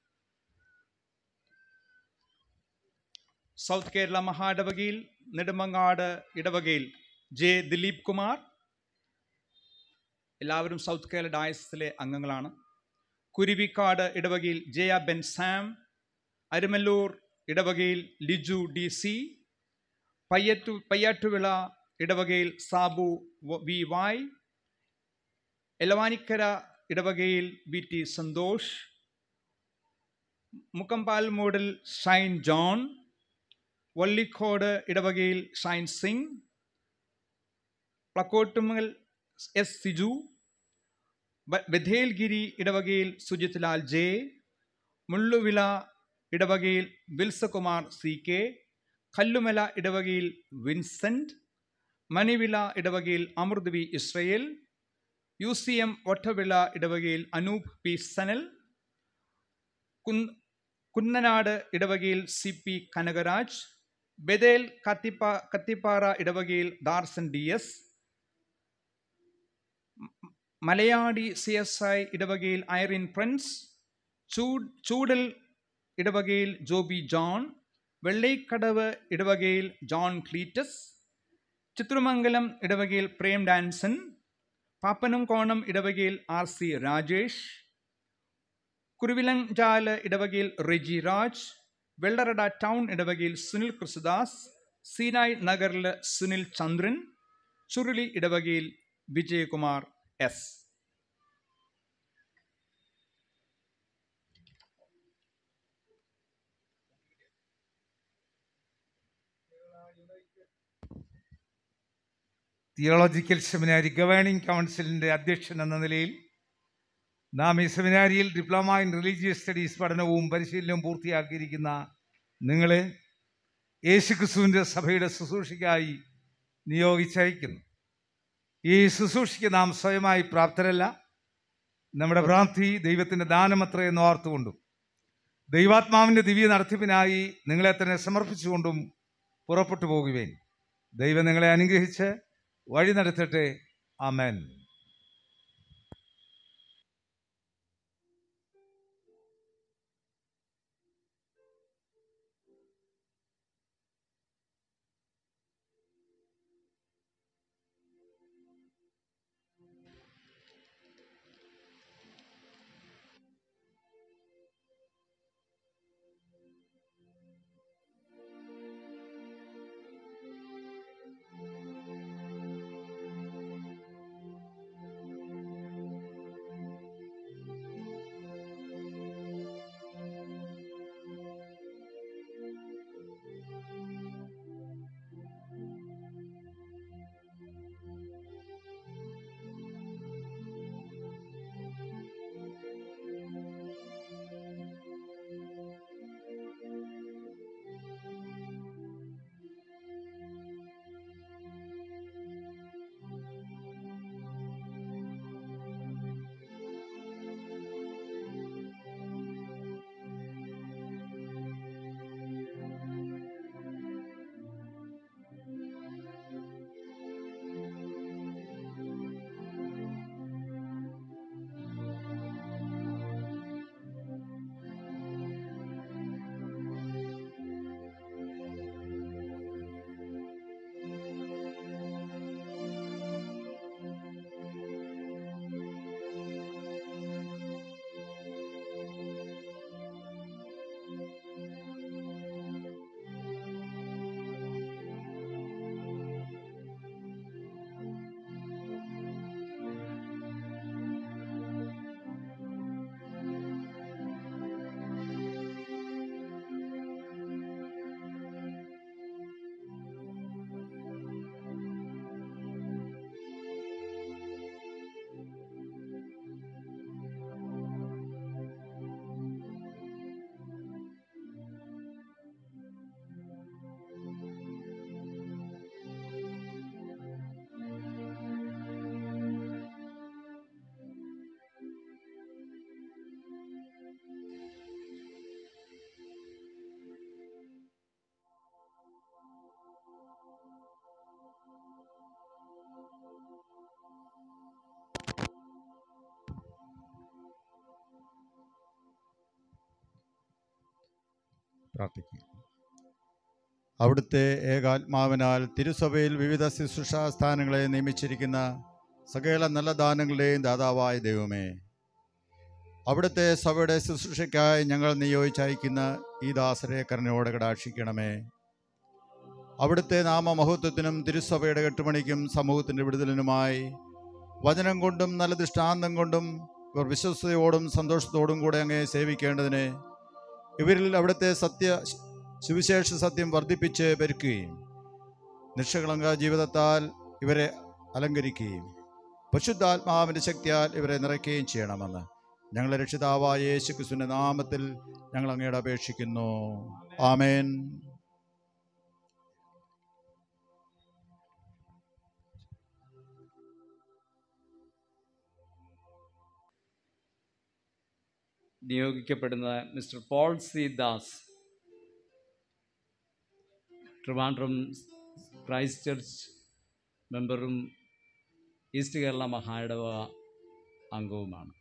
സൗത്ത് കേരള മഹാഇടവകയിൽ നെടുമങ്ങാട് ഇടവകയിൽ ജെ ദിലീപ് കുമാർ എല്ലാവരും സൗത്ത് കേരള ഡയസിലെ അംഗങ്ങളാണ് കുരുവിക്കാട് ഇടവകയിൽ ജയ ബെൻ സാം അരുമല്ലൂർ ഇടവകയിൽ ലിജു ഡി സി പയ്യറ്റു പയ്യാറ്റുവിള ഇടവകയിൽ സാബു വ- വി വായ് എലവാനിക്കര ഇടവകയിൽ വി ടി സന്തോഷ് മുക്കമ്പാൽ മൂടിൽ ഷൈൻ ജോൺ വള്ളിക്കോട് ഇടവകയിൽ ഷൈൻ സിംഗ് പ്ലക്കോട്ടുമൽ എസ് സിജു ബ- ബഥേൽഗിരി ഇടവകയിൽ സുജിത് ലാൽ ജെ മുള്ളുവില ഇടവകയിൽ വിൽസകുമാർ സി കെ കല്ലുമല ഇടവകയിൽ വിൻസെന്റ് മണിവില ഇടവകയിൽ Amrit V Israel U C M Ottavila ഇടവകയിൽ അനൂപ് പി സനൽ കുൻ- കുന്നനാട് ഇടവകയിൽ സി പി കനകരാജ് ബദേൽ കത്തിപ്പ കത്തിപ്പാറ ഇടവകയിൽ Darsan D S Malayadi C S I ഇടവകയിൽ ഐറിൻ പ്രിൻസ് ചൂട് ചൂടൽ ഇടവകയിൽ ജോബി ജോൺ വെള്ളൈക്കടവ് ഇടവകയിൽ ജോൺ ക്ലീറ്റസ് ചിത്രമംഗലം ഇടവകയിൽ പ്രേം ഡാൻസൺ പാപ്പനംകോണം ഇടവകയിൽ ആർ സി രാജേഷ് കുരുവിലഞ്ചാല് ഇടവകയിൽ റെജി രാജ് വെള്ളറട ടൗൺ ഇടവകയിൽ സുനിൽ കൃഷ്ണദാസ് സീനായ് നഗറിൽ സുനിൽ ചന്ദ്രൻ ചുരുളി ഇടവകയിൽ വിജയകുമാർ എസ് തിയോളജിക്കൽ സെമിനാരി ഗവേണിംഗ് കൗൺസിലിൻ്റെ അധ്യക്ഷൻ എന്ന നിലയിൽ നാം ഈ സെമിനാരിയിൽ ഡിപ്ലോമ ഇൻ റിലീജിയസ് സ്റ്റഡീസ് പഠനവും പരിശീലനവും പൂർത്തിയാക്കിയിരിക്കുന്ന നിങ്ങളെ യേശുക്രിസ്തുവിൻ്റെ സഭയുടെ ശുശ്രൂഷയ്ക്കായി നിയോഗിച്ചയക്കുന്നു ഈ ശുശ്രൂഷയ്ക്ക് നാം സ്വയമായി പ്രാപ്തരല്ല നമ്മുടെ ഭ്രാന്തി ദൈവത്തിൻ്റെ ദാനമത്രേ എന്ന് ഓർത്തുകൊണ്ടും ദൈവാത്മാവിൻ്റെ ദിവ്യ നടത്തിപ്പിനായി നിങ്ങളെ തന്നെ സമർപ്പിച്ചുകൊണ്ടും പുറപ്പെട്ടു പോകുവേൻ ദൈവം നിങ്ങളെ അനുഗ്രഹിച്ച് വഴി നടത്തട്ടെ ആമേൻ പ്രാർത്ഥിക്കുക അവിടുത്തെ ഏകാത്മാവിനാൽ തിരുസഭയിൽ വിവിധ ശുശ്രൂഷാ സ്ഥാനങ്ങളെ നിയമിച്ചിരിക്കുന്ന സകല നല്ല ദാനങ്ങളുടെയും ദാതാവായ ദൈവമേ അവിടുത്തെ സഭയുടെ ശുശ്രൂഷയ്ക്കായി ഞങ്ങൾ നിയോഗിച്ചയക്കുന്ന ഈ ദാസരെ കരുണയോടെ കടാക്ഷിക്കണമേ അവിടുത്തെ നാമമഹത്വത്തിനും തിരുസഭയുടെ കെട്ടുമണിക്കും സമൂഹത്തിൻ്റെ വിടുതലിനുമായി വചനം കൊണ്ടും നല്ല ദൃഷ്ടാന്തം കൊണ്ടും ഇവർ വിശ്വസ്തയോടും സന്തോഷത്തോടും കൂടെ അങ്ങേ സേവിക്കേണ്ടതിന് ഇവരിൽ അവിടുത്തെ സത്യ സുവിശേഷ സത്യം വർദ്ധിപ്പിച്ച് പെരുക്കുകയും നിഷ്കളങ്ക ജീവിതത്താൽ ഇവരെ അലങ്കരിക്കുകയും പരിശുദ്ധാത്മാവിൻ്റെ ശക്തിയാൽ ഇവരെ നിറയ്ക്കുകയും ചെയ്യണമെന്ന് ഞങ്ങളെ രക്ഷിതാവായ യേശു ക്രിസ്തുവിൻ്റെ നാമത്തിൽ ഞങ്ങൾ അങ്ങയുടെ അപേക്ഷിക്കുന്നു ആമേൻ നിയോഗിക്കപ്പെടുന്ന Mister Paul C Das Trivandrum Christ Church മെമ്പറും ഈസ്റ്റ് കേരള മഹായിടവ അംഗവുമാണ്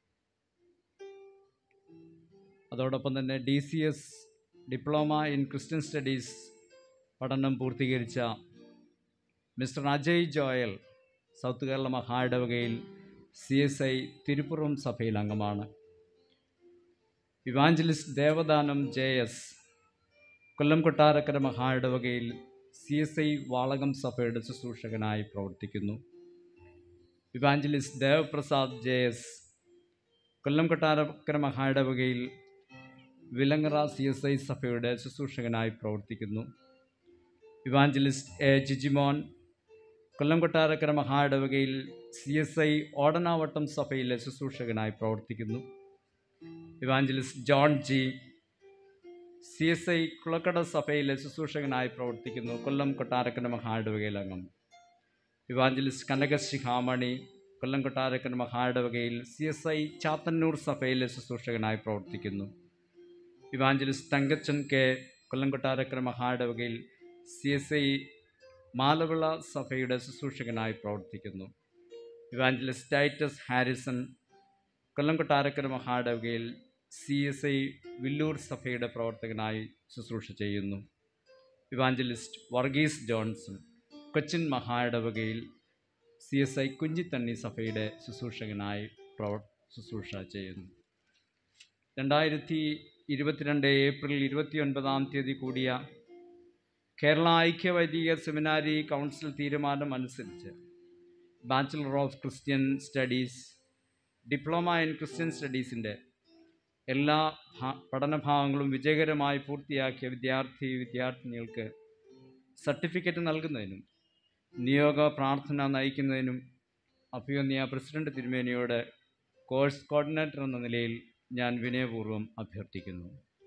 അതോടൊപ്പം തന്നെ D C S diploma in Christian studies പഠനം പൂർത്തീകരിച്ച Mister Ajay Joel South Kerala മഹായിടവകയിൽ സി എസ് ഐ തിരുപ്പുറം സഭയിൽ അംഗമാണ് evangelist Devadanam J S Kollam Kottarakkara മഹായിടവകയിൽ സി എസ് ഐ വാളകം സഭയുടെ ശുശ്രൂഷകനായി പ്രവർത്തിക്കുന്നു evangelist Devaprasad J S Kollam Kottarakkara മഹായിടവകയിൽ വിലങ്ങറ സി എസ് ഐ സഭയുടെ ശുശ്രൂഷകനായി പ്രവർത്തിക്കുന്നു ഇവാഞ്ചലിസ്റ്റ് എ ജിജിമോൻ കൊല്ലം കൊട്ടാരക്കര മഹായിടവകയിൽ സി എസ് ഐ ഓടനാവട്ടം സഭയിലെ ശുശ്രൂഷകനായി പ്രവർത്തിക്കുന്നു evangelist John G C S I Kulakkada സഭയിലെ ശുശ്രൂഷകനായി പ്രവർത്തിക്കുന്നു കൊല്ലം കൊട്ടാരക്കര മഹായിടവകയിൽ അംഗം ഇവാഞ്ചലിസ്റ്റ് കനകശിഖാമണി കൊല്ലം കൊട്ടാരക്കര മഹായിടവകയിൽ സി എസ് ഐ ചാത്തന്നൂർ സഭയിലെ ശുശ്രൂഷകനായി പ്രവർത്തിക്കുന്നു ഇവാഞ്ചലിസ്റ്റ് തങ്കച്ചൻ കെ കൊല്ലം കൊട്ടാരക്കര മഹായിടവകയിൽ സി എസ് ഐ മാലവിള സഭയുടെ ശുശ്രൂഷകനായി പ്രവർത്തിക്കുന്നു evangelist Titus Harrison Kollam Kottarakkara മഹായിടവകയിൽ സി എസ് ഐ വില്ലൂർ സഭയുടെ പ്രവർത്തകനായി ശുശ്രൂഷ ചെയ്യുന്നു evangelist Varghese Johnson Cochin മഹായിടവകയിൽ C S I Kunchithanni സഭയുടെ ശുശ്രൂഷകനായി പ്രവ ശുശ്രൂഷ ചെയ്യുന്നു രണ്ടായിരത്തി ഇരുപത്തിരണ്ട് ഏപ്രിൽ ഇരുപത്തിയൊൻപതാം തീയതി കൂടിയ കേരള ഐക്യവൈദിക സെമിനാരി കൗൺസിൽ തീരുമാനം അനുസരിച്ച് bachelor of Christian studies diploma in Christian സ്റ്റഡീസിൻ്റെ എല്ലാ ഭാ- പഠനഭാഗങ്ങളും വിജയകരമായി പൂർത്തിയാക്കിയ വിദ്യാർത്ഥി വിദ്യാർത്ഥിനികൾക്ക് സർട്ടിഫിക്കറ്റ് നൽകുന്നതിനും നിയോഗ പ്രാർത്ഥന നയിക്കുന്നതിനും അഭിയന്യ പ്രസിഡന്റ് തിരുമേനിയോട് കോഴ്സ് കോർഡിനേറ്റർ എന്ന നിലയിൽ ഞാൻ വിനയപൂർവ്വം അഭ്യർത്ഥിക്കുന്നു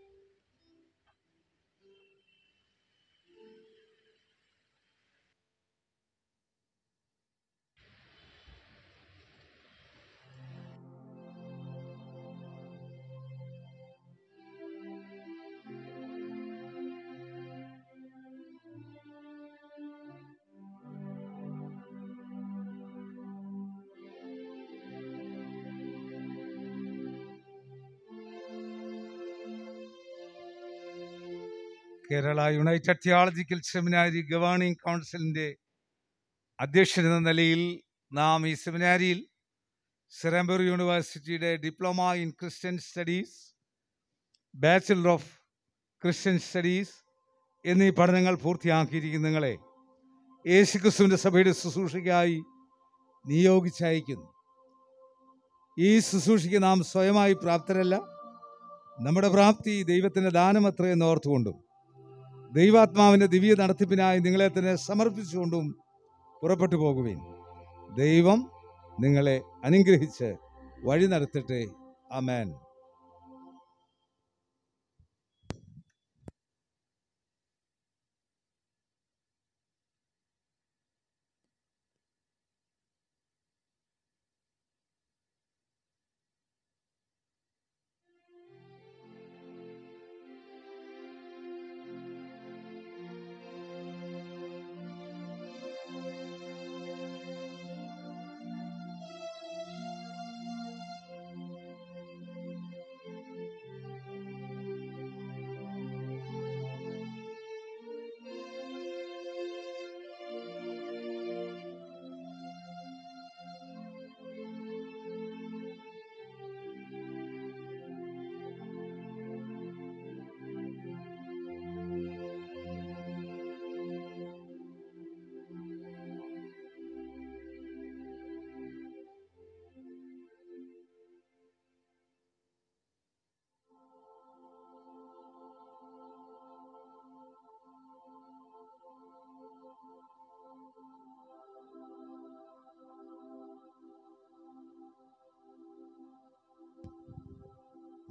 കേരള യുണൈറ്റഡ് തിയോളജിക്കൽ സെമിനാരി ഗവേണിംഗ് കൗൺസിലിൻ്റെ അധ്യക്ഷൻ എന്ന നിലയിൽ നാം ഈ സെമിനാരിയിൽ സെറംബർ യൂണിവേഴ്സിറ്റിയുടെ diploma in Christian studies bachelor of Christian studies എന്നീ പഠനങ്ങൾ പൂർത്തിയാക്കിയിരിക്കുന്ന നിങ്ങളെ യേശുക്രിസ്തുവിൻ്റെ സഭയുടെ ശുശ്രൂഷയ്ക്കായി നിയോഗിച്ചയക്കുന്നു ഈ ശുശ്രൂഷയ്ക്ക് നാം സ്വയമായി പ്രാപ്തരല്ല നമ്മുടെ പ്രാപ്തി ദൈവത്തിൻ്റെ ദാനമത്ര എന്ന് ഓർത്തുകൊണ്ടും ദൈവാത്മാവിൻ്റെ ദിവ്യ നടത്തിപ്പിനായി നിങ്ങളെ തന്നെ സമർപ്പിച്ചുകൊണ്ടും പുറപ്പെട്ടു പോകുവിൻ ദൈവം നിങ്ങളെ അനുഗ്രഹിച്ച് വഴി നടത്തട്ടെ അമേൻ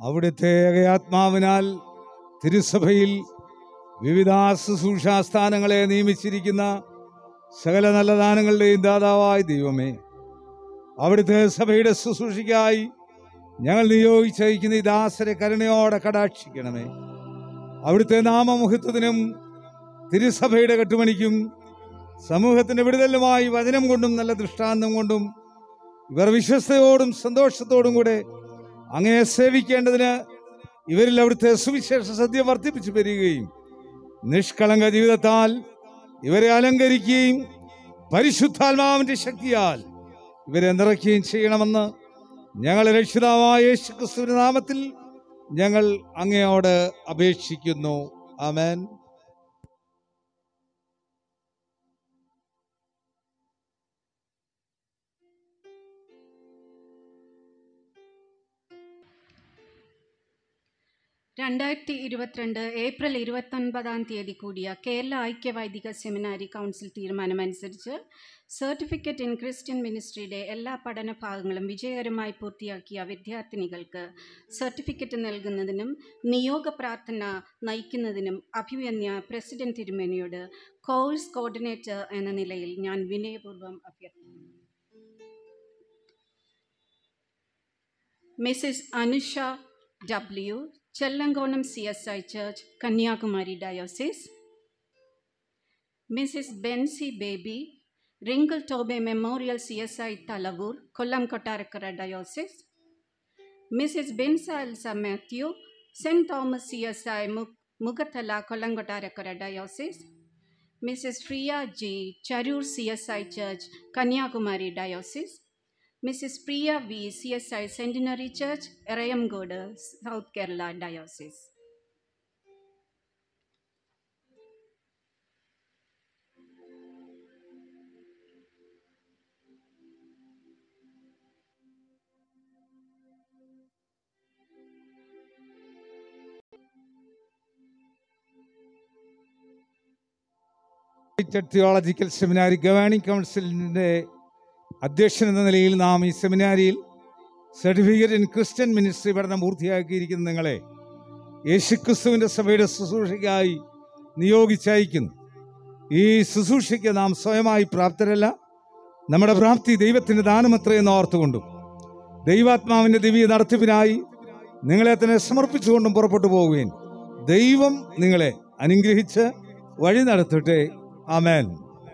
അവിടുത്തെ ഏകയാത്മാവിനാൽ തിരുസഭയിൽ വിവിധ ശുശ്രൂഷാസ്ഥാനങ്ങളെ നിയമിച്ചിരിക്കുന്ന സകല നല്ല ദാനങ്ങളുടെയും ദാതാവായ ദൈവമേ അവിടുത്തെ സഭയുടെ ശുശ്രൂഷയ്ക്കായി ഞങ്ങൾ നിയോഗിച്ചയക്കുന്ന ഈ ദാസരെ കരുണയോടെ കടാക്ഷിക്കണമേ അവിടുത്തെ നാമമുഹത്വത്തിനും തിരുസഭയുടെ കെട്ടുമണിക്കും സമൂഹത്തിന്റെ വിടുതലുമായി വചനം കൊണ്ടും നല്ല ദൃഷ്ടാന്തം കൊണ്ടും ഇവർ വിശ്വസ്തയോടും സന്തോഷത്തോടും കൂടെ അങ്ങയെ സേവിക്കേണ്ടതിന് ഇവരിൽ അവിടുത്തെ സുവിശേഷ സദ്യ വർദ്ധിപ്പിച്ചു വരികയും നിഷ്കളങ്ക ജീവിതത്താൽ ഇവരെ അലങ്കരിക്കുകയും പരിശുദ്ധാത്മാവിന്റെ ശക്തിയാൽ ഇവരെ നിറയ്ക്കുകയും ചെയ്യണമെന്ന് ഞങ്ങൾ രക്ഷിതാവായ യേശു ക്രിസ്തുവിന്റെ നാമത്തിൽ ഞങ്ങൾ അങ്ങയോട് അപേക്ഷിക്കുന്നു ആമേൻ രണ്ടായിരത്തി ഇരുപത്തിരണ്ട് ഏപ്രിൽ ഇരുപത്തൊൻപതാം തീയതി കൂടിയ കേരള ഐക്യവൈദിക സെമിനാരി കൗൺസിൽ തീരുമാനമനുസരിച്ച് സർട്ടിഫിക്കറ്റ് ഇൻ ക്രിസ്ത്യൻ മിനിസ്ട്രിയുടെ എല്ലാ പഠന ഭാഗങ്ങളും വിജയകരമായി പൂർത്തിയാക്കിയ വിദ്യാർത്ഥിനികൾക്ക് സർട്ടിഫിക്കറ്റ് നൽകുന്നതിനും നിയോഗ പ്രാർത്ഥന നയിക്കുന്നതിനും അഭിമന്യ പ്രസിഡന്റ് തിരുമേനിയോട് കോഴ്സ് കോർഡിനേറ്റർ എന്ന നിലയിൽ ഞാൻ വിനയപൂർവ്വം അഭ്യർത്ഥിക്കുന്നു Mrs Anusha W Chellankonam C S I church Kanyakumari diocese Mrs Benzy Baby Rinkle Taube memorial C S I Thalavoor Kollam Kottarakkara diocese Mrs Bensa Elsa Mathew Saint Thomas C S I Mukhathala Kollam Kottarakkara diocese Mrs Priya G Charoor C S I church Kanyakumari diocese Mrs. Priya V, CSI Centenary Church, Erayamgoda, South Kerala Diocese. Theological seminary governing കൗൺസിലിൻ്റെ അധ്യക്ഷൻ എന്ന നിലയിൽ നാം ഈ സെമിനാരിയിൽ certificate in Christian ministry പഠനം പൂർത്തിയാക്കിയിരിക്കുന്ന നിങ്ങളെ യേശുക്രിസ്തുവിൻ്റെ സഭയുടെ ശുശ്രൂഷയ്ക്കായി നിയോഗിച്ചയക്കുന്നു ഈ ശുശ്രൂഷയ്ക്ക് നാം സ്വയമായി പ്രാപ്തരല്ല നമ്മുടെ പ്രാപ്തി ദൈവത്തിൻ്റെ ദാനമത്രയെന്ന് ഓർത്തുകൊണ്ടും ദൈവാത്മാവിൻ്റെ ദിവ്യ നടത്തിപ്പിനായി നിങ്ങളെ തന്നെ സമർപ്പിച്ചുകൊണ്ടും പുറപ്പെട്ടു പോകുകയും ദൈവം നിങ്ങളെ അനുഗ്രഹിച്ച് വഴി നടത്തട്ടെ ആമേൻ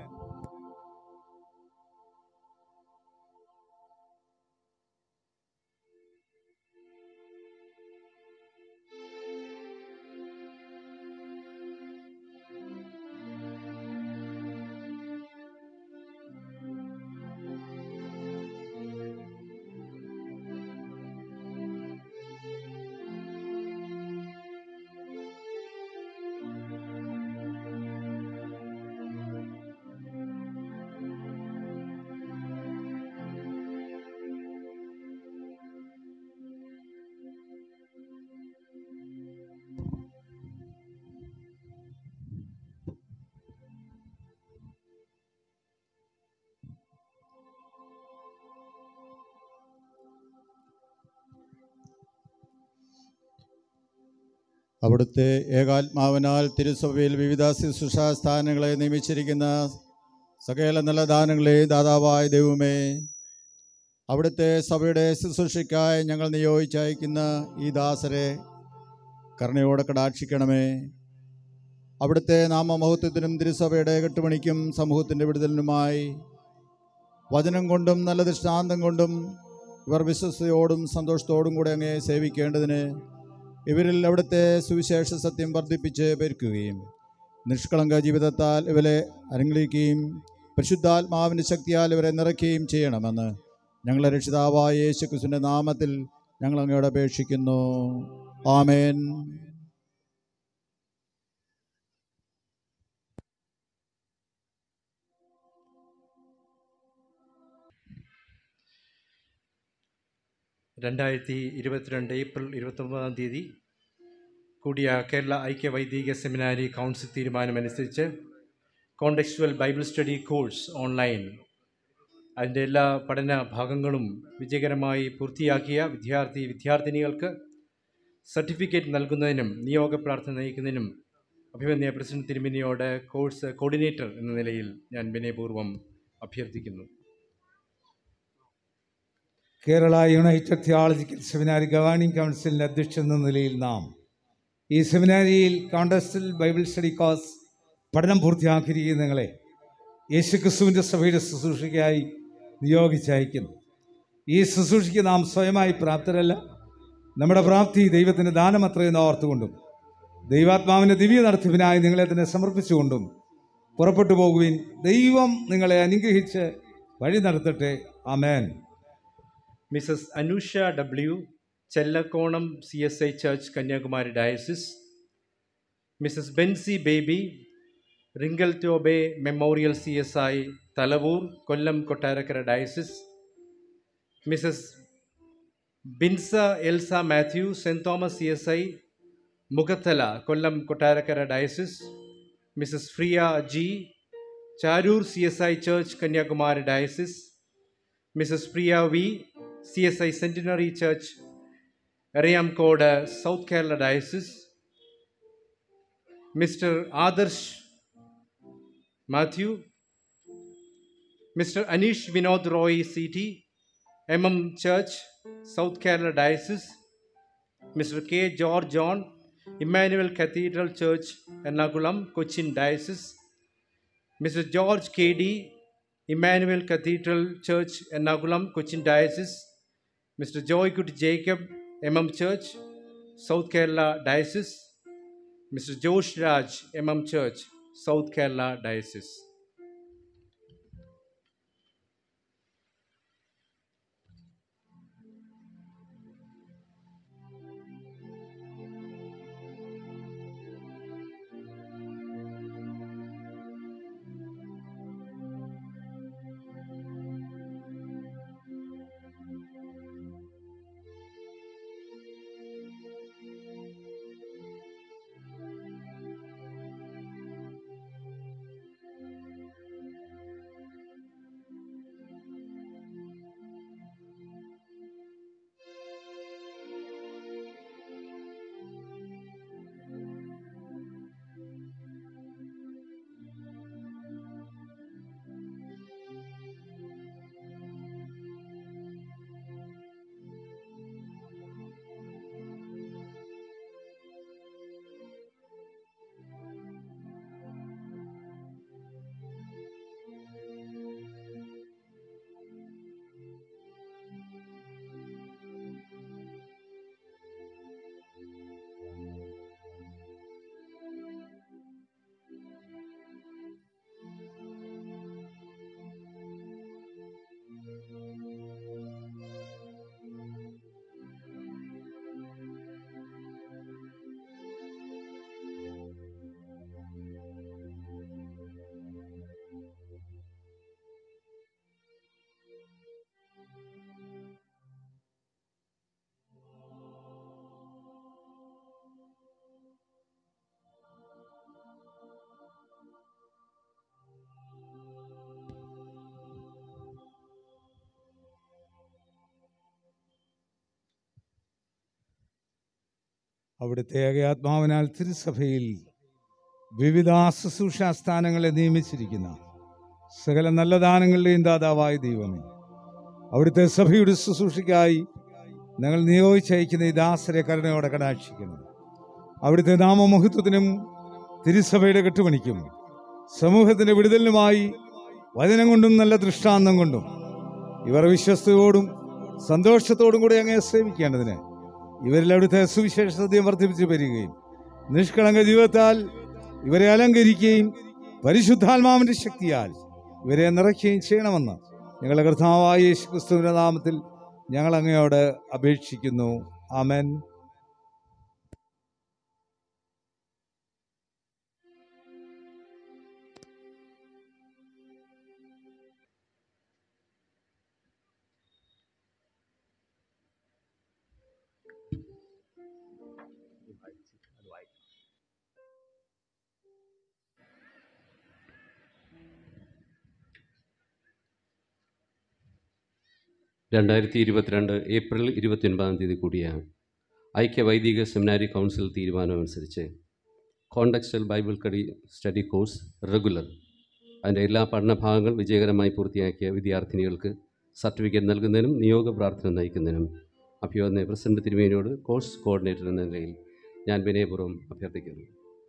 അവിടുത്തെ ഏകാത്മാവിനാൽ തിരുസഭയിൽ വിവിധ ശുശ്രൂഷാ സ്ഥാനങ്ങളെ നിയമിച്ചിരിക്കുന്ന സകല നല്ല ദാനങ്ങളെ ദാതാവായ ദൈവമേ അവിടുത്തെ സഭയുടെ ശുശ്രൂഷയ്ക്കായി ഞങ്ങൾ നിയോഗിച്ചയക്കുന്ന ഈ ദാസരെ കരുണയോടെ കടാക്ഷിക്കണമേ അവിടുത്തെ നാമമഹത്വത്തിനും തിരുസഭയുടെ കെട്ടുമണിക്കും സമൂഹത്തിൻ്റെ വിടുതലിനുമായി വചനം കൊണ്ടും നല്ല ദൃഷ്ടാന്തം കൊണ്ടും ഇവർ വിശ്വസ്തയോടും സന്തോഷത്തോടും കൂടെ അങ്ങേ സേവിക്കേണ്ടതിന് ഇവരിൽ അവിടുത്തെ സുവിശേഷ സത്യം വർദ്ധിപ്പിച്ച് പെരുക്കുകയും നിഷ്കളങ്ക ജീവിതത്താൽ ഇവരെ അരങ്ങളിക്കുകയും പരിശുദ്ധാത്മാവിൻ്റെ ശക്തിയാൽ ഇവരെ നിറയ്ക്കുകയും ചെയ്യണമെന്ന് ഞങ്ങളെ രക്ഷിതാവായ യേശു ക്രിസ്തുവിൻ്റെ നാമത്തിൽ ഞങ്ങൾ അങ്ങയോട് അപേക്ഷിക്കുന്നു ആമേൻ രണ്ടായിരത്തി ഇരുപത്തിരണ്ട് ഏപ്രിൽ ഇരുപത്തൊമ്പതാം തീയതി കൂടിയ കേരള ഐക്യ വൈദിക സെമിനാരി കൗൺസിൽ തീരുമാനമനുസരിച്ച് contextual Bible study course online അതിൻ്റെ എല്ലാ പഠന ഭാഗങ്ങളും വിജയകരമായി പൂർത്തിയാക്കിയ വിദ്യാർത്ഥി വിദ്യാർത്ഥിനികൾക്ക് സർട്ടിഫിക്കറ്റ് നൽകുന്നതിനും നിയോഗ പ്രാർത്ഥന നയിക്കുന്നതിനും അഭിമന്യ പ്രസിഡന്റ് തിരുമിനിയോട് കോഴ്സ് കോർഡിനേറ്റർ എന്ന നിലയിൽ ഞാൻ വിനയപൂർവ്വം അഭ്യർത്ഥിക്കുന്നു കേരള യുണൈറ്റഡ് തിയോളജിക്കൽ സെമിനാരി ഗവേണിംഗ് കൗൺസിലിൻ്റെ അധ്യക്ഷൻ എന്ന നിലയിൽ നാം ഈ സെമിനാരിയിൽ കോണ്ടസ്റ്റൽ ബൈബിൾ സ്റ്റഡി കോഴ്സ് പഠനം പൂർത്തിയാക്കിയിരിക്കുന്ന നിങ്ങളെ യേശുക്രിസ്തുവിൻ്റെ സഭയുടെ ശുശ്രൂഷയ്ക്കായി നിയോഗിച്ചയക്കുന്നു ഈ ശുശ്രൂഷയ്ക്ക് നാം സ്വയമായി പ്രാപ്തരല്ല നമ്മുടെ പ്രാപ്തി ദൈവത്തിൻ്റെ ദാനമത്രയെന്ന് ഓർത്തുകൊണ്ടും ദൈവാത്മാവിൻ്റെ ദിവ്യ നടത്തിപ്പിനായി നിങ്ങളെ തന്നെ സമർപ്പിച്ചുകൊണ്ടും പുറപ്പെട്ടു പോകുവിൻ ദൈവം നിങ്ങളെ അനുഗ്രഹിച്ച് വഴി നടത്തട്ടെ ആമേൻ Mrs Anusha W Chellakonam C S I church Kanyakumari diocese Mrs Benzy Baby Rinkle Taube memorial C S I Thalavoor Kollam Kottarakkara diocese Mrs Binsa Elsa Mathew Saint Thomas C S I Mukhathala Kollam Kottarakkara diocese Mrs Priya G Charoor C S I church Kanyakumari diocese Mrs Priya V C S I centenary church Erayamcode South Kerala diocese Mister Adarsh Mathew Mister Aneesh Vinod Roy C T M M church South Kerala diocese Mister K George John Emmanuel cathedral church Ernakulam Cochin diocese Mister George K D Emmanuel cathedral church Ernakulam Cochin diocese Mister Joy Kutty Jacob M M church South Kerala diocese Mister Josh Raj M M church South Kerala diocese അവിടുത്തെ ഏകയാത്മാവിനാൽ തിരുസഭയിൽ വിവിധ ശുശ്രൂഷാ സ്ഥാനങ്ങളെ നിയമിച്ചിരിക്കുന്ന സകല നല്ല ദാനങ്ങളുടെയും ദാതാവായ ദൈവമേ അവിടുത്തെ സഭയുടെ ശുശ്രൂഷയ്ക്കായി ഞങ്ങൾ നിയോഗിച്ചയക്കുന്ന ഈ ദാസരെ കരുണയോടെ കടാക്ഷിക്കണം അവിടുത്തെ നാമമഹത്വത്തിനും തിരുസഭയുടെ കെട്ടുപണിക്കും സമൂഹത്തിൻ്റെ വിടുതലിനുമായി വചനം കൊണ്ടും നല്ല ദൃഷ്ടാന്തം കൊണ്ടും ഇവർ വിശ്വസ്തയോടും സന്തോഷത്തോടും കൂടി അങ്ങേ സേവിക്കേണ്ടതിന് ഇവരിൽ അവിടുത്തെ സുവിശേഷ സത്യം വർദ്ധിപ്പിച്ചു വരികയും നിഷ്കളങ്ക ജീവിതത്താൽ ഇവരെ അലങ്കരിക്കുകയും പരിശുദ്ധാത്മാവിൻ്റെ ശക്തിയാൽ ഇവരെ നിറയ്ക്കുകയും ചെയ്യണമെന്ന് ഞങ്ങളുടെ കർത്താവായ യേശു ക്രിസ്തുവിൻ്റെ നാമത്തിൽ ഞങ്ങൾ അങ്ങയോട് അപേക്ഷിക്കുന്നു ആമൻ രണ്ടായിരത്തി ഇരുപത്തിരണ്ട് ഏപ്രിൽ ഇരുപത്തിയൊൻപതാം തീയതി കൂടിയ ഐക്യ വൈദിക സെമിനാരി കൗൺസിൽ തീരുമാനമനുസരിച്ച് contextual Bible study study course regular അതിൻ്റെ എല്ലാ പഠനഭാഗങ്ങൾ വിജയകരമായി പൂർത്തിയാക്കിയ വിദ്യാർത്ഥിനികൾക്ക് സർട്ടിഫിക്കറ്റ് നൽകുന്നതിനും നിയോഗ പ്രാർത്ഥന നയിക്കുന്നതിനും അഭിയോദന പ്രസിഡന്റ് തിരുമേനിയോട് കോഴ്സ് കോർഡിനേറ്റർ എന്ന നിലയിൽ ഞാൻ വിനയപൂർവ്വം അഭ്യർത്ഥിക്കുന്നു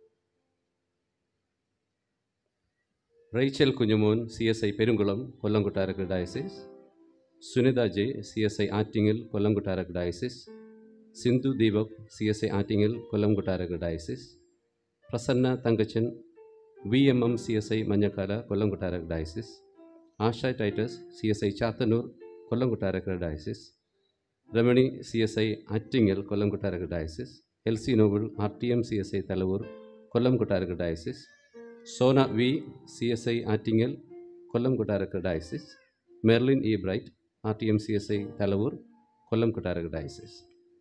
Rachel Kunjumon C S I Perunkulam Kollam Kottarakkara diocese Sunitha J C S I Attingal Kollam Kottarakkara diocese Sindhu Deepak C S I Attingal Kollam Kottarakkara diocese Prasanna Thankachan V M M C S I Manjakkala Kollam Kottarakkara diocese Asha Titus C S I Chathannoor Kollam Kottarakkara diocese Ramani C S I Attingal Kollam Kottarakkara diocese L C Noble R T M C S I Thalavoor Kollam Kottarakkara diocese Sona V C S I Attingal Kollam Kottarakkara diocese Merlin E Bright R T M C S I Thalavoor Kollam Kottarakkara diocese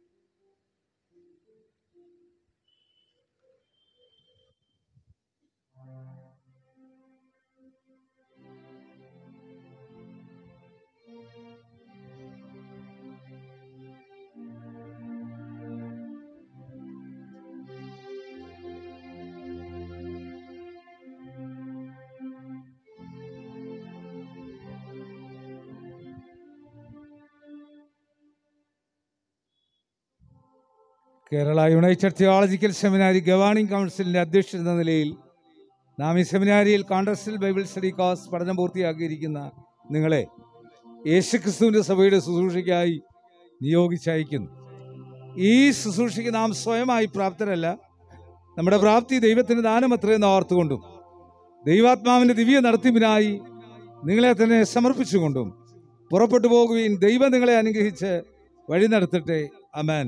Kerala United Theological seminary governing കൗൺസിലിൻ്റെ അധ്യക്ഷൻ എന്ന നിലയിൽ നാം ഈ സെമിനാരിയിൽ കോൺട്രസ്റ്റൽ Bible study course പഠനം പൂർത്തിയാക്കിയിരിക്കുന്ന നിങ്ങളെ യേശുക്രിസ്തുവിൻ്റെ സഭയുടെ ശുശ്രൂഷയ്ക്കായി നിയോഗിച്ചയക്കുന്നു ഈ ശുശ്രൂഷയ്ക്ക് നാം സ്വയമായി പ്രാപ്തരല്ല നമ്മുടെ പ്രാപ്തി ദൈവത്തിന് ദാനമത്രയെന്ന് ഓർത്തുകൊണ്ടും ദൈവാത്മാവിൻ്റെ ദിവ്യ നടത്തിപ്പിനായി നിങ്ങളെ തന്നെ സമർപ്പിച്ചുകൊണ്ടും പുറപ്പെട്ടു പോകുകയും ദൈവം നിങ്ങളെ അനുഗ്രഹിച്ച് വഴി നടത്തട്ടെ അമാൻ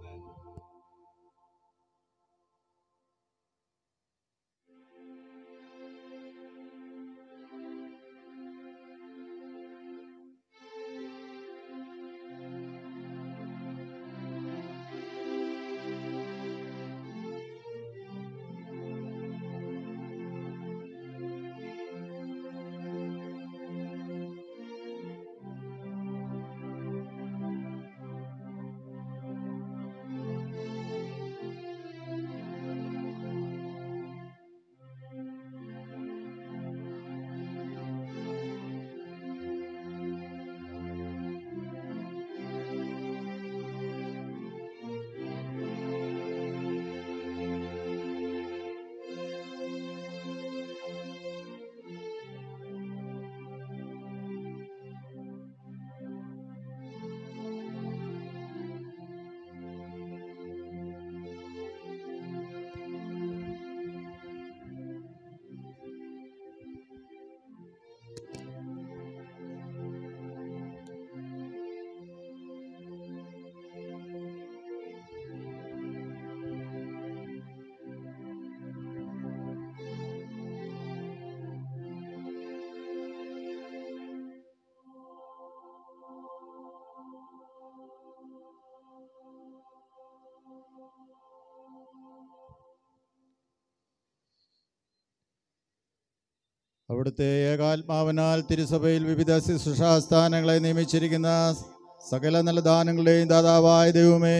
അവിടുത്തെ ഏകാത്മാവിനാൽ തിരുസഭയിൽ വിവിധ ശുശ്രൂഷാസ്ഥാനങ്ങളെ നിയമിച്ചിരിക്കുന്ന സകല നല്ല ദാനങ്ങളുടെയും ദാതാവായ ദൈവമേ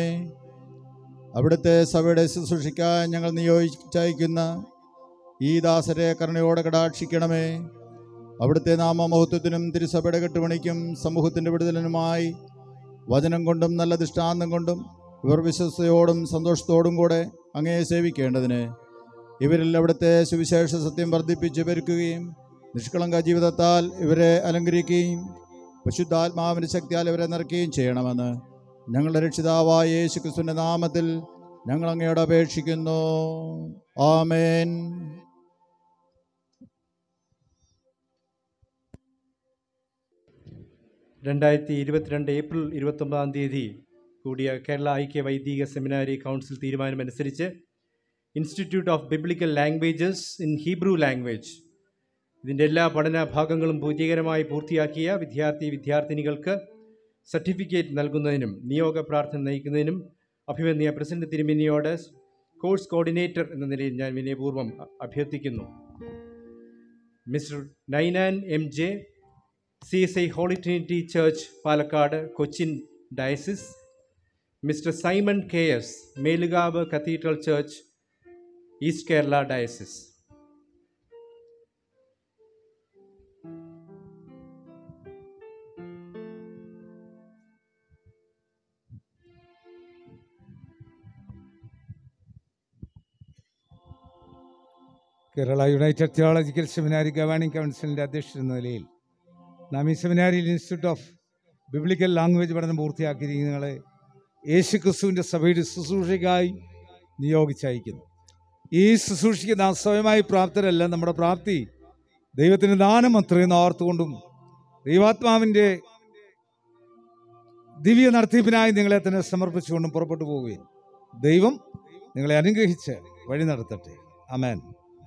അവിടുത്തെ സഭയുടെ ശുശ്രൂഷിക്കാൻ ഞങ്ങൾ നിയോഗിച്ചയക്കുന്ന ഈ ദാസരെ കരുണയോടെ കടാക്ഷിക്കണമേ അവിടുത്തെ നാമമഹത്വത്തിനും തിരുസഭയുടെ കെട്ടുപണിക്കും സമൂഹത്തിൻ്റെ വിടുതലിനുമായി വചനം കൊണ്ടും നല്ല ദൃഷ്ടാന്തം കൊണ്ടും ഇവർ വിശ്വസ്തയോടും സന്തോഷത്തോടും കൂടെ അങ്ങയെ സേവിക്കേണ്ടതിന് ഇവരിൽ അവിടുത്തെ സുവിശേഷ സത്യം വർദ്ധിപ്പിച്ച് പെരുക്കുകയും നിഷ്കളങ്ക ജീവിതത്താൽ ഇവരെ അലങ്കരിക്കുകയും പരിശുദ്ധാത്മാവിൻ്റെ ശക്തിയാൽ ഇവരെ നിറയ്ക്കുകയും ചെയ്യണമെന്ന് ഞങ്ങളുടെ രക്ഷിതാവായ യേശു ക്രിസ്തുവിൻ്റെ നാമത്തിൽ ഞങ്ങൾ അങ്ങയോട് അപേക്ഷിക്കുന്നു ആമേൻ രണ്ടായിരത്തി ഇരുപത്തിരണ്ട് ഏപ്രിൽ ഇരുപത്തൊമ്പതാം തീയതി കൂടിയ കേരള ഐക്യ വൈദിക സെമിനാരി കൗൺസിൽ തീരുമാനമനുസരിച്ച് institute of biblical languages in Hebrew language ഇതിൻ്റെ എല്ലാ പഠന ഭാഗങ്ങളും പൂർത്തീകരമായി പൂർത്തിയാക്കിയ വിദ്യാർത്ഥി വിദ്യാർത്ഥിനികൾക്ക് സർട്ടിഫിക്കറ്റ് നൽകുന്നതിനും നിയോഗ പ്രാർത്ഥന നയിക്കുന്നതിനും അഭിമന്യ പ്രസിഡന്റ് തിരുമിനിയോട് കോഴ്സ് കോർഡിനേറ്റർ എന്ന നിലയിൽ ഞാൻ വിനയപൂർവ്വം അ- അഭ്യർത്ഥിക്കുന്നു Mister Ninan M J C S I Holy Trinity Church Palakkad Cochin diocese Mr. Simon K.S., Melugava Cathedral Church, East Kerala Diocese. Kerala United Theological seminary governing കൗൺസിലിൻ്റെ അധ്യക്ഷൻ എന്ന നിലയിൽ നാം ഈ സെമിനാരിയിൽ ഇൻസ്റ്റിറ്റ്യൂട്ട് ഓഫ് ബിബ്ലിക്കൽ ലാംഗ്വേജ് പഠനം പൂർത്തിയാക്കിയിരിക്കുന്ന നിങ്ങളെ യേശു ക്രിസ്തുവിൻ്റെ സഭയുടെ ശുശ്രൂഷയ്ക്കായി നിയോഗിച്ചയക്കുന്നു ഈ ശുശ്രൂഷയ്ക്ക് നാം സ്വയമായി പ്രാപ്തരല്ല നമ്മുടെ പ്രാപ്തി ദൈവത്തിൻ്റെ ദാനം അത്രയും ഓർത്തുകൊണ്ടും ദൈവാത്മാവിൻ്റെ ദിവ്യ നടത്തിപ്പിനായി നിങ്ങളെ തന്നെ സമർപ്പിച്ചുകൊണ്ടും പുറപ്പെട്ടു പോവുകയും ദൈവം നിങ്ങളെ അനുഗ്രഹിച്ച് വഴി നടത്തട്ടെ അമേൻ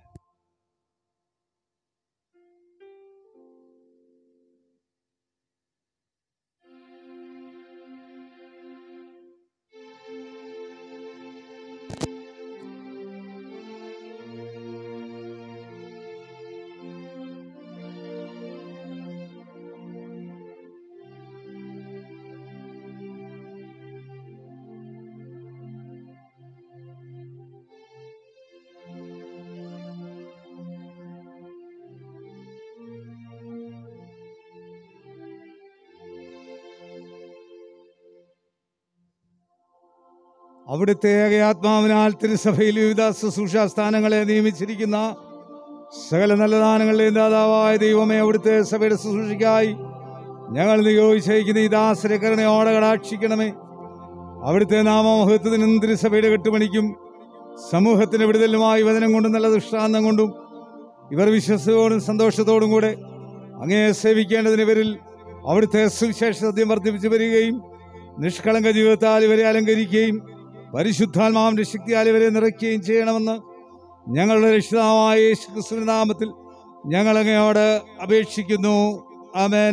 അവിടുത്തെ ഏകയാത്മാവിനാൽ തിരുസഭയിൽ വിവിധ ശുശ്രൂഷ സ്ഥാനങ്ങളെ നിയമിച്ചിരിക്കുന്ന സകല നല്ല ദാനങ്ങളുടെയും ദാതാവായ ദൈവമേ അവിടുത്തെ സഭയുടെ ശുശ്രൂഷയ്ക്കായി ഞങ്ങൾ നിയോഗിച്ചയക്കുന്ന ഈ ദാസരെ കരുണയോടെ കടാക്ഷിക്കണമേ അവിടുത്തെ നാമമഹത്വത്തിനും തിരുസഭയുടെ കെട്ടുപണിക്കും സമൂഹത്തിന് വിടുതലുമായി വചനം കൊണ്ടും നല്ല ദൃഷ്ടാന്തം കൊണ്ടും ഇവർ വിശ്വസത്തോടും സന്തോഷത്തോടും കൂടെ അങ്ങേ സേവിക്കേണ്ടതിന് ഇവരിൽ അവിടുത്തെ സുവിശേഷ സത്യം വർദ്ധിപ്പിച്ചു വരികയും നിഷ്കളങ്ക ജീവിതത്താൽ ഇവരെ അലങ്കരിക്കുകയും പരിശുദ്ധാത്മാവിന്റെ ശക്തിയാൽ ഇവരെ നിറയ്ക്കുകയും ചെയ്യണമെന്ന് ഞങ്ങളുടെ രക്ഷിതാവായ യേശു ക്രിസ്തുവിന്റെ നാമത്തിൽ ഞങ്ങൾ അങ്ങയോട് അപേക്ഷിക്കുന്നു ആമേൻ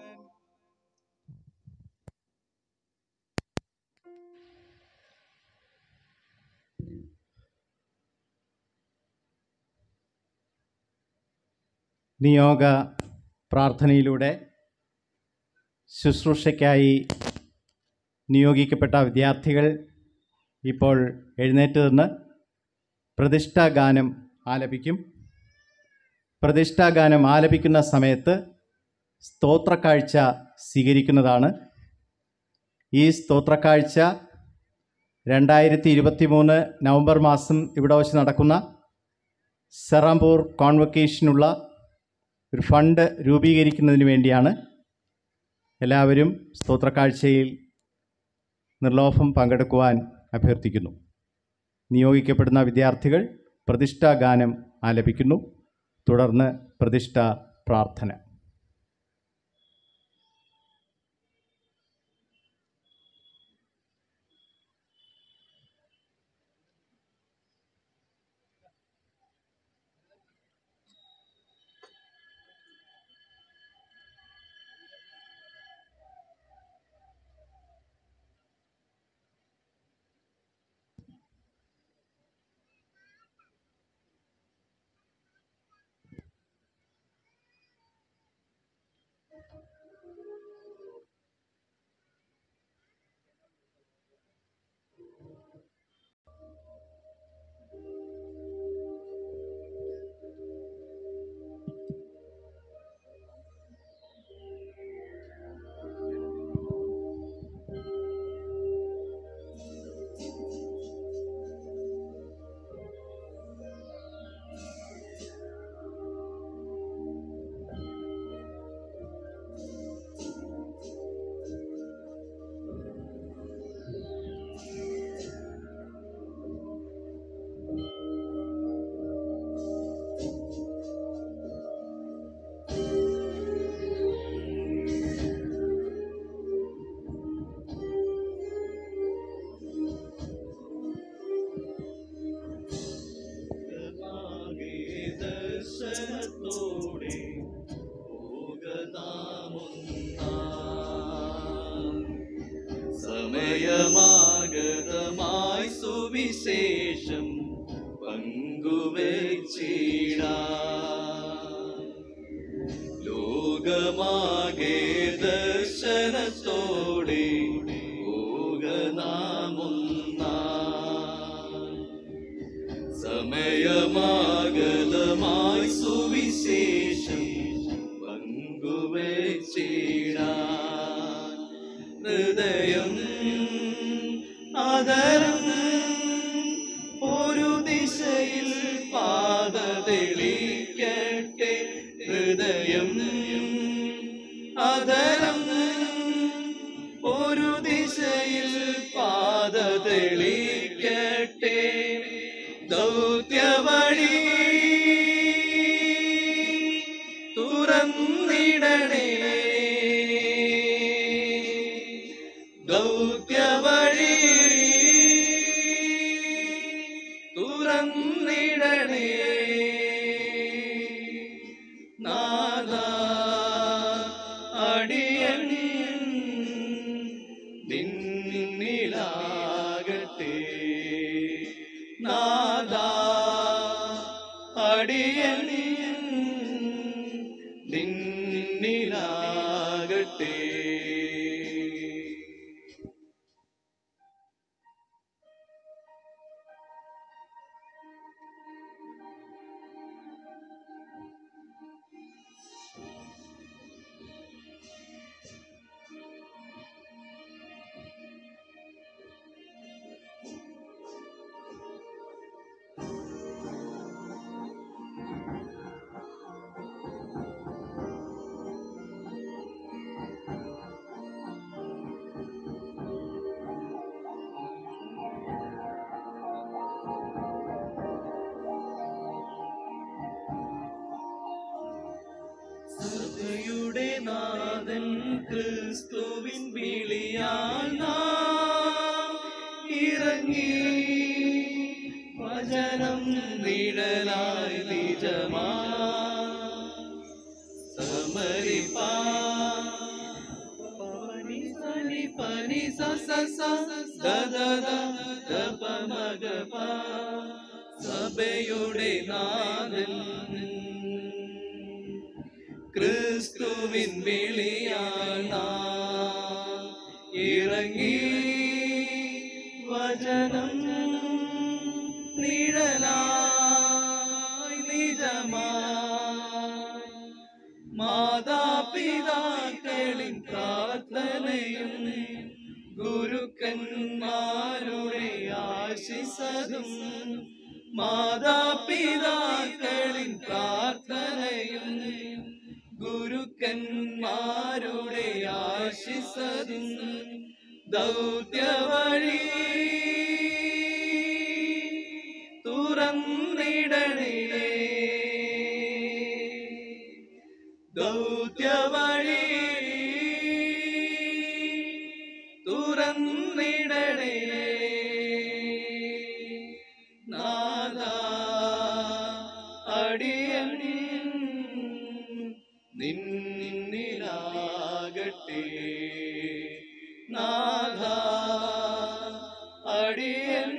നിയോഗ പ്രാർത്ഥനയിലൂടെ ശുശ്രൂഷയ്ക്കായി നിയോഗിക്കപ്പെട്ട വിദ്യാർത്ഥികൾ ഇപ്പോൾ എഴുന്നേറ്റ് നിന്ന് പ്രതിഷ്ഠാഗാനം ആലപിക്കും പ്രതിഷ്ഠാഗാനം ആലപിക്കുന്ന സമയത്ത് സ്തോത്രക്കാഴ്ച സ്വീകരിക്കുന്നതാണ് ഈ സ്തോത്രക്കാഴ്ച രണ്ടായിരത്തി ഇരുപത്തി മൂന്ന് നവംബർ മാസം ഇവിടെ വച്ച് നടക്കുന്ന സെറാംപൂർ കോൺവൊക്കേഷനുള്ള ഒരു ഫണ്ട് രൂപീകരിക്കുന്നതിന് വേണ്ടിയാണ് എല്ലാവരും സ്തോത്രക്കാഴ്ചയിൽ നിർലോഭം പങ്കെടുക്കുവാൻ അഭ്യർത്ഥിക്കുന്നു നിയോഗിക്കപ്പെടുന്ന വിദ്യാർത്ഥികൾ പ്രതിഷ്ഠാഗാനം ആലപിക്കുന്നു തുടർന്ന് പ്രതിഷ്ഠ പ്രാർത്ഥന ദർശനത്തോടെ സമയമാഗതമായി സുവിശേഷം പങ്കുവച്ചിട ലോകമാകെ ദർശനത്തോടെ പോകനാ സമയമാഗതമായി സുവിശേഷം പങ്കുവച്ചിടാൻ ഹൃദയം ആദരം ഒരു ദിശയിൽ പാത തെളിക്കട്ടെ ഹൃദയം ആദരം ഒരു ദിശയിൽ പാത തെളിക്കട്ടെ ദൗത്യവഴി തുറന്നിടണേ ദൗത്യവഴി തുറന്നിടണേ നാദ അടിയൻ നിന്നിലാകട്ടെ നാദ അടിയൻ നിന്നിലാകട്ടെ സഭയുടെ നാഥൻ ക്രിസ്തുവിൻ വിളിയാൽ നാം ഇറങ്ങി വചനം നിഴലായി നിജമാ സമരിപ്പാ പനി സനി പനി സ സ സ ദ ദ ദ ദ പ മ ഗ പ സഭയുടെ നാഥൻ ക്രിസ്തുവിൻ വിളിയാൽ നാം ഇറങ്ങി വചനം നിഴലായി നിജമാ മാതാപിതാക്കളിൻ പ്രാർത്ഥനയും ഗുരുക്കന്മാരുടെ ആശിസതും മാതാപിതാക്കളിൻ പ്രാർത്ഥനയും ഗുരുക്കന്മാരുടെ ആശിസതും ദൗത്യവഴി തുറന്നിടണേ ദൗത്യവഴി തുറന്നിടണേ നാദ അടിയൻ നിന്നിലാകട്ടെ നാഥ അടിയൻ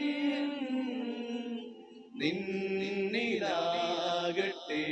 നിന്നിലാകട്ടെ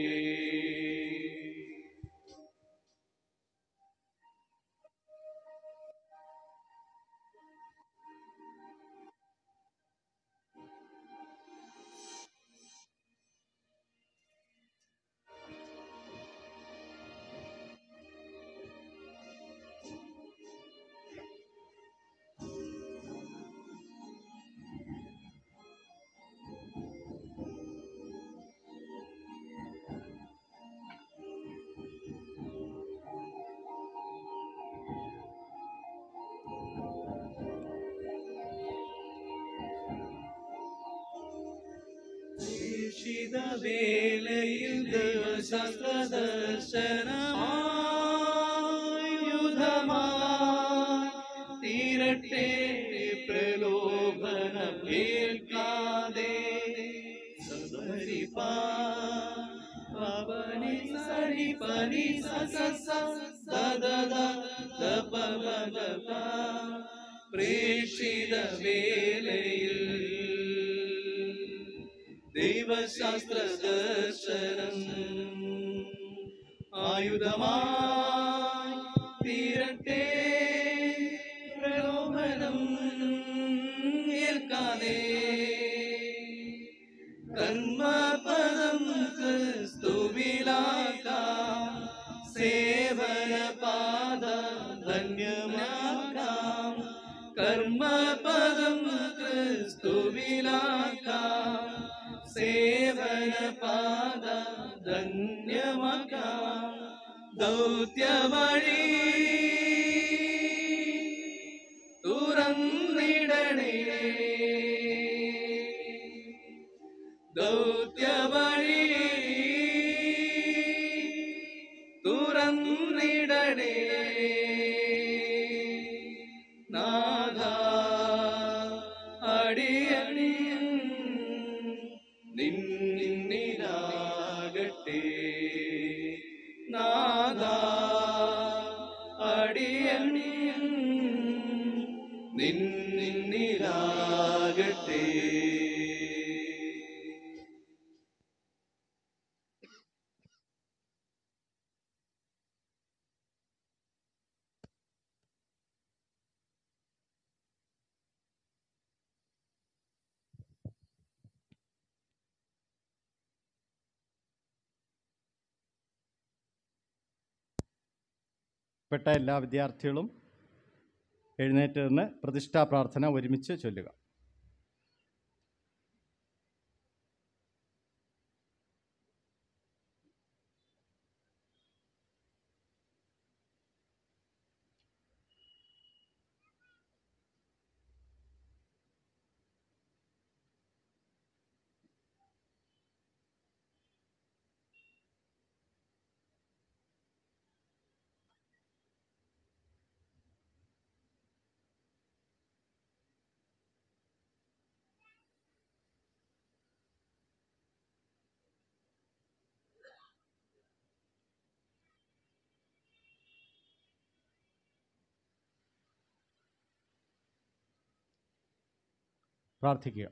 പ്രേക്ഷിത വേലയിൽ ദർശനമായുധമായി തീരട്ടെ പ്രലോഭനമേൽക്കാതെ സബരിപ്പാ പവനി സരി പനി സ സ സ ദ ദ ദ ദ പ മ ഗ പ പ്രേക്ഷിത വേലയിൽ ദൈവശാസ്ത്ര ദർശനം ആയുധമായി തീരട്ടെ പ്രലോഭനം ഏൽക്കാതെ കർമ്മപദം ക്രിസ്തുവിലാക്കാം സേവനപാത ധന്യമാക്കാം കർമ്മപദം ക്രിസ്തുവിലാക്കാം സേവനപാത ധന്യമാക്കാം ദൗത്യവഴി തുറന്നിടണേ ദൗത്യവഴി തുറന്നിടണേ നാഥ അടിയണിയൻ നിന്നിലാകട്ടെ നാഥ അടിയണിയൻ നിന്നിലാകട്ടെ പെട്ട എല്ലാ വിദ്യാർത്ഥികളും എഴുന്നേറ്റ് നിന്ന് പ്രതിഷ്ഠാ പ്രാർത്ഥന ഒരുമിച്ച് ചൊല്ലുക പ്രാർത്ഥിക്കുക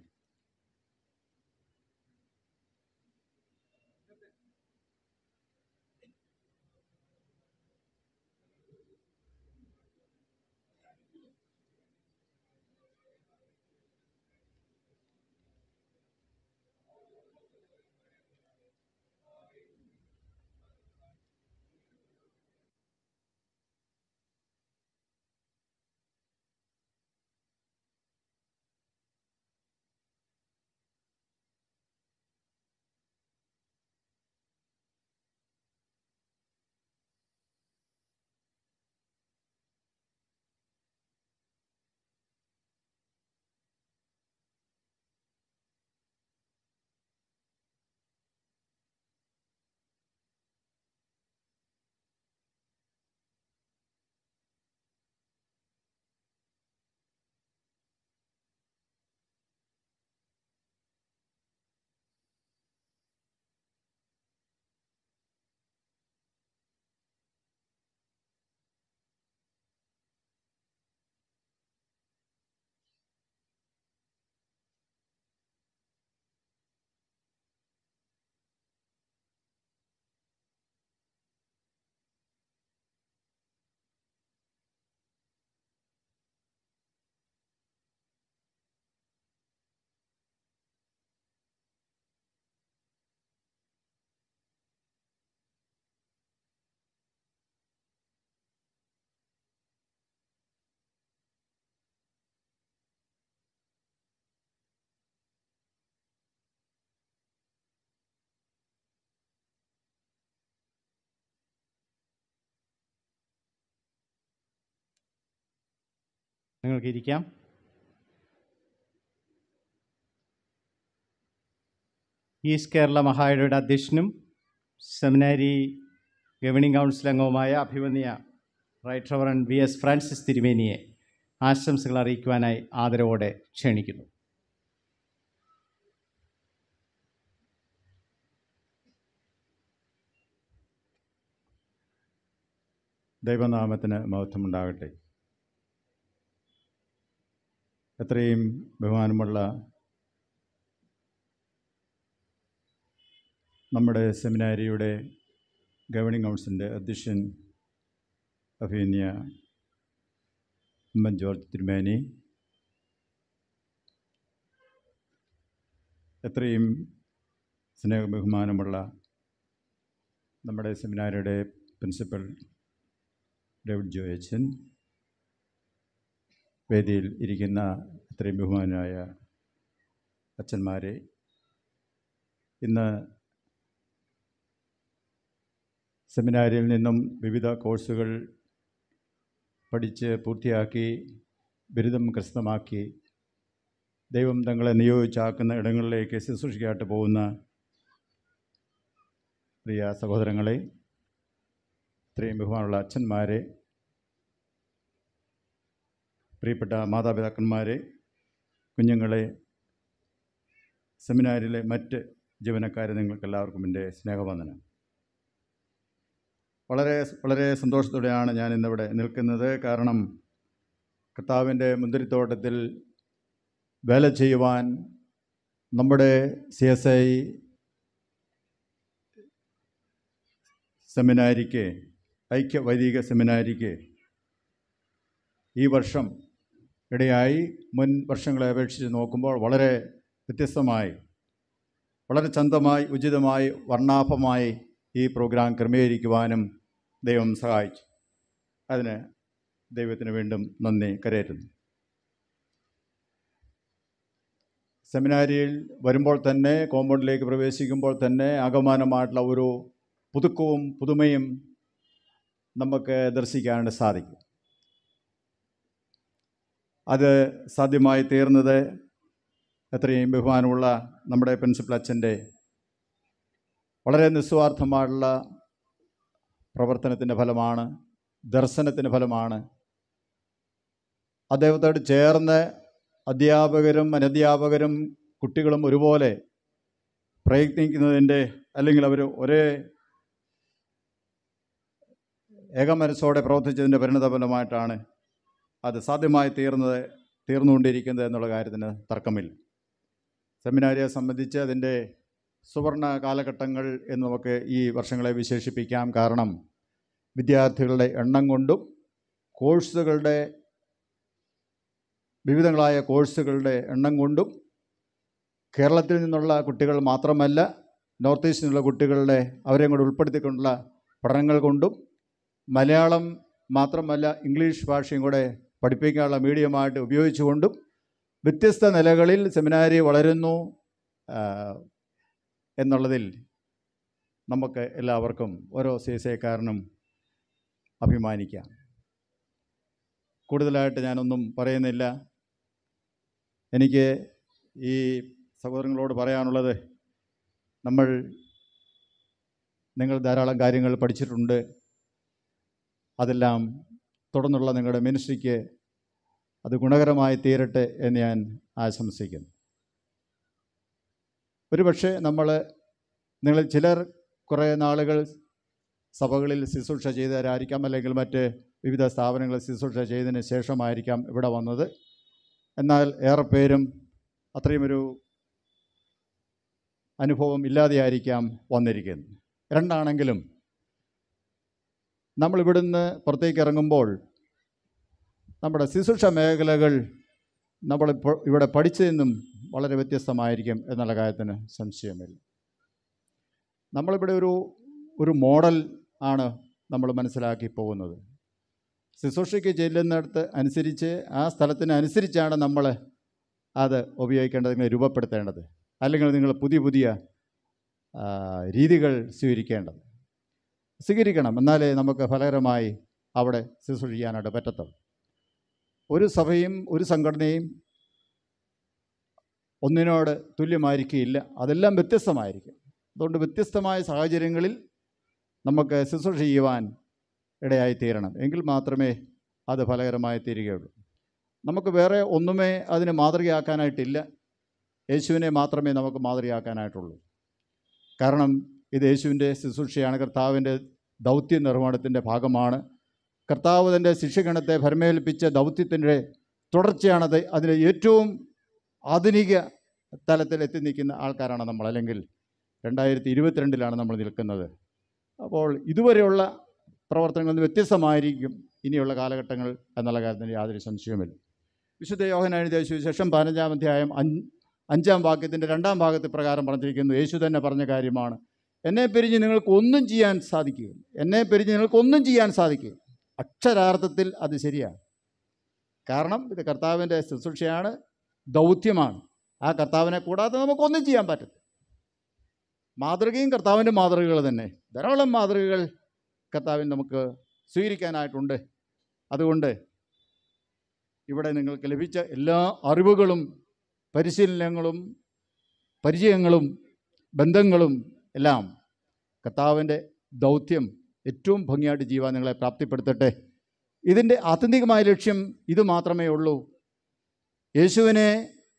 നിങ്ങൾക്ക് ഇരിക്കാം ഈസ്റ്റ് കേരള മഹായുടെ അധ്യക്ഷനും സെമിനാരി ഗവർണിംഗ് കൗൺസിൽ അംഗവുമായ അഭിമന്യ right reverend V S Francis തിരുമേനിയെ ആശംസകൾ അറിയിക്കുവാനായി ആദരവോടെ ക്ഷണിക്കുന്നു ദൈവനാമത്തിന് മഹത്വമുണ്ടാകട്ടെ എത്രയും ബഹുമാനമുള്ള നമ്മുടെ സെമിനാരിയുടെ ഗവർണിംഗ് കൗൺസിലിൻ്റെ അധ്യക്ഷൻ അഭിന്യ ഉമ്മൻ ജോർജ് തിരുമേനി എത്രയും സ്നേഹ ബഹുമാനമുള്ള നമ്മുടെ സെമിനാരിയുടെ പ്രിൻസിപ്പൽ ഡേവിഡ് ജോയച്ചൻ വേദിയിൽ ഇരിക്കുന്ന ഇത്രയും ബഹുമാനായ അച്ഛന്മാരെ ഇന്ന് സെമിനാരിയിൽ നിന്നും വിവിധ കോഴ്സുകൾ പഠിച്ച് പൂർത്തിയാക്കി ബിരുദം കരസ്ഥമാക്കി ദൈവം തങ്ങളെ നിയോഗിച്ചാക്കുന്ന ഇടങ്ങളിലേക്ക് ശുശ്രൂഷിക്കായിട്ട് പോകുന്ന പ്രിയ സഹോദരങ്ങളെ ഇത്രയും ബഹുമാനുള്ള അച്ഛന്മാരെ പ്രിയപ്പെട്ട മാതാപിതാക്കന്മാരെ കുഞ്ഞുങ്ങളെ സെമിനാരിലെ മറ്റ് ജീവനക്കാരെ നിങ്ങൾക്കെല്ലാവർക്കും എൻ്റെ സ്നേഹവന്ദനം വളരെ വളരെ സന്തോഷത്തോടെയാണ് ഞാൻ ഇന്നിവിടെ നിൽക്കുന്നത് കാരണം കർത്താവിൻ്റെ മുന്തിരിത്തോട്ടത്തിൽ വേല ചെയ്യുവാൻ നമ്മുടെ സി എസ് ഐ സെമിനാരിക്ക് ഐക്യ വൈദിക സെമിനാരിക്ക് ഈ വർഷം ഇടയായി മുൻ വർഷങ്ങളെ അപേക്ഷിച്ച് നോക്കുമ്പോൾ വളരെ വ്യത്യസ്തമായി വളരെ ചന്തമായി ഉചിതമായി വർണ്ണാഭമായി ഈ പ്രോഗ്രാം ക്രമീകരിക്കുവാനും ദൈവം സഹായിച്ചു അതിന് ദൈവത്തിന് വീണ്ടും നന്ദി കരയറ്റുന്നു സെമിനാരിയിൽ വരുമ്പോൾ തന്നെ കോമ്പൗണ്ടിലേക്ക് പ്രവേശിക്കുമ്പോൾ തന്നെ ആഗമനമായിട്ടുള്ള ഒരു പുതുക്കവും പുതുമയും നമുക്ക് ദർശിക്കാനായിട്ട് സാധിക്കും അത് സാധ്യമായി തീർന്നത് എത്രയും ബഹുമാനമുള്ള നമ്മുടെ പ്രിൻസിപ്പൽ അച്ഛൻ്റെ വളരെ നിസ്വാർത്ഥമായിട്ടുള്ള പ്രവർത്തനത്തിൻ്റെ ഫലമാണ് ദർശനത്തിൻ്റെ ഫലമാണ് അദ്ദേഹത്തോട് ചേർന്ന് അധ്യാപകരും അനധ്യാപകരും കുട്ടികളും ഒരുപോലെ പ്രയത്നിക്കുന്നതിൻ്റെ അല്ലെങ്കിൽ അവർ ഒരേ ഏകമനസ്സോടെ പ്രവർത്തിച്ചതിൻ്റെ പരിണതഫലമായിട്ടാണ് അത് സാധ്യമായി തീർന്നത് തീർന്നുകൊണ്ടിരിക്കുന്നത് എന്നുള്ള കാര്യത്തിന് തർക്കമില്ല സെമിനാരിയെ സംബന്ധിച്ച് അതിൻ്റെ സുവർണ കാലഘട്ടങ്ങൾ എന്ന് നമുക്ക് ഈ വർഷങ്ങളെ വിശേഷിപ്പിക്കാം കാരണം വിദ്യാർത്ഥികളുടെ എണ്ണം കൊണ്ടും കോഴ്സുകളുടെ വിവിധങ്ങളായ കോഴ്സുകളുടെ എണ്ണം കൊണ്ടും കേരളത്തിൽ നിന്നുള്ള കുട്ടികൾ മാത്രമല്ല നോർത്ത് ഈസ്റ്റിൽ നിന്നുള്ള കുട്ടികളുടെ അവരെയും കൂടെ ഉൾപ്പെടുത്തിക്കൊണ്ടുള്ള പഠനങ്ങൾ കൊണ്ടും മലയാളം മാത്രമല്ല ഇംഗ്ലീഷ് ഭാഷയും കൂടെ പഠിപ്പിക്കാനുള്ള മീഡിയമായിട്ട് ഉപയോഗിച്ചുകൊണ്ടും വ്യത്യസ്ത നിലകളിൽ സെമിനാരി വളരുന്നു എന്നുള്ളതിൽ നമുക്ക് എല്ലാവർക്കും ഓരോ സി എസ് ഐക്കാരനും അഭിമാനിക്കാം കൂടുതലായിട്ട് ഞാനൊന്നും പറയുന്നില്ല എനിക്ക് ഈ സഹോദരങ്ങളോട് പറയാനുള്ളത് നമ്മൾ നിങ്ങൾ ധാരാളം കാര്യങ്ങൾ പഠിച്ചിട്ടുണ്ട് അതെല്ലാം തുടർന്നുള്ള നിങ്ങളുടെ മിനിസ്ട്രിക്ക് അത് ഗുണകരമായി തീരട്ടെ എന്ന് ഞാൻ ആശംസിക്കുന്നു ഒരു പക്ഷേ നമ്മൾ നിങ്ങൾ ചിലർ കുറേ നാളുകൾ സഭകളിൽ ശുശ്രൂഷ ചെയ്തവരായിരിക്കാം അല്ലെങ്കിൽ മറ്റ് വിവിധ സ്ഥാപനങ്ങളിൽ ശുശ്രൂഷ ചെയ്തതിന് ശേഷമായിരിക്കാം ഇവിടെ വന്നത് എന്നാൽ ഏറെ പേരും അത്രയും ഒരു അനുഭവം ഇല്ലാതെയായിരിക്കാം വന്നിരിക്കുന്നത് രണ്ടാണെങ്കിലും നമ്മൾ ഇവിടുന്ന് പുറത്തേക്ക് ഇറങ്ങുമ്പോൾ നമ്മുടെ ശുശ്രൂഷ മേഖലകൾ നമ്മളിപ്പോൾ ഇവിടെ പഠിച്ചതിൽ നിന്നും വളരെ വ്യത്യസ്തമായിരിക്കും എന്നുള്ള കാര്യത്തിന് സംശയമില്ല നമ്മളിവിടെ ഒരു ഒരു മോഡൽ ആണ് നമ്മൾ മനസ്സിലാക്കി പോകുന്നത് ശുശ്രൂഷയ്ക്ക് ചെല്ലുന്നിടത്ത് അനുസരിച്ച് ആ സ്ഥലത്തിന് അനുസരിച്ചാണ് നമ്മൾ അത് ഉപയോഗിക്കേണ്ടത് നിങ്ങൾ രൂപപ്പെടുത്തേണ്ടത് അല്ലെങ്കിൽ നിങ്ങൾ പുതിയ പുതിയ രീതികൾ സ്വീകരിക്കേണ്ടത് സ്വീകരിക്കണം എന്നാലേ നമുക്ക് ഫലകരമായി അവിടെ ശുശ്രൂഷിക്കാനായിട്ട് പറ്റത്തുള്ളൂ ഒരു സഭയും ഒരു സംഘടനയും ഒന്നിനോട് തുല്യമായിരിക്കില്ല അതെല്ലാം വ്യത്യസ്തമായിരിക്കും അതുകൊണ്ട് വ്യത്യസ്തമായ സാഹചര്യങ്ങളിൽ നമുക്ക് ശുശ്രൂഷ ചെയ്യുവാൻ ഇടയായി തീരണം എങ്കിൽ മാത്രമേ അത് ഫലകരമായി തീരുകയുള്ളൂ നമുക്ക് വേറെ ഒന്നുമേ അതിന് മാതൃകയാക്കാനായിട്ടില്ല യേശുവിനെ മാത്രമേ നമുക്ക് മാതൃകയാക്കാനായിട്ടുള്ളൂ കാരണം ഇത് യേശുവിൻ്റെ ശുശ്രൂഷയാണ് കർത്താവിൻ്റെ ദൗത്യ നിർവഹണത്തിൻ്റെ ഭാഗമാണ് കർത്താവ് തൻ്റെ ശിഷ്യഗണത്തെ ഭരമേൽപ്പിച്ച ദൗത്യത്തിൻ്റെ തുടർച്ചയാണത് അതിന് ഏറ്റവും ആധുനിക തലത്തിൽ എത്തി നിൽക്കുന്ന ആൾക്കാരാണ് നമ്മൾ അല്ലെങ്കിൽ രണ്ടായിരത്തി ഇരുപത്തിരണ്ടിലാണ് നമ്മൾ നിൽക്കുന്നത് അപ്പോൾ ഇതുവരെയുള്ള പ്രവർത്തനങ്ങളിൽ നിന്ന് വ്യത്യസ്തമായിരിക്കും ഇനിയുള്ള കാലഘട്ടങ്ങൾ എന്നുള്ള കാര്യത്തിന് യാതൊരു സംശയവുമില്ല വിശുദ്ധ യോഹന എഴുതിയ സുവിശേഷം പതിനഞ്ചാം അധ്യായം അഞ്ച് അഞ്ചാം വാക്യത്തിൻ്റെ രണ്ടാം ഭാഗത്ത് പ്രകാരം പറഞ്ഞിരിക്കുന്നു യേശു തന്നെ പറഞ്ഞ കാര്യമാണ് എന്നെ പിരിഞ്ഞ് നിങ്ങൾക്ക് ഒന്നും ചെയ്യാൻ സാധിക്കുകയില്ല എന്നെ പിരിഞ്ഞ് നിങ്ങൾക്ക് ഒന്നും ചെയ്യാൻ സാധിക്കുകയില്ല അക്ഷരാർത്ഥത്തിൽ അത് ശരിയാണ് കാരണം ഇത് കർത്താവിൻ്റെ ശുശ്രൂഷയാണ് ദൗത്യമാണ് ആ കർത്താവിനെ കൂടാതെ നമുക്കൊന്നും ചെയ്യാൻ പറ്റില്ല മാതൃകയും കർത്താവിൻ്റെ മാതൃകകൾ തന്നെ ധാരാളം മാതൃകകൾ കർത്താവിന് നമുക്ക് സ്വീകരിക്കാനായിട്ടുണ്ട് അതുകൊണ്ട് ഇവിടെ നിങ്ങൾക്ക് ലഭിച്ച എല്ലാ അറിവുകളും പരിശീലനങ്ങളും പരിചയങ്ങളും ബന്ധങ്ങളും എല്ലാം കർത്താവിൻ്റെ ദൗത്യം ഏറ്റവും ഭംഗിയായിട്ട് ചെയ്യുവാൻ നിങ്ങളെ പ്രാപ്തിപ്പെടുത്തട്ടെ ഇതിൻ്റെ ആത്യന്തികമായ ലക്ഷ്യം ഇത് മാത്രമേ ഉള്ളൂ യേശുവിനെ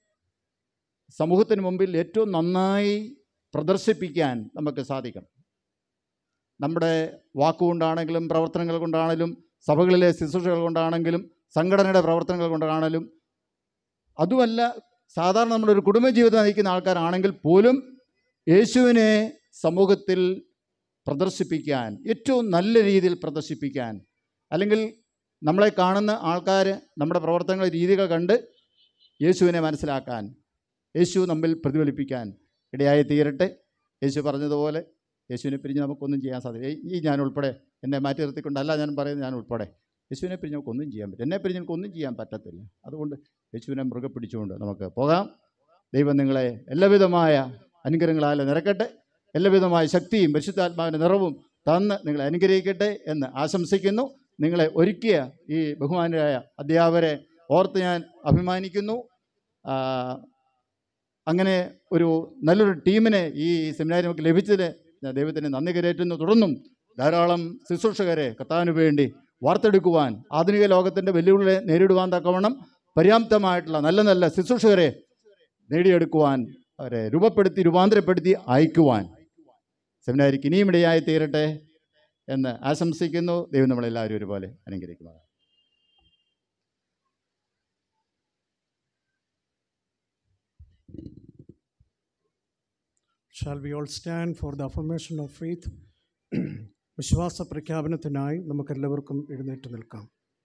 സമൂഹത്തിന് മുമ്പിൽ ഏറ്റവും നന്നായി പ്രദർശിപ്പിക്കാൻ നമുക്ക് സാധിക്കണം നമ്മുടെ വാക്കുകൊണ്ടാണെങ്കിലും പ്രവർത്തനങ്ങൾ കൊണ്ടാണെങ്കിലും സഭകളിലെ ശുശ്രൂഷകൾ കൊണ്ടാണെങ്കിലും സംഘടനയുടെ പ്രവർത്തനങ്ങൾ കൊണ്ടാണെങ്കിലും അതുമല്ല സാധാരണ നമ്മളൊരു കുടുംബജീവിതം നയിക്കുന്ന ആൾക്കാരാണെങ്കിൽ പോലും യേശുവിനെ സമൂഹത്തിൽ പ്രദർശിപ്പിക്കാൻ ഏറ്റവും നല്ല രീതിയിൽ പ്രദർശിപ്പിക്കാൻ അല്ലെങ്കിൽ നമ്മളെ കാണുന്ന ആൾക്കാർ നമ്മുടെ പ്രവർത്തനങ്ങൾ രീതികൾ കണ്ട് യേശുവിനെ മനസ്സിലാക്കാൻ യേശു നമ്മിൽ പ്രതിഫലിപ്പിക്കാൻ ഇടയായി തീരട്ടെ യേശു പറഞ്ഞതുപോലെ യേശുവിനെ പിരിഞ്ഞ് നമുക്കൊന്നും ചെയ്യാൻ സാധിക്കും ഈ ഞാൻ ഉൾപ്പെടെ എന്നെ മാറ്റി നിർത്തിക്കൊണ്ടല്ല ഞാൻ പറയുന്നത് ഞാൻ ഉൾപ്പെടെ യേശുവിനെ പിരിഞ്ഞ് നമുക്കൊന്നും ചെയ്യാൻ പറ്റും എന്നെ പിരിഞ്ഞ് നമുക്കൊന്നും ചെയ്യാൻ പറ്റത്തില്ല അതുകൊണ്ട് യേശുവിനെ മൃഗ പിടിച്ചുകൊണ്ട് നമുക്ക് പോകാം ദൈവം നിങ്ങളെ എല്ലാവിധമായ അനുഗ്രഹങ്ങളാൽ നിറക്കട്ടെ എല്ലാവിധമായ ശക്തിയും പരിശുദ്ധാത്മാവിൻ്റെ നിറവും തന്ന് നിങ്ങളെ അനുഗ്രഹിക്കട്ടെ എന്ന് ആശംസിക്കുന്നു നിങ്ങളെ ഒരുക്കിയ ഈ ബഹുമാനരായ അധ്യാപകരെ ഓർത്ത് ഞാൻ അഭിമാനിക്കുന്നു ആ, അങ്ങനെ ഒരു നല്ലൊരു ടീമിനെ ഈ സെമിനാരി നമുക്ക് ലഭിച്ചതിന് ഞാൻ ദൈവത്തിന് നന്ദി കരേറ്റുന്നു തുടർന്നും ധാരാളം ശുശ്രൂഷകരെ കർത്താവിന് വേണ്ടി വാർത്തെടുക്കുവാൻ ആധുനിക ലോകത്തിൻ്റെ വെല്ലുവിളികളെ നേരിടുവാൻ തക്കവണ്ണം പര്യാപ്തമായിട്ടുള്ള നല്ല നല്ല ശുശ്രൂഷകരെ നേടിയെടുക്കുവാൻ അവരെ രൂപപ്പെടുത്തി രൂപാന്തരപ്പെടുത്തി അയക്കുവാൻ സെമിനാരിക്ക് ഇനിയും ഇടയായി തീരട്ടെ എന്ന് ആശംസിക്കുന്നു ദൈവം നമ്മളെല്ലാവരും ഒരുപോലെ അനുഗ്രഹിക്കുന്നത് Shall we all stand for the affirmation of faith? വിശ്വാസ പ്രഖ്യാപനത്തിനായി നമുക്കെല്ലാവർക്കും എഴുന്നേറ്റ് നിൽക്കാം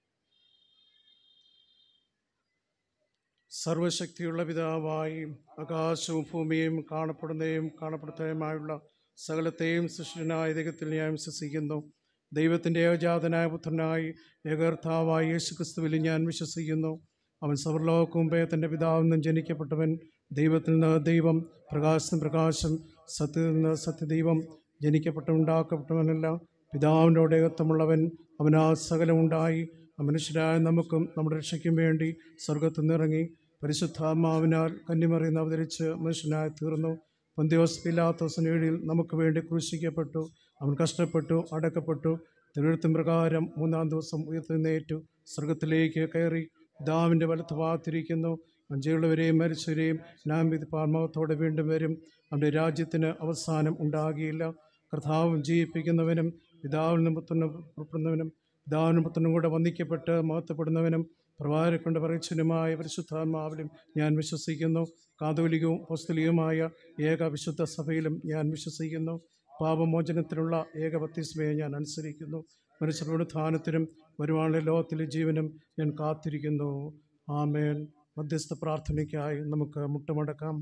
സർവശക്തിയുള്ള പിതാവായി ആകാശവും ഭൂമിയും കാണപ്പെടുന്നതും കാണപ്പെടുന്നതുമായുള്ള സകലത്തെയും സൃഷ്ടിനായ ദൈവത്തിൽ ഞാൻ വിശ്വസിക്കുന്നു ദൈവത്തിൻ്റെ ഏകജാതനായ പുത്രനായി ഏകർത്താവായ യേശു ക്രിസ്തുവിൽ ഞാൻ വിശ്വസിക്കുന്നു അവൻ സർവ്വലോകർക്ക് മുമ്പേ തൻ്റെ പിതാവിൽ നിന്നും ജനിക്കപ്പെട്ടവൻ ദൈവത്തിൽ നിന്ന് ദൈവം പ്രകാശം പ്രകാശം സത്യത്തിൽ നിന്ന് സത്യദൈവം ജനിക്കപ്പെട്ടുണ്ടാക്കപ്പെട്ടവനല്ല പിതാവിൻ്റെ ഏകത്വമുള്ളവൻ അവനാ സകലമുണ്ടായി ആ മനുഷ്യരായ നമുക്കും നമ്മുടെ രക്ഷയ്ക്കും വേണ്ടി സ്വർഗത്തിൽ നിന്നിറങ്ങി പരിശുദ്ധാത്മാവിനാൽ കന്നിമറിയുന്ന അവതരിച്ച് മനുഷ്യനായി തീർന്നു പൊന്തിയോസ് പിലാത്തോസിന് കീഴിൽ നമുക്ക് വേണ്ടി ക്രൂശിക്കപ്പെട്ടു അവൻ കഷ്ടപ്പെട്ടു അടക്കപ്പെട്ടു തിരുവഴുത്തും പ്രകാരം മൂന്നാം ദിവസം ഉയർത്തുന്നേറ്റു സ്വർഗത്തിലേക്ക് കയറി പിതാവിൻ്റെ വലത്ത് ഭാഗത്തിരിക്കുന്നു മഞ്ചയുള്ളവരെയും മരിച്ചവരെയും നാം വിധി പാർമവത്തോടെ വീണ്ടും വരും അവൻ്റെ രാജ്യത്തിന് അവസാനം ഉണ്ടാകുകയില്ല കർത്താവും ജീവിപ്പിക്കുന്നവനും പിതാവിൽ നിന്ന് പുത്രനും പുറപ്പെടുന്നവനും പിതാവിനും പുത്രനും കൂടെ വന്ദിക്കപ്പെട്ട് മഹത്വപ്പെടുന്നവനും പ്രവാരെ കൊണ്ട് പറയിച്ചനുമായ പരിശുദ്ധാത്മാവിലും ഞാൻ വിശ്വസിക്കുന്നു കാതോലികവും പുസ്തലികവുമായ ഏക വിശുദ്ധ സഭയിലും ഞാൻ വിശ്വസിക്കുന്നു പാപമോചനത്തിനുള്ള ഏക ബത്തിസ്മയെ ഞാൻ അനുസരിക്കുന്നു മനുഷ്യരുടെ ധാനത്തിനും വരുവാനുള്ള ലോകത്തിലെ ജീവനും ഞാൻ കാത്തിരിക്കുന്നു ആമേൻ മധ്യസ്ഥ പ്രാർത്ഥനയ്ക്കായി നമുക്ക് മുട്ടുമടക്കാം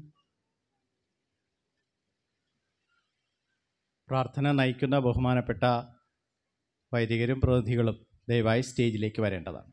പ്രാർത്ഥന നയിക്കുന്ന ബഹുമാനപ്പെട്ട വൈദികരും പ്രതിനിധികളും ദയവായി സ്റ്റേജിലേക്ക് വരേണ്ടതാണ്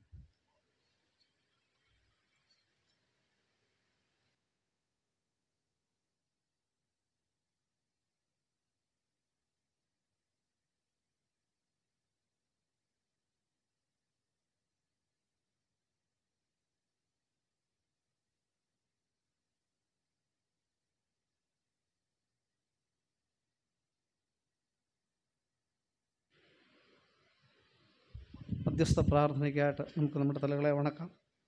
മധ്യസ്ഥ പ്രാർത്ഥനയ്ക്കായിട്ട് നമുക്ക് നമ്മുടെ തലകളെ വണക്കാം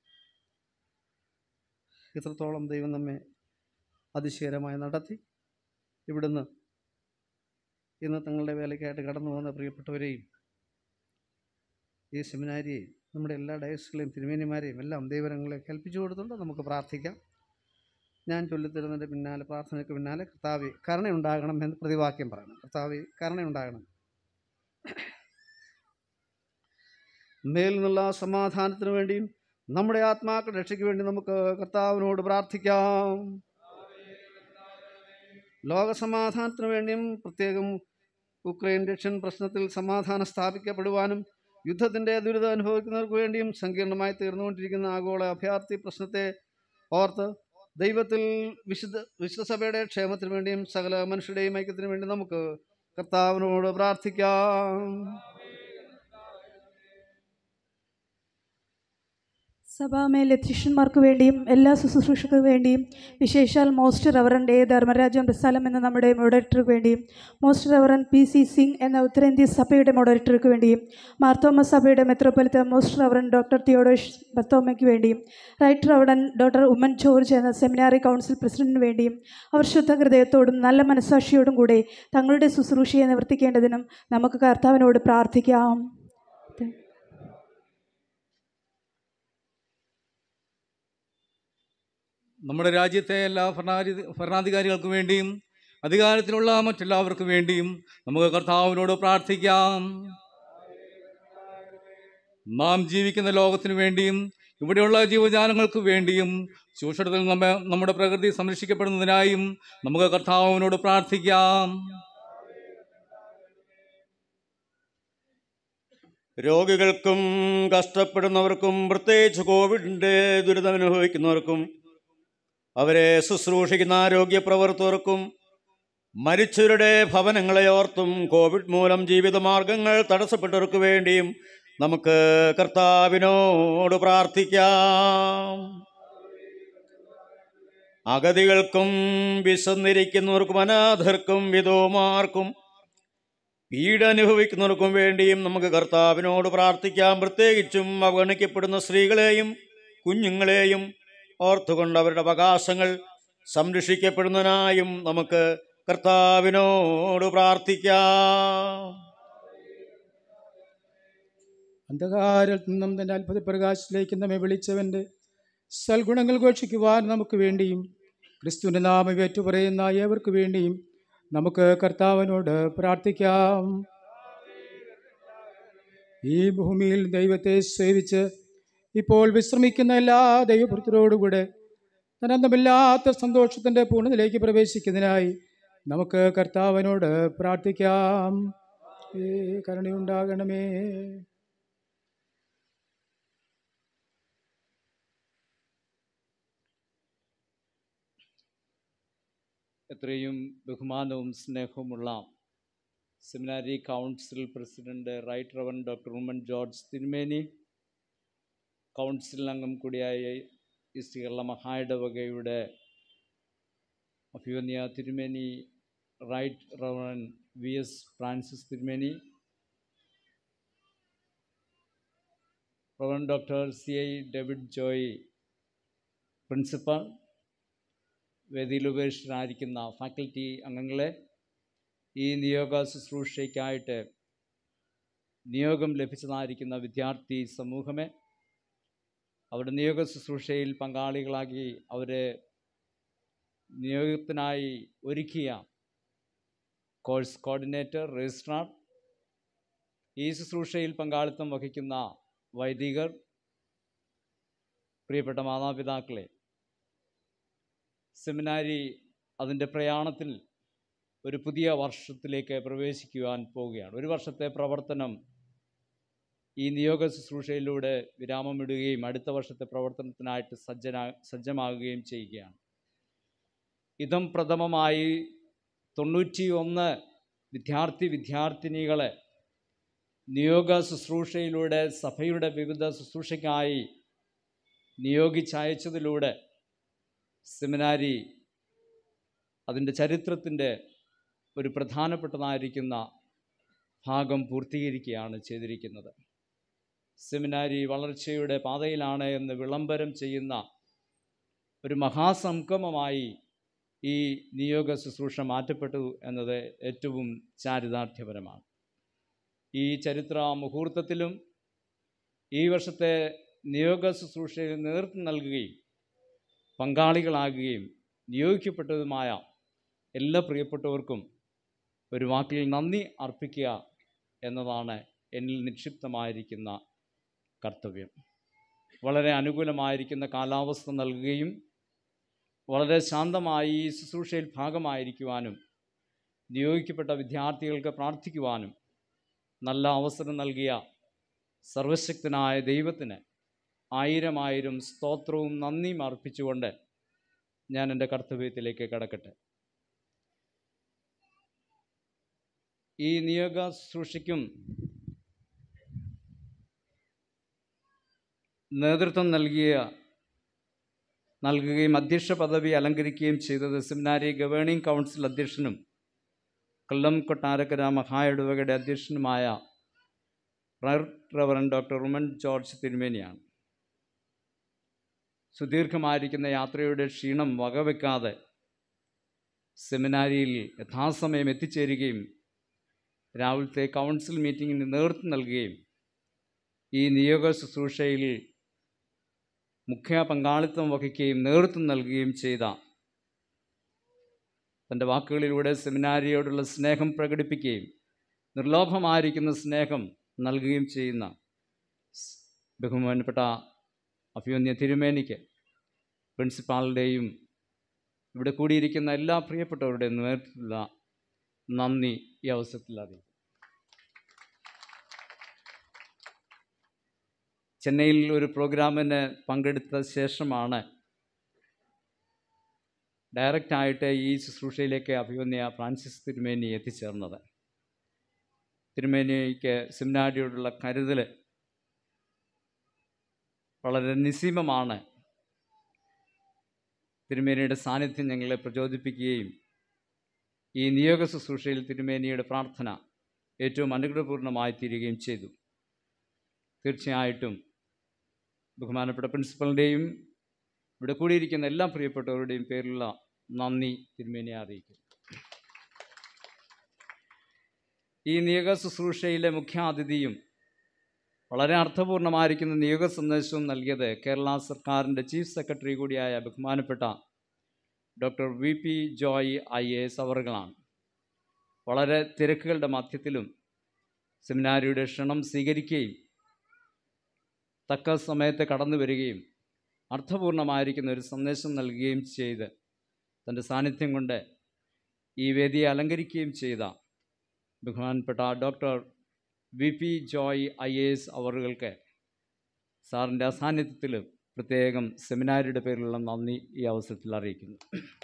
ഇത്രത്തോളം ദൈവം നമ്മെ അതിശയകരമായി നടത്തി ഇവിടുന്ന് ഇന്ന് തങ്ങളുടെ വേലയ്ക്കായിട്ട് കടന്നു പോകുന്ന പ്രിയപ്പെട്ടവരെയും ഈ സെമിനാരിയെയും നമ്മുടെ എല്ലാ ഡയസുകളെയും തിരുമേനിമാരെയും എല്ലാം ദൈവരങ്ങളെ കൽപ്പിച്ചു കൊടുത്തുകൊണ്ട് നമുക്ക് പ്രാർത്ഥിക്കാം ഞാൻ ചൊല്ലിത്തരുന്നതിൻ്റെ പിന്നാലെ പ്രാർത്ഥനയ്ക്ക് പിന്നാലെ കർത്താവെ കരുണയുണ്ടാകണം എന്ന് പ്രതിവാക്യം പറയണം കർത്താവെ കരുണയുണ്ടാകണം മേൽ നിന്നുള്ള സമാധാനത്തിന് വേണ്ടിയും നമ്മുടെ ആത്മാക്കളുടെ രക്ഷയ്ക്ക് വേണ്ടി നമുക്ക് കർത്താവിനോട് പ്രാർത്ഥിക്കാം ലോകസമാധാനത്തിന് വേണ്ടിയും പ്രത്യേകം ഉക്രൈൻ റഷ്യൻ പ്രശ്നത്തിൽ സമാധാനം സ്ഥാപിക്കപ്പെടുവാനും യുദ്ധത്തിൻ്റെ ദുരിതം അനുഭവിക്കുന്നവർക്ക് വേണ്ടിയും സങ്കീർണമായി തീർന്നുകൊണ്ടിരിക്കുന്ന ആഗോള അഭയാർത്ഥി പ്രശ്നത്തെ ഓർത്ത് ദൈവത്തിൽ വിശുദ്ധ വിശുദ്ധ സഭയുടെ ക്ഷേമത്തിന് വേണ്ടിയും സകല മനുഷ്യരുടെയും ഐക്യത്തിന് വേണ്ടി നമുക്ക് കർത്താവിനോട് പ്രാർത്ഥിക്കാം സഭാമേലെ അധ്യക്ഷന്മാർക്ക് വേണ്ടിയും എല്ലാ ശുശ്രൂഷകർക്ക് വേണ്ടിയും വിശേഷാൽ മോസ്റ്റ് റവറൻ്റ് എ ധർമ്മരാജൻ ബസാലം എന്ന നമ്മുടെ മോഡറേറ്റർക്ക് വേണ്ടിയും most reverend P C Singh എന്ന ഉത്തരേന്ത്യ സഭയുടെ മോഡറേറ്റർക്ക് വേണ്ടിയും മാർത്തോമ സഭയുടെ മെത്രോപൊലിത്ത മോസ്റ്റ് റവറൻ ഡോക്ടർ തിയോഡോഷ് ബത്തോമയ്ക്ക് വേണ്ടിയും right reverend doctor Oommen George എന്ന സെമിനാറി കൗൺസിൽ പ്രസിഡന്റിന് വേണ്ടിയും അവർ ശുദ്ധ ഹൃദയത്തോടും നല്ല മനസാക്ഷിയോടും കൂടെ തങ്ങളുടെ ശുശ്രൂഷയെ നിവർത്തിക്കേണ്ടതിനും നമുക്ക് കർത്താവിനോട് പ്രാർത്ഥിക്കാം നമ്മുടെ രാജ്യത്തെ എല്ലാ ഭരണാധി ഭരണാധികാരികൾക്ക് വേണ്ടിയും അധികാരത്തിലുള്ള മറ്റെല്ലാവർക്കും വേണ്ടിയും നമുക്ക് കർത്താവിനോട് പ്രാർത്ഥിക്കാം നാം ജീവിക്കുന്ന ലോകത്തിനു വേണ്ടിയും ഇവിടെയുള്ള ജീവജാലങ്ങൾക്ക് വേണ്ടിയും ചൂഷണത്തിൽ നമ്മെ നമ്മുടെ പ്രകൃതി സംരക്ഷിക്കപ്പെടുന്നതിനായും നമുക്ക് കർത്താവിനോട് പ്രാർത്ഥിക്കാം രോഗികൾക്കും കഷ്ടപ്പെടുന്നവർക്കും പ്രത്യേകിച്ച് കോവിഡിൻ്റെ ദുരിതമനുഭവിക്കുന്നവർക്കും അവരെ ശുശ്രൂഷിക്കുന്ന ആരോഗ്യ പ്രവർത്തകർക്കും മരിച്ചവരുടെ ഭവനങ്ങളെ ഓർത്തും കോവിഡ് മൂലം ജീവിതമാർഗങ്ങൾ തടസ്സപ്പെട്ടവർക്ക് വേണ്ടിയും നമുക്ക് കർത്താവിനോട് പ്രാർത്ഥിക്കാം അഗതികൾക്കും വിശന്നിരിക്കുന്നവർക്കും അനാഥർക്കും വിധവുമാർക്കും പീഡ അനുഭവിക്കുന്നവർക്കും വേണ്ടിയും നമുക്ക് കർത്താവിനോട് പ്രാർത്ഥിക്കാം പ്രത്യേകിച്ചും അവഗണിക്കപ്പെടുന്ന സ്ത്രീകളെയും കുഞ്ഞുങ്ങളെയും ഓർത്തുകൊണ്ട് അവരുടെ അവകാശങ്ങൾ സംരക്ഷിക്കപ്പെടുന്നതിനായും നമുക്ക് കർത്താവിനോട് പ്രാർത്ഥിക്കാം അന്ധകാരത്തിൽ നിന്നും തൻ്റെ അത്ഭുത പ്രകാശത്തിലേക്ക് നമ്മെ വിളിച്ചവൻ്റെ സൽഗുണങ്ങൾ ഘോഷിക്കുവാൻ നമുക്ക് വേണ്ടിയും ക്രിസ്തുവിൻ്റെ നാമം ഏറ്റുപറയുന്ന ഏവർക്ക് വേണ്ടിയും നമുക്ക് കർത്താവിനോട് പ്രാർത്ഥിക്കാം ഈ ഭൂമിയിൽ ദൈവത്തെ സേവിച്ച് ഇപ്പോൾ വിശ്രമിക്കുന്ന എല്ലാ ദൈവഭൃത്തരോടുകൂടെ അനന്തമില്ലാത്ത സന്തോഷത്തിൻ്റെ പൂർണ്ണതയിലേക്ക് പ്രവേശിക്കുന്നതിനായി നമുക്ക് കർത്താവിനോട് പ്രാർത്ഥിക്കാം ഏ കരുണയുണ്ടാകണമേ എത്രയും ബഹുമാനവും സ്നേഹവുമുള്ള seminary council president right reverend doctor Oommen George തിരുമേനി കൗൺസിൽ അംഗം കൂടിയായ ഈസ്റ്റ് കേരള മഹായിടവകയുടെ അഭിവന്യ തിരുമേനി right reverend V S Francis തിരുമേനി reverend doctor C I David Joy principal വേദിയിൽ ഉപേക്ഷിതരായിരിക്കുന്ന ഫാക്കൽറ്റി അംഗങ്ങളെ ഈ നിയോഗ ശുശ്രൂഷയ്ക്കായിട്ട് നിയോഗം ലഭിച്ചതായിരിക്കുന്ന വിദ്യാർത്ഥി സമൂഹമേ അവരുടെ നിയോഗ ശുശ്രൂഷയിൽ പങ്കാളികളാക്കി അവരെ നിയോഗത്തിനായി ഒരുക്കിയ കോഴ്സ് കോർഡിനേറ്റർ രജിസ്ട്രാർ ഈ ശുശ്രൂഷയിൽ പങ്കാളിത്തം വഹിക്കുന്ന വൈദികർ പ്രിയപ്പെട്ട മാതാപിതാക്കളെ സെമിനാരി അതിൻ്റെ പ്രയാണത്തിൽ ഒരു പുതിയ വർഷത്തിലേക്ക് പ്രവേശിക്കുവാൻ പോവുകയാണ് ഒരു വർഷത്തെ പ്രവർത്തനം ഈ നിയോഗ ശുശ്രൂഷയിലൂടെ വിരാമമിടുകയും അടുത്ത വർഷത്തെ പ്രവർത്തനത്തിനായിട്ട് സജ്ജനാ സജ്ജമാകുകയും ചെയ്യുകയാണ് ഇതം പ്രഥമമായി തൊണ്ണൂറ്റി ഒന്ന് വിദ്യാർത്ഥി വിദ്യാർത്ഥിനികളെ നിയോഗ ശുശ്രൂഷയിലൂടെ സഭയുടെ വിവിധ ശുശ്രൂഷയ്ക്കായി നിയോഗിച്ചയച്ചതിലൂടെ സെമിനാരി അതിൻ്റെ ചരിത്രത്തിൻ്റെ ഒരു പ്രധാനപ്പെട്ടതായിരിക്കുന്ന ഭാഗം പൂർത്തീകരിക്കുകയാണ് ചെയ്തിരിക്കുന്നത് സെമിനാരി വളർച്ചയുടെ പാതയിലാണ് എന്ന് വിളംബരം ചെയ്യുന്ന ഒരു മഹാസംഗമമായി ഈ നിയോഗ ശുശ്രൂഷ മാറ്റപ്പെട്ടു എന്നത് ഏറ്റവും ചാരിതാർത്ഥ്യപരമാണ് ഈ ചരിത്ര മുഹൂർത്തത്തിലും ഈ വർഷത്തെ നിയോഗ ശുശ്രൂഷയിൽ നേതൃത്വം നൽകുകയും പങ്കാളികളാകുകയും നിയോഗിക്കപ്പെട്ടതുമായ എല്ലാ പ്രിയപ്പെട്ടവർക്കും ഒരു വാക്കിൽ നന്ദി അർപ്പിക്കുക എന്നതാണ് എന്നിൽ നിക്ഷിപ്തമായിരിക്കുന്ന കർത്തവ്യം വളരെ അനുകൂലമായിരിക്കുന്ന കാലാവസ്ഥ നൽകുകയും വളരെ ശാന്തമായി ഈ ശുശ്രൂഷയിൽ ഭാഗമായിരിക്കുവാനും നിയോഗിക്കപ്പെട്ട വിദ്യാർത്ഥികൾക്ക് പ്രാർത്ഥിക്കുവാനും നല്ല അവസരം നൽകിയ സർവശക്തനായ ദൈവത്തിന് ആയിരം ആയിരം സ്തോത്രവും നന്ദിയും അർപ്പിച്ചുകൊണ്ട് ഞാൻ എൻ്റെ കർത്തവ്യത്തിലേക്ക് കടക്കട്ടെ ഈ നിയോഗ ശുശ്രൂഷയ്ക്കും നേതൃത്വം നൽകിയ നൽകുകയും അധ്യക്ഷ പദവി അലങ്കരിക്കുകയും ചെയ്തത് സെമിനാരി ഗവേണിംഗ് കൗൺസിൽ അധ്യക്ഷനും കൊല്ലം കൊട്ടാരക്കര മഹായിടവകയുടെ അധ്യക്ഷനുമായ റവറൻ ഡോക്ടർ ഉമൻ ജോർജ് തിരുമേനിയാണ് സുദീർഘമായിരിക്കുന്ന യാത്രയുടെ ക്ഷീണം വകവെക്കാതെ സെമിനാരിയിൽ യഥാസമയം എത്തിച്ചേരുകയും രാവിലത്തെ കൗൺസിൽ മീറ്റിങ്ങിന് നേതൃത്വം നൽകുകയും ഈ നിയോഗ ശുശ്രൂഷയിൽ മുഖ്യ പങ്കാളിത്തം വഹിക്കുകയും നേതൃത്വം നൽകുകയും ചെയ്ത തൻ്റെ വാക്കുകളിലൂടെ സെമിനാരിയോടുള്ള സ്നേഹം പ്രകടിപ്പിക്കുകയും നിർലോഭമായിരിക്കുന്ന സ്നേഹം നൽകുകയും ചെയ്യുന്ന ബഹുമാനപ്പെട്ട അഭിമന്യ തിരുമേനിക്ക് പ്രിൻസിപ്പാളിൻ്റെയും ഇവിടെ കൂടിയിരിക്കുന്ന എല്ലാ പ്രിയപ്പെട്ടവരുടെയും നേതൃത്വത്തിലുള്ള നന്ദി ഈ അവസരത്തിൽ അറിയിക്കും ചെന്നൈയിൽ ഒരു പ്രോഗ്രാമിന് പങ്കെടുത്ത ശേഷമാണ് ഡയറക്റ്റായിട്ട് ഈ ശുശ്രൂഷയിലേക്ക് അഭിമന്യ ഫ്രാൻസിസ് തിരുമേനി എത്തിച്ചേർന്നത് തിരുമേനിക്ക് സെമിനാരിയോടുള്ള കരുതൽ വളരെ നിസ്സീമമാണ് തിരുമേനിയുടെ സാന്നിധ്യം ഞങ്ങളെ പ്രചോദിപ്പിക്കുകയും ഈ നിയോഗ ശുശ്രൂഷയിൽ തിരുമേനിയുടെ പ്രാർത്ഥന ഏറ്റവും അനുഗ്രഹപൂർണ്ണമായി തീരുകയും ചെയ്തു തീർച്ചയായിട്ടും ബഹുമാനപ്പെട്ട പ്രിൻസിപ്പലിൻ്റെയും ഇവിടെ കൂടിയിരിക്കുന്ന എല്ലാ പ്രിയപ്പെട്ടവരുടെയും പേരിലുള്ള നന്ദി തിരുമേനിയെ അറിയിക്കുന്നു ഈ നിയോഗ ശുശ്രൂഷയിലെ മുഖ്യാതിഥിയും വളരെ അർത്ഥപൂർണമായിരിക്കുന്ന നിയോഗ സന്ദേശവും നൽകിയത് കേരള സർക്കാരിൻ്റെ ചീഫ് സെക്രട്ടറി കൂടിയായ ബഹുമാനപ്പെട്ട doctor V P Joy I A S അവറുകളാണ് വളരെ തിരക്കുകളുടെ മധ്യത്തിലും സെമിനാരിയുടെ ക്ഷണം സ്വീകരിക്കുകയും തക്ക സമയത്ത് കടന്നു വരികയും അർത്ഥപൂർണമായിരിക്കുന്ന ഒരു സന്ദേശം നൽകുകയും ചെയ്ത് തൻ്റെ സാന്നിധ്യം കൊണ്ട് ഈ വേദിയെ അലങ്കരിക്കുകയും ചെയ്ത ബഹുമാനപ്പെട്ട doctor V P Joy I A S അവറുകൾക്ക് സാറിൻ്റെ അസാന്നിധ്യത്തിൽ പ്രത്യേകം സെമിനാരിയുടെ പേരിലുള്ള നന്ദി ഈ അവസരത്തിൽ അറിയിക്കുന്നു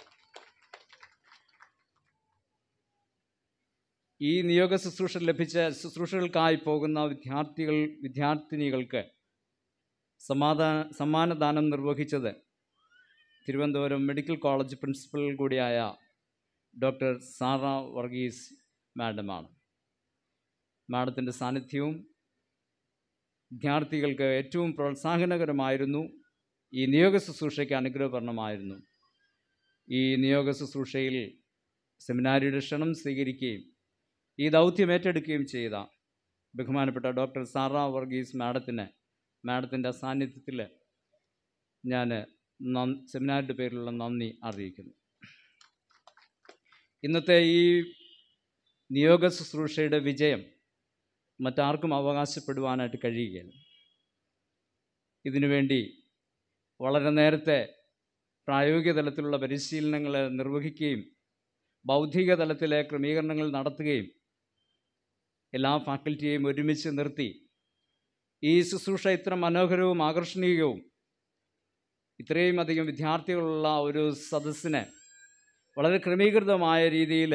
ഈ നിയോഗ ശുശ്രൂഷ ലഭിച്ച ശുശ്രൂഷകൾക്കായി പോകുന്ന വിദ്യാർത്ഥികൾ വിദ്യാർത്ഥിനികൾക്ക് സമാധാന സമ്മാനദാനം നിർവഹിച്ചത് തിരുവനന്തപുരം മെഡിക്കൽ കോളേജ് പ്രിൻസിപ്പൽ കൂടിയായ ഡോക്ടർ സാറ വർഗീസ് മാഡമാണ് മാഡത്തിൻ്റെ സാന്നിധ്യവും വിദ്യാർത്ഥികൾക്ക് ഏറ്റവും പ്രോത്സാഹനകരമായിരുന്നു ഈ നിയോഗ ശുശ്രൂഷയ്ക്ക് അനുഗ്രഹപരണമായിരുന്നു ഈ നിയോഗ ശുശ്രൂഷയിൽ സെമിനാരിയുടെ ക്ഷണം സ്വീകരിക്കുകയും ഈ ദൗത്യം ഏറ്റെടുക്കുകയും ചെയ്ത ബഹുമാനപ്പെട്ട ഡോക്ടർ സാറ വർഗീസ് മാഡത്തിന് മാഡത്തിൻ്റെ സാന്നിധ്യത്തിൽ ഞാൻ സെമിനാറിൻ്റെ പേരിലുള്ള നന്ദി അറിയിക്കുന്നു ഇന്നത്തെ ഈ നിയോഗ ശുശ്രൂഷയുടെ വിജയം മറ്റാർക്കും അവകാശപ്പെടുവാനായിട്ട് കഴിയുകയില്ല ഇതിനുവേണ്ടി വളരെ നേരത്തെ പ്രായോഗിക തലത്തിലുള്ള പരിശീലനങ്ങൾ നിർവഹിക്കുകയും ബൗദ്ധിക തലത്തിലെ ക്രമീകരണങ്ങൾ നടത്തുകയും എല്ലാ ഫാക്കൽറ്റിയെയും ഒരുമിച്ച് നിർത്തി ഈ ശുശ്രൂഷ ഇത്ര മനോഹരവും ആകർഷണീയവും ഇത്രയും അധികം വിദ്യാർത്ഥികളുള്ള ഒരു സദസ്സിനെ വളരെ ക്രമീകൃതമായ രീതിയിൽ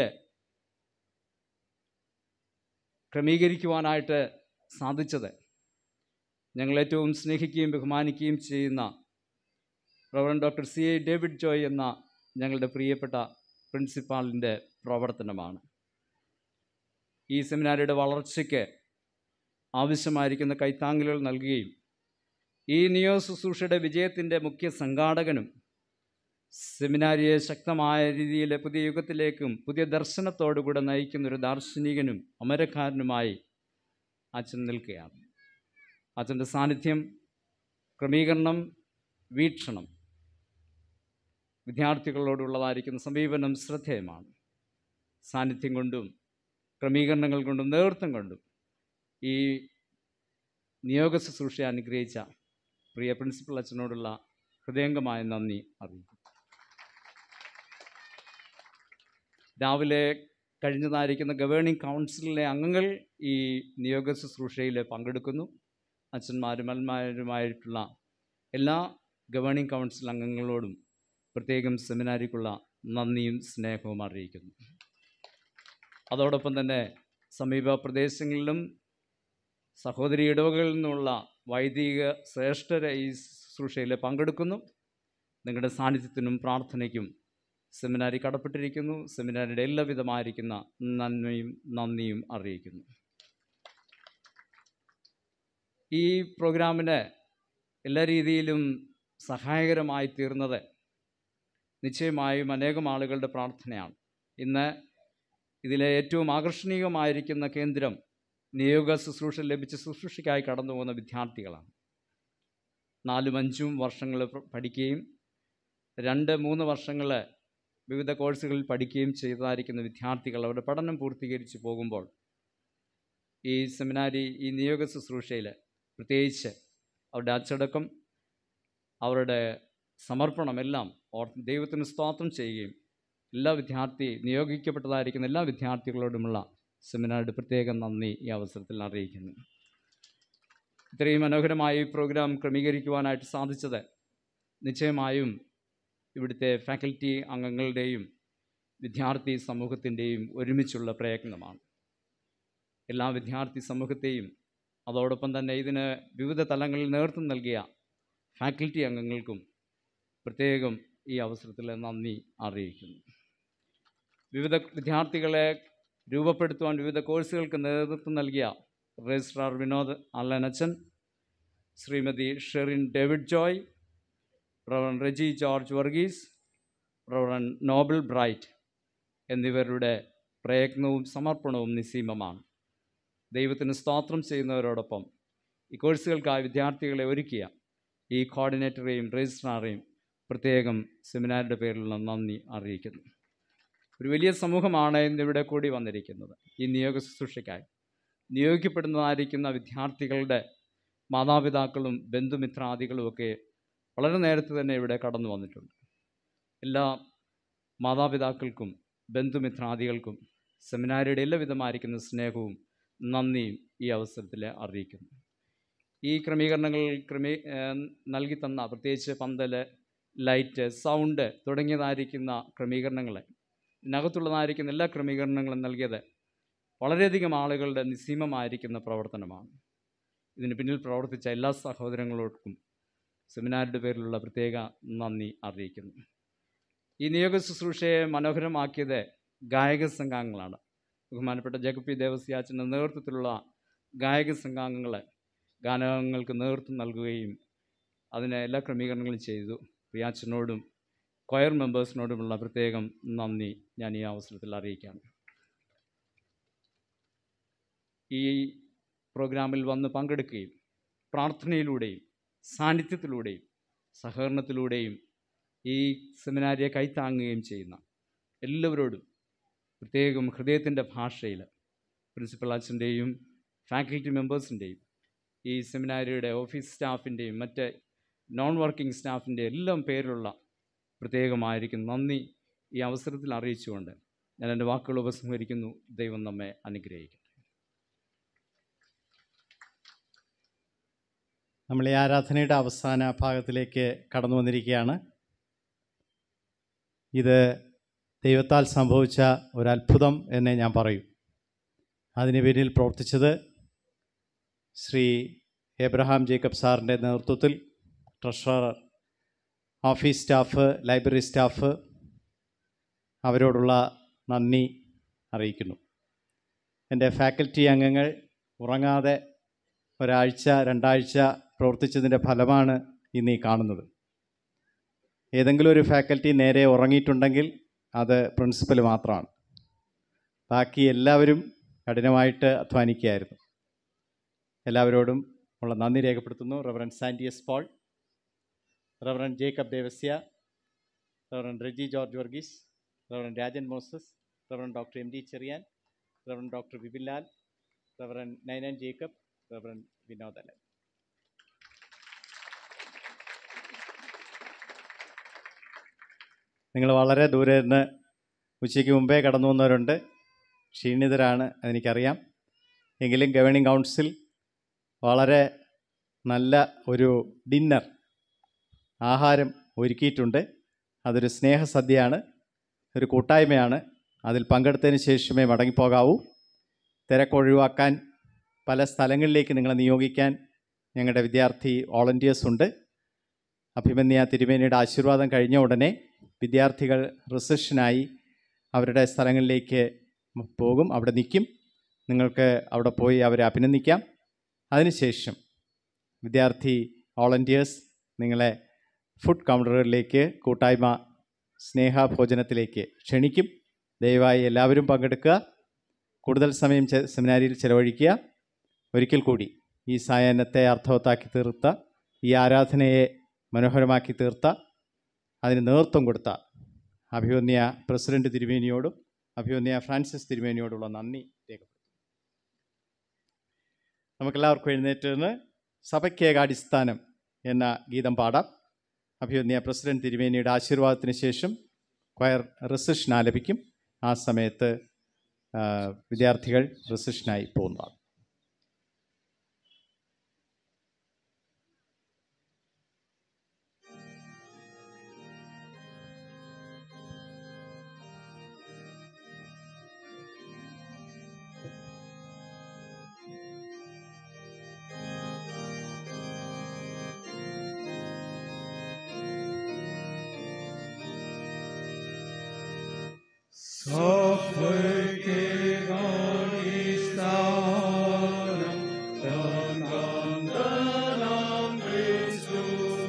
ക്രമീകരിക്കുവാനായിട്ട് സാധിച്ചത് ഞങ്ങൾ ഏറ്റവും സ്നേഹിക്കുകയും ബഹുമാനിക്കുകയും ചെയ്യുന്ന reverend doctor C A David Joy എന്ന ഞങ്ങളുടെ പ്രിയപ്പെട്ട പ്രിൻസിപ്പാളിൻ്റെ പ്രവർത്തനമാണ് ഈ സെമിനാരിയുടെ വളർച്ചയ്ക്ക് ആവശ്യമായിരിക്കുന്ന കൈത്താങ്ങലുകൾ നൽകുകയും ഈ നിയോ ശുശ്രൂഷയുടെ വിജയത്തിൻ്റെ മുഖ്യ സംഘാടകനും സെമിനാരിയെ ശക്തമായ രീതിയിൽ പുതിയ യുഗത്തിലേക്കും പുതിയ ദർശനത്തോടുകൂടെ നയിക്കുന്ന ഒരു ദാർശനികനും അമരക്കാരനുമായി അച്ഛൻ നിൽക്കുകയാണ് അച്ഛൻ്റെ സാന്നിധ്യം ക്രമീകരണം വീക്ഷണം വിദ്യാർത്ഥികളോടുള്ളതായിരിക്കുന്ന സമീപനം ശ്രദ്ധേയമാണ് സാന്നിധ്യം കൊണ്ടും ക്രമീകരണങ്ങൾ കൊണ്ടും നേതൃത്വം കൊണ്ടും ഈ നിയോഗ ശുശ്രൂഷ അനുഗ്രഹിച്ച പ്രിയ പ്രിൻസിപ്പൽ അച്ഛനോടുള്ള ഹൃദയംഗമായ നന്ദി അറിയിക്കുന്നു രാവിലെ കഴിഞ്ഞതായിരിക്കുന്ന ഗവേണിംഗ് കൗൺസിലിലെ അംഗങ്ങൾ ഈ നിയോഗ ശുശ്രൂഷയിൽ പങ്കെടുക്കുന്നു അച്ഛന്മാരും അന്മാരുമായിട്ടുള്ള എല്ലാ ഗവേണിംഗ് കൗൺസിൽ അംഗങ്ങളോടും പ്രത്യേകം സെമിനാരിക്കുള്ള നന്ദിയും സ്നേഹവും അറിയിക്കുന്നു അതോടൊപ്പം തന്നെ സമീപ പ്രദേശങ്ങളിലും സഹോദരി ഇടവകളിൽ നിന്നുള്ള വൈദിക ശ്രേഷ്ഠരെ ഈ ശുശ്രൂഷയിൽ പങ്കെടുക്കുന്നു നിങ്ങളുടെ സാന്നിധ്യത്തിനും പ്രാർത്ഥനയ്ക്കും സെമിനാരി കടപ്പെട്ടിരിക്കുന്നു സെമിനാരിയുടെ എല്ലാവിധമായിരിക്കുന്ന നന്മയും നന്ദിയും അറിയിക്കുന്നു ഈ പ്രോഗ്രാമിന് എല്ലാ രീതിയിലും സഹായകരമായി തീർന്നത് നിശ്ചയമായും അനേകം ആളുകളുടെ പ്രാർത്ഥനയാണ് ഇന്ന് ഇതിലെ ഏറ്റവും ആകർഷണീയമായിരിക്കുന്ന കേന്ദ്രം നിയോഗ ശുശ്രൂഷ ലഭിച്ച ശുശ്രൂഷയ്ക്കായി കടന്നു പോകുന്ന വിദ്യാർത്ഥികളാണ് നാലും അഞ്ചും വർഷങ്ങൾ പഠിക്കുകയും രണ്ട് മൂന്ന് വർഷങ്ങൾ വിവിധ കോഴ്സുകളിൽ പഠിക്കുകയും ചെയ്തതായിരിക്കുന്ന വിദ്യാർത്ഥികൾ അവരുടെ പഠനം പൂർത്തീകരിച്ച് പോകുമ്പോൾ ഈ സെമിനാരി ഈ നിയോഗ ശുശ്രൂഷയിൽ പ്രത്യേകിച്ച് അവരുടെ അച്ചടക്കം അവരുടെ സമർപ്പണം എല്ലാം ഓർ ദൈവത്തിന് സ്തോത്രം ചെയ്യുകയും എല്ലാ വിദ്യാർത്ഥി നിയോഗിക്കപ്പെട്ടതായിരിക്കുന്ന എല്ലാ വിദ്യാർത്ഥികളോടുമുള്ള സെമിനാറിയുടെ പ്രത്യേക നന്ദി ഈ അവസരത്തിൽ അറിയിക്കുന്നു ഇത്രയും മനോഹരമായി ഈ പ്രോഗ്രാം ക്രമീകരിക്കുവാനായിട്ട് സാധിച്ചത് നിശ്ചയമായും ഇവിടുത്തെ ഫാക്കൽറ്റി അംഗങ്ങളുടെയും വിദ്യാർത്ഥി സമൂഹത്തിൻ്റെയും ഒരുമിച്ചുള്ള പ്രയത്നമാണ് എല്ലാ വിദ്യാർത്ഥി സമൂഹത്തെയും അതോടൊപ്പം തന്നെ ഇതിന് വിവിധ തലങ്ങളിൽ നേതൃത്വം നൽകിയ ഫാക്കൽറ്റി അംഗങ്ങൾക്കും പ്രത്യേകം ഈ അവസരത്തിൽ നന്ദി അറിയിക്കുന്നു വിവിധ വിദ്യാർത്ഥികളെ രൂപപ്പെടുത്തുവാൻ വിവിധ കോഴ്സുകൾക്ക് നേതൃത്വം നൽകിയ രജിസ്ട്രാർ വിനോദ് അല്ലനച്ചൻ Shrimathi Sherin David Joy reverend Reji George Varghese reverend Noble Bright എന്നിവരുടെ പ്രയത്നവും സമർപ്പണവും നിസ്സീമമാണ് ദൈവത്തിന് സ്തോത്രം ചെയ്യുന്നവരോടൊപ്പം ഈ കോഴ്സുകൾക്കായി വിദ്യാർത്ഥികളെ ഒരുക്കിയ ഈ കോർഡിനേറ്ററെയും രജിസ്ട്രാറേയും പ്രത്യേകം സെമിനാറിൻ്റെ പേരിലുള്ള നന്ദി അറിയിക്കുന്നു ഒരു വലിയ സമൂഹമാണ് ഇന്നിവിടെ കൂടി വന്നിരിക്കുന്നത് ഈ നിയോഗ ശുശ്രൂഷയ്ക്കായി നിയോഗിക്കപ്പെടുന്നതായിരിക്കുന്ന വിദ്യാർത്ഥികളുടെ മാതാപിതാക്കളും ബന്ധുമിത്രാദികളും ഒക്കെ വളരെ നേരത്തെ തന്നെ ഇവിടെ കടന്നു വന്നിട്ടുണ്ട് എല്ലാ മാതാപിതാക്കൾക്കും ബന്ധുമിത്രാദികൾക്കും സെമിനാരിയുടെ എല്ലാവിധമായിരിക്കുന്ന സ്നേഹവും നന്ദിയും ഈ അവസരത്തിൽ അറിയിക്കുന്നു ഈ ക്രമീകരണങ്ങൾ ക്രമീ നൽകി തന്ന പ്രത്യേകിച്ച് പന്തൽ ലൈറ്റ് സൗണ്ട് തുടങ്ങിയതായിരിക്കുന്ന ക്രമീകരണങ്ങൾ ഇതിനകത്തുള്ളതായിരിക്കുന്ന എല്ലാ ക്രമീകരണങ്ങളും നൽകിയത് വളരെയധികം ആളുകളുടെ നിസ്സീമമായിരിക്കുന്ന പ്രവർത്തനമാണ് ഇതിന് പിന്നിൽ പ്രവർത്തിച്ച എല്ലാ സഹോദരങ്ങളോർക്കും സെമിനാറിൻ്റെ പേരിലുള്ള പ്രത്യേക നന്ദി അറിയിക്കുന്നു ഈ നിയോഗ ശുശ്രൂഷയെ മനോഹരമാക്കിയത് ഗായക സംഘാംഗങ്ങളാണ് ബഹുമാനപ്പെട്ട ജേക്കബ് പി ദേവസ്യാച്ചൻ്റെ നേതൃത്വത്തിലുള്ള ഗായക സംഘാംഗങ്ങൾ ഗാനങ്ങൾക്ക് നേതൃത്വം നൽകുകയും അതിന് എല്ലാ ക്രമീകരണങ്ങളും ചെയ്തു പ്രിയാച്ചനോടും കൊയർ മെമ്പേഴ്സിനോടുമുള്ള പ്രത്യേകം നന്ദി ഞാൻ ഈ അവസരത്തിൽ അറിയിക്കുകയാണ് ഈ പ്രോഗ്രാമിൽ വന്ന് പങ്കെടുക്കുകയും പ്രാർത്ഥനയിലൂടെയും സാന്നിധ്യത്തിലൂടെയും സഹകരണത്തിലൂടെയും ഈ സെമിനാരിയെ കൈത്താങ്ങുകയും ചെയ്യുന്ന എല്ലാവരോടും പ്രത്യേകം ഹൃദയത്തിൻ്റെ ഭാഷയിൽ പ്രിൻസിപ്പൽ അച്ഛൻ്റെയും ഫാക്കൽറ്റി മെമ്പേഴ്സിൻ്റെയും ഈ സെമിനാരിയുടെ ഓഫീസ് സ്റ്റാഫിൻ്റെയും മറ്റ് നോൺ വർക്കിംഗ് സ്റ്റാഫിൻ്റെ എല്ലാം പേരിലുള്ള പ്രത്യേകമായിരിക്കും നന്ദി ഈ അവസരത്തിൽ അറിയിച്ചുകൊണ്ട് ഞാൻ എൻ്റെ വാക്കുകൾ ഉപസംഹരിക്കുന്നു ദൈവം നമ്മെ അനുഗ്രഹിക്കും നമ്മൾ ഈ ആരാധനയുടെ അവസാന ഭാഗത്തിലേക്ക് കടന്നു വന്നിരിക്കുകയാണ് ഇത് ദൈവത്താൽ സംഭവിച്ച ഒരു അത്ഭുതം എന്ന് ഞാൻ പറയും അതിന് പിന്നിൽ പ്രവർത്തിച്ചത് ശ്രീ എബ്രഹാം ജേക്കബ് സാറിൻ്റെ നേതൃത്വത്തിൽ treasurer office staff library staff അവരോടുള്ള നന്ദി അറിയിക്കുന്നു എൻ്റെ ഫാക്കൽറ്റി അംഗങ്ങൾ ഉറങ്ങാതെ ഒരാഴ്ച രണ്ടാഴ്ച പ്രവർത്തിച്ചതിൻ്റെ ഫലമാണ് ഇന്ന് ഈ കാണുന്നത് ഏതെങ്കിലും ഒരു ഫാക്കൽറ്റി നേരെ ഉറങ്ങിയിട്ടുണ്ടെങ്കിൽ അത് പ്രിൻസിപ്പൽ മാത്രമാണ് ബാക്കി എല്ലാവരും കഠിനമായിട്ട് അധ്വാനിക്കുകയായിരുന്നു എല്ലാവരോടും ഉള്ള നന്ദി രേഖപ്പെടുത്തുന്നു റവറൻ സാൻഡിയസ് Paul reverend Jacob Devasia reverend Reji George Varghese reverend Rajan Moses reverend doctor M D Cherian reverend doctor Vipin Lal reverend Ninan Jacob reverend വിനോദലൻ നിങ്ങൾ വളരെ ദൂരെ നിന്ന് ഉച്ചയ്ക്ക് മുമ്പേ കടന്നു വന്നവരുണ്ട് ക്ഷീണിതരാണ് അതെനിക്കറിയാം എങ്കിലും ഗവേണിംഗ് കൗൺസിൽ വളരെ നല്ല ഒരു ഡിന്നർ ആഹാരം ഒരുക്കിയിട്ടുണ്ട് അതൊരു സ്നേഹസദ്യയാണ് ഒരു കൂട്ടായ്മയാണ് അതിൽ പങ്കെടുത്തതിന് ശേഷമേ മടങ്ങിപ്പോകാവൂ തിരക്കൊഴിവാക്കാൻ പല സ്ഥലങ്ങളിലേക്ക് നിങ്ങളെ നിയോഗിക്കാൻ ഞങ്ങളുടെ വിദ്യാർത്ഥി വോളണ്ടിയേഴ്സ് ഉണ്ട് അഭിമന്യ തിരുമേനിയുടെ ആശീർവാദം കഴിഞ്ഞ ഉടനെ വിദ്യാർത്ഥികൾ റിസഷനായി അവരുടെ സ്ഥലങ്ങളിലേക്ക് പോകും അവിടെ നിൽക്കും നിങ്ങൾക്ക് അവിടെ പോയി അവരെ അഭിനന്ദിക്കാം അതിനുശേഷം വിദ്യാർത്ഥി വോളണ്ടിയേഴ്സ് നിങ്ങളെ ഫുഡ് കൗണ്ടറുകളിലേക്ക് കൂട്ടായ്മ സ്നേഹഭോജനത്തിലേക്ക് ക്ഷണിക്കും ദയവായി എല്ലാവരും പങ്കെടുക്കുക കൂടുതൽ സമയം ചെ- സെമിനാരിയിൽ ചെലവഴിക്കുക ഒരിക്കൽ കൂടി ഈ സായാഹ്നത്തെ അർത്ഥവത്താക്കി തീർത്ത ഈ ആരാധനയെ മനോഹരമാക്കി തീർത്ത അതിന് നേതൃത്വം കൊടുത്ത അഭിവന്യ പ്രസിഡന്റ് തിരുമേനിയോടും അഭിവന്യ ഫ്രാൻസിസ് തിരുമേനിയോടുള്ള നന്ദി രേഖപ്പെടുത്തുന്നു നമുക്കെല്ലാവർക്കും എഴുന്നേറ്റ് നിന്ന് സഭയ്ക്കേകാടിസ്ഥാനം എന്ന ഗീതം പാടാം അഭിവന്യ പ്രസിഡന്റ് തിരുമേനിയുടെ ആശീർവാദത്തിന് ശേഷം ക്വയർ റിസഷൻ ആലപിക്കും ആ സമയത്ത് ആ, വിദ്യാർത്ഥികൾ റിസഷനായി പോകുന്നതാണ് Sophisticanistan, Dangandanam Christu,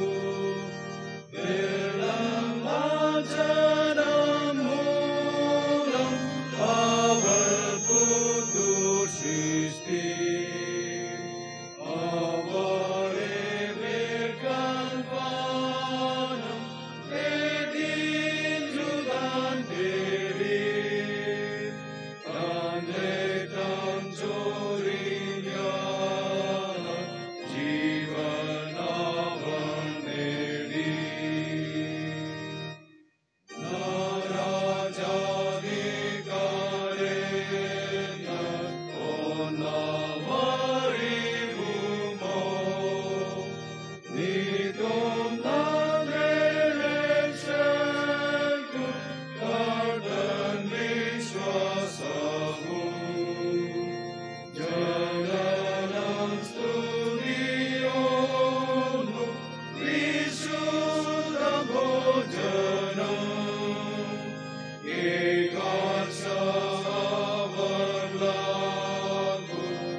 Velam Vajanam Mulam, Aval Putushisti, Avare Virkanvanam, Vedin Judan Devi, Andre Tanchorinyana, Jivanavanedi. Narajadikarena, Onamarivumo, Nidom Nandrelenshenku, Kardan Vishwasavu, Jananam Studiono, Vishuddham Bhojanam, Ekachavallago,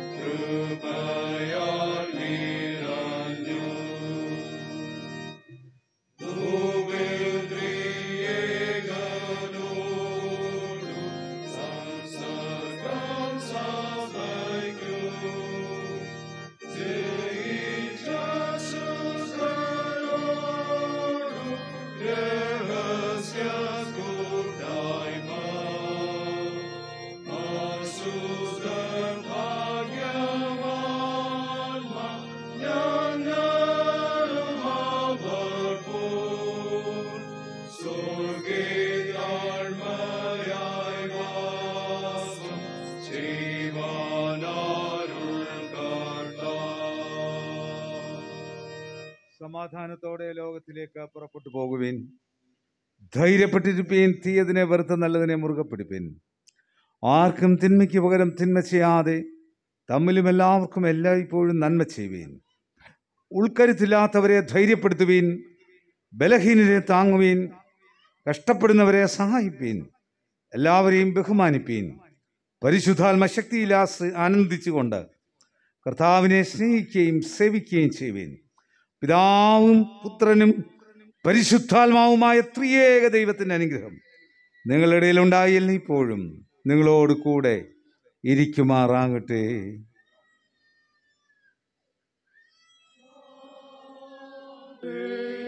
Krupayal Niranyo. Dubildriyeganodu, Samsargam Savdaikyu, Jaijasusgarodu, Rehasya Kurdaima, Asudar Bhagyavanma, Jnanaruma Bharpur, സ്വർഗീതാഴ്മയായി വാസം ചെയ്യുവാനാരുൾ സമാധാനത്തോടെ ലോകത്തിലേക്ക് പുറപ്പെട്ടു പോകുവിൻ ധൈര്യപ്പെട്ടിരിപ്പീൻ തീയതിനെ വെറുത്ത നല്ലതിനെ മുറുകെ പിടിപ്പിൻ ആർക്കും തിന്മയ്ക്ക് പകരം തിന്മ ചെയ്യാതെ തമ്മിലും എല്ലാവർക്കും എല്ലായ്പ്പോഴും നന്മ ചെയ്യുവീൻ ഉൾക്കരുത്തില്ലാത്തവരെ ധൈര്യപ്പെടുത്തുവീൻ ബലഹീനരെ താങ്ങുവീൻ കഷ്ടപ്പെടുന്നവരെ സഹായിപ്പീൻ എല്ലാവരെയും ബഹുമാനിപ്പീൻ പരിശുദ്ധാത്മ ശക്തിയിലാസ് ആനന്ദിച്ചുകൊണ്ട് കർത്താവിനെ സ്നേഹിക്കുകയും സേവിക്കുകയും ചെയ്യുവീൻ പിതാവും പുത്രനും പരിശുദ്ധാത്മാവുമായ ത്രിയേക ദൈവത്തിൻ്റെ അനുഗ്രഹം നിങ്ങളുടെ ഇടയിൽ ഉണ്ടായില്ല ഇപ്പോഴും നിങ്ങളോട് കൂടെ ഇരിക്കുമാറാകട്ടെ Amen.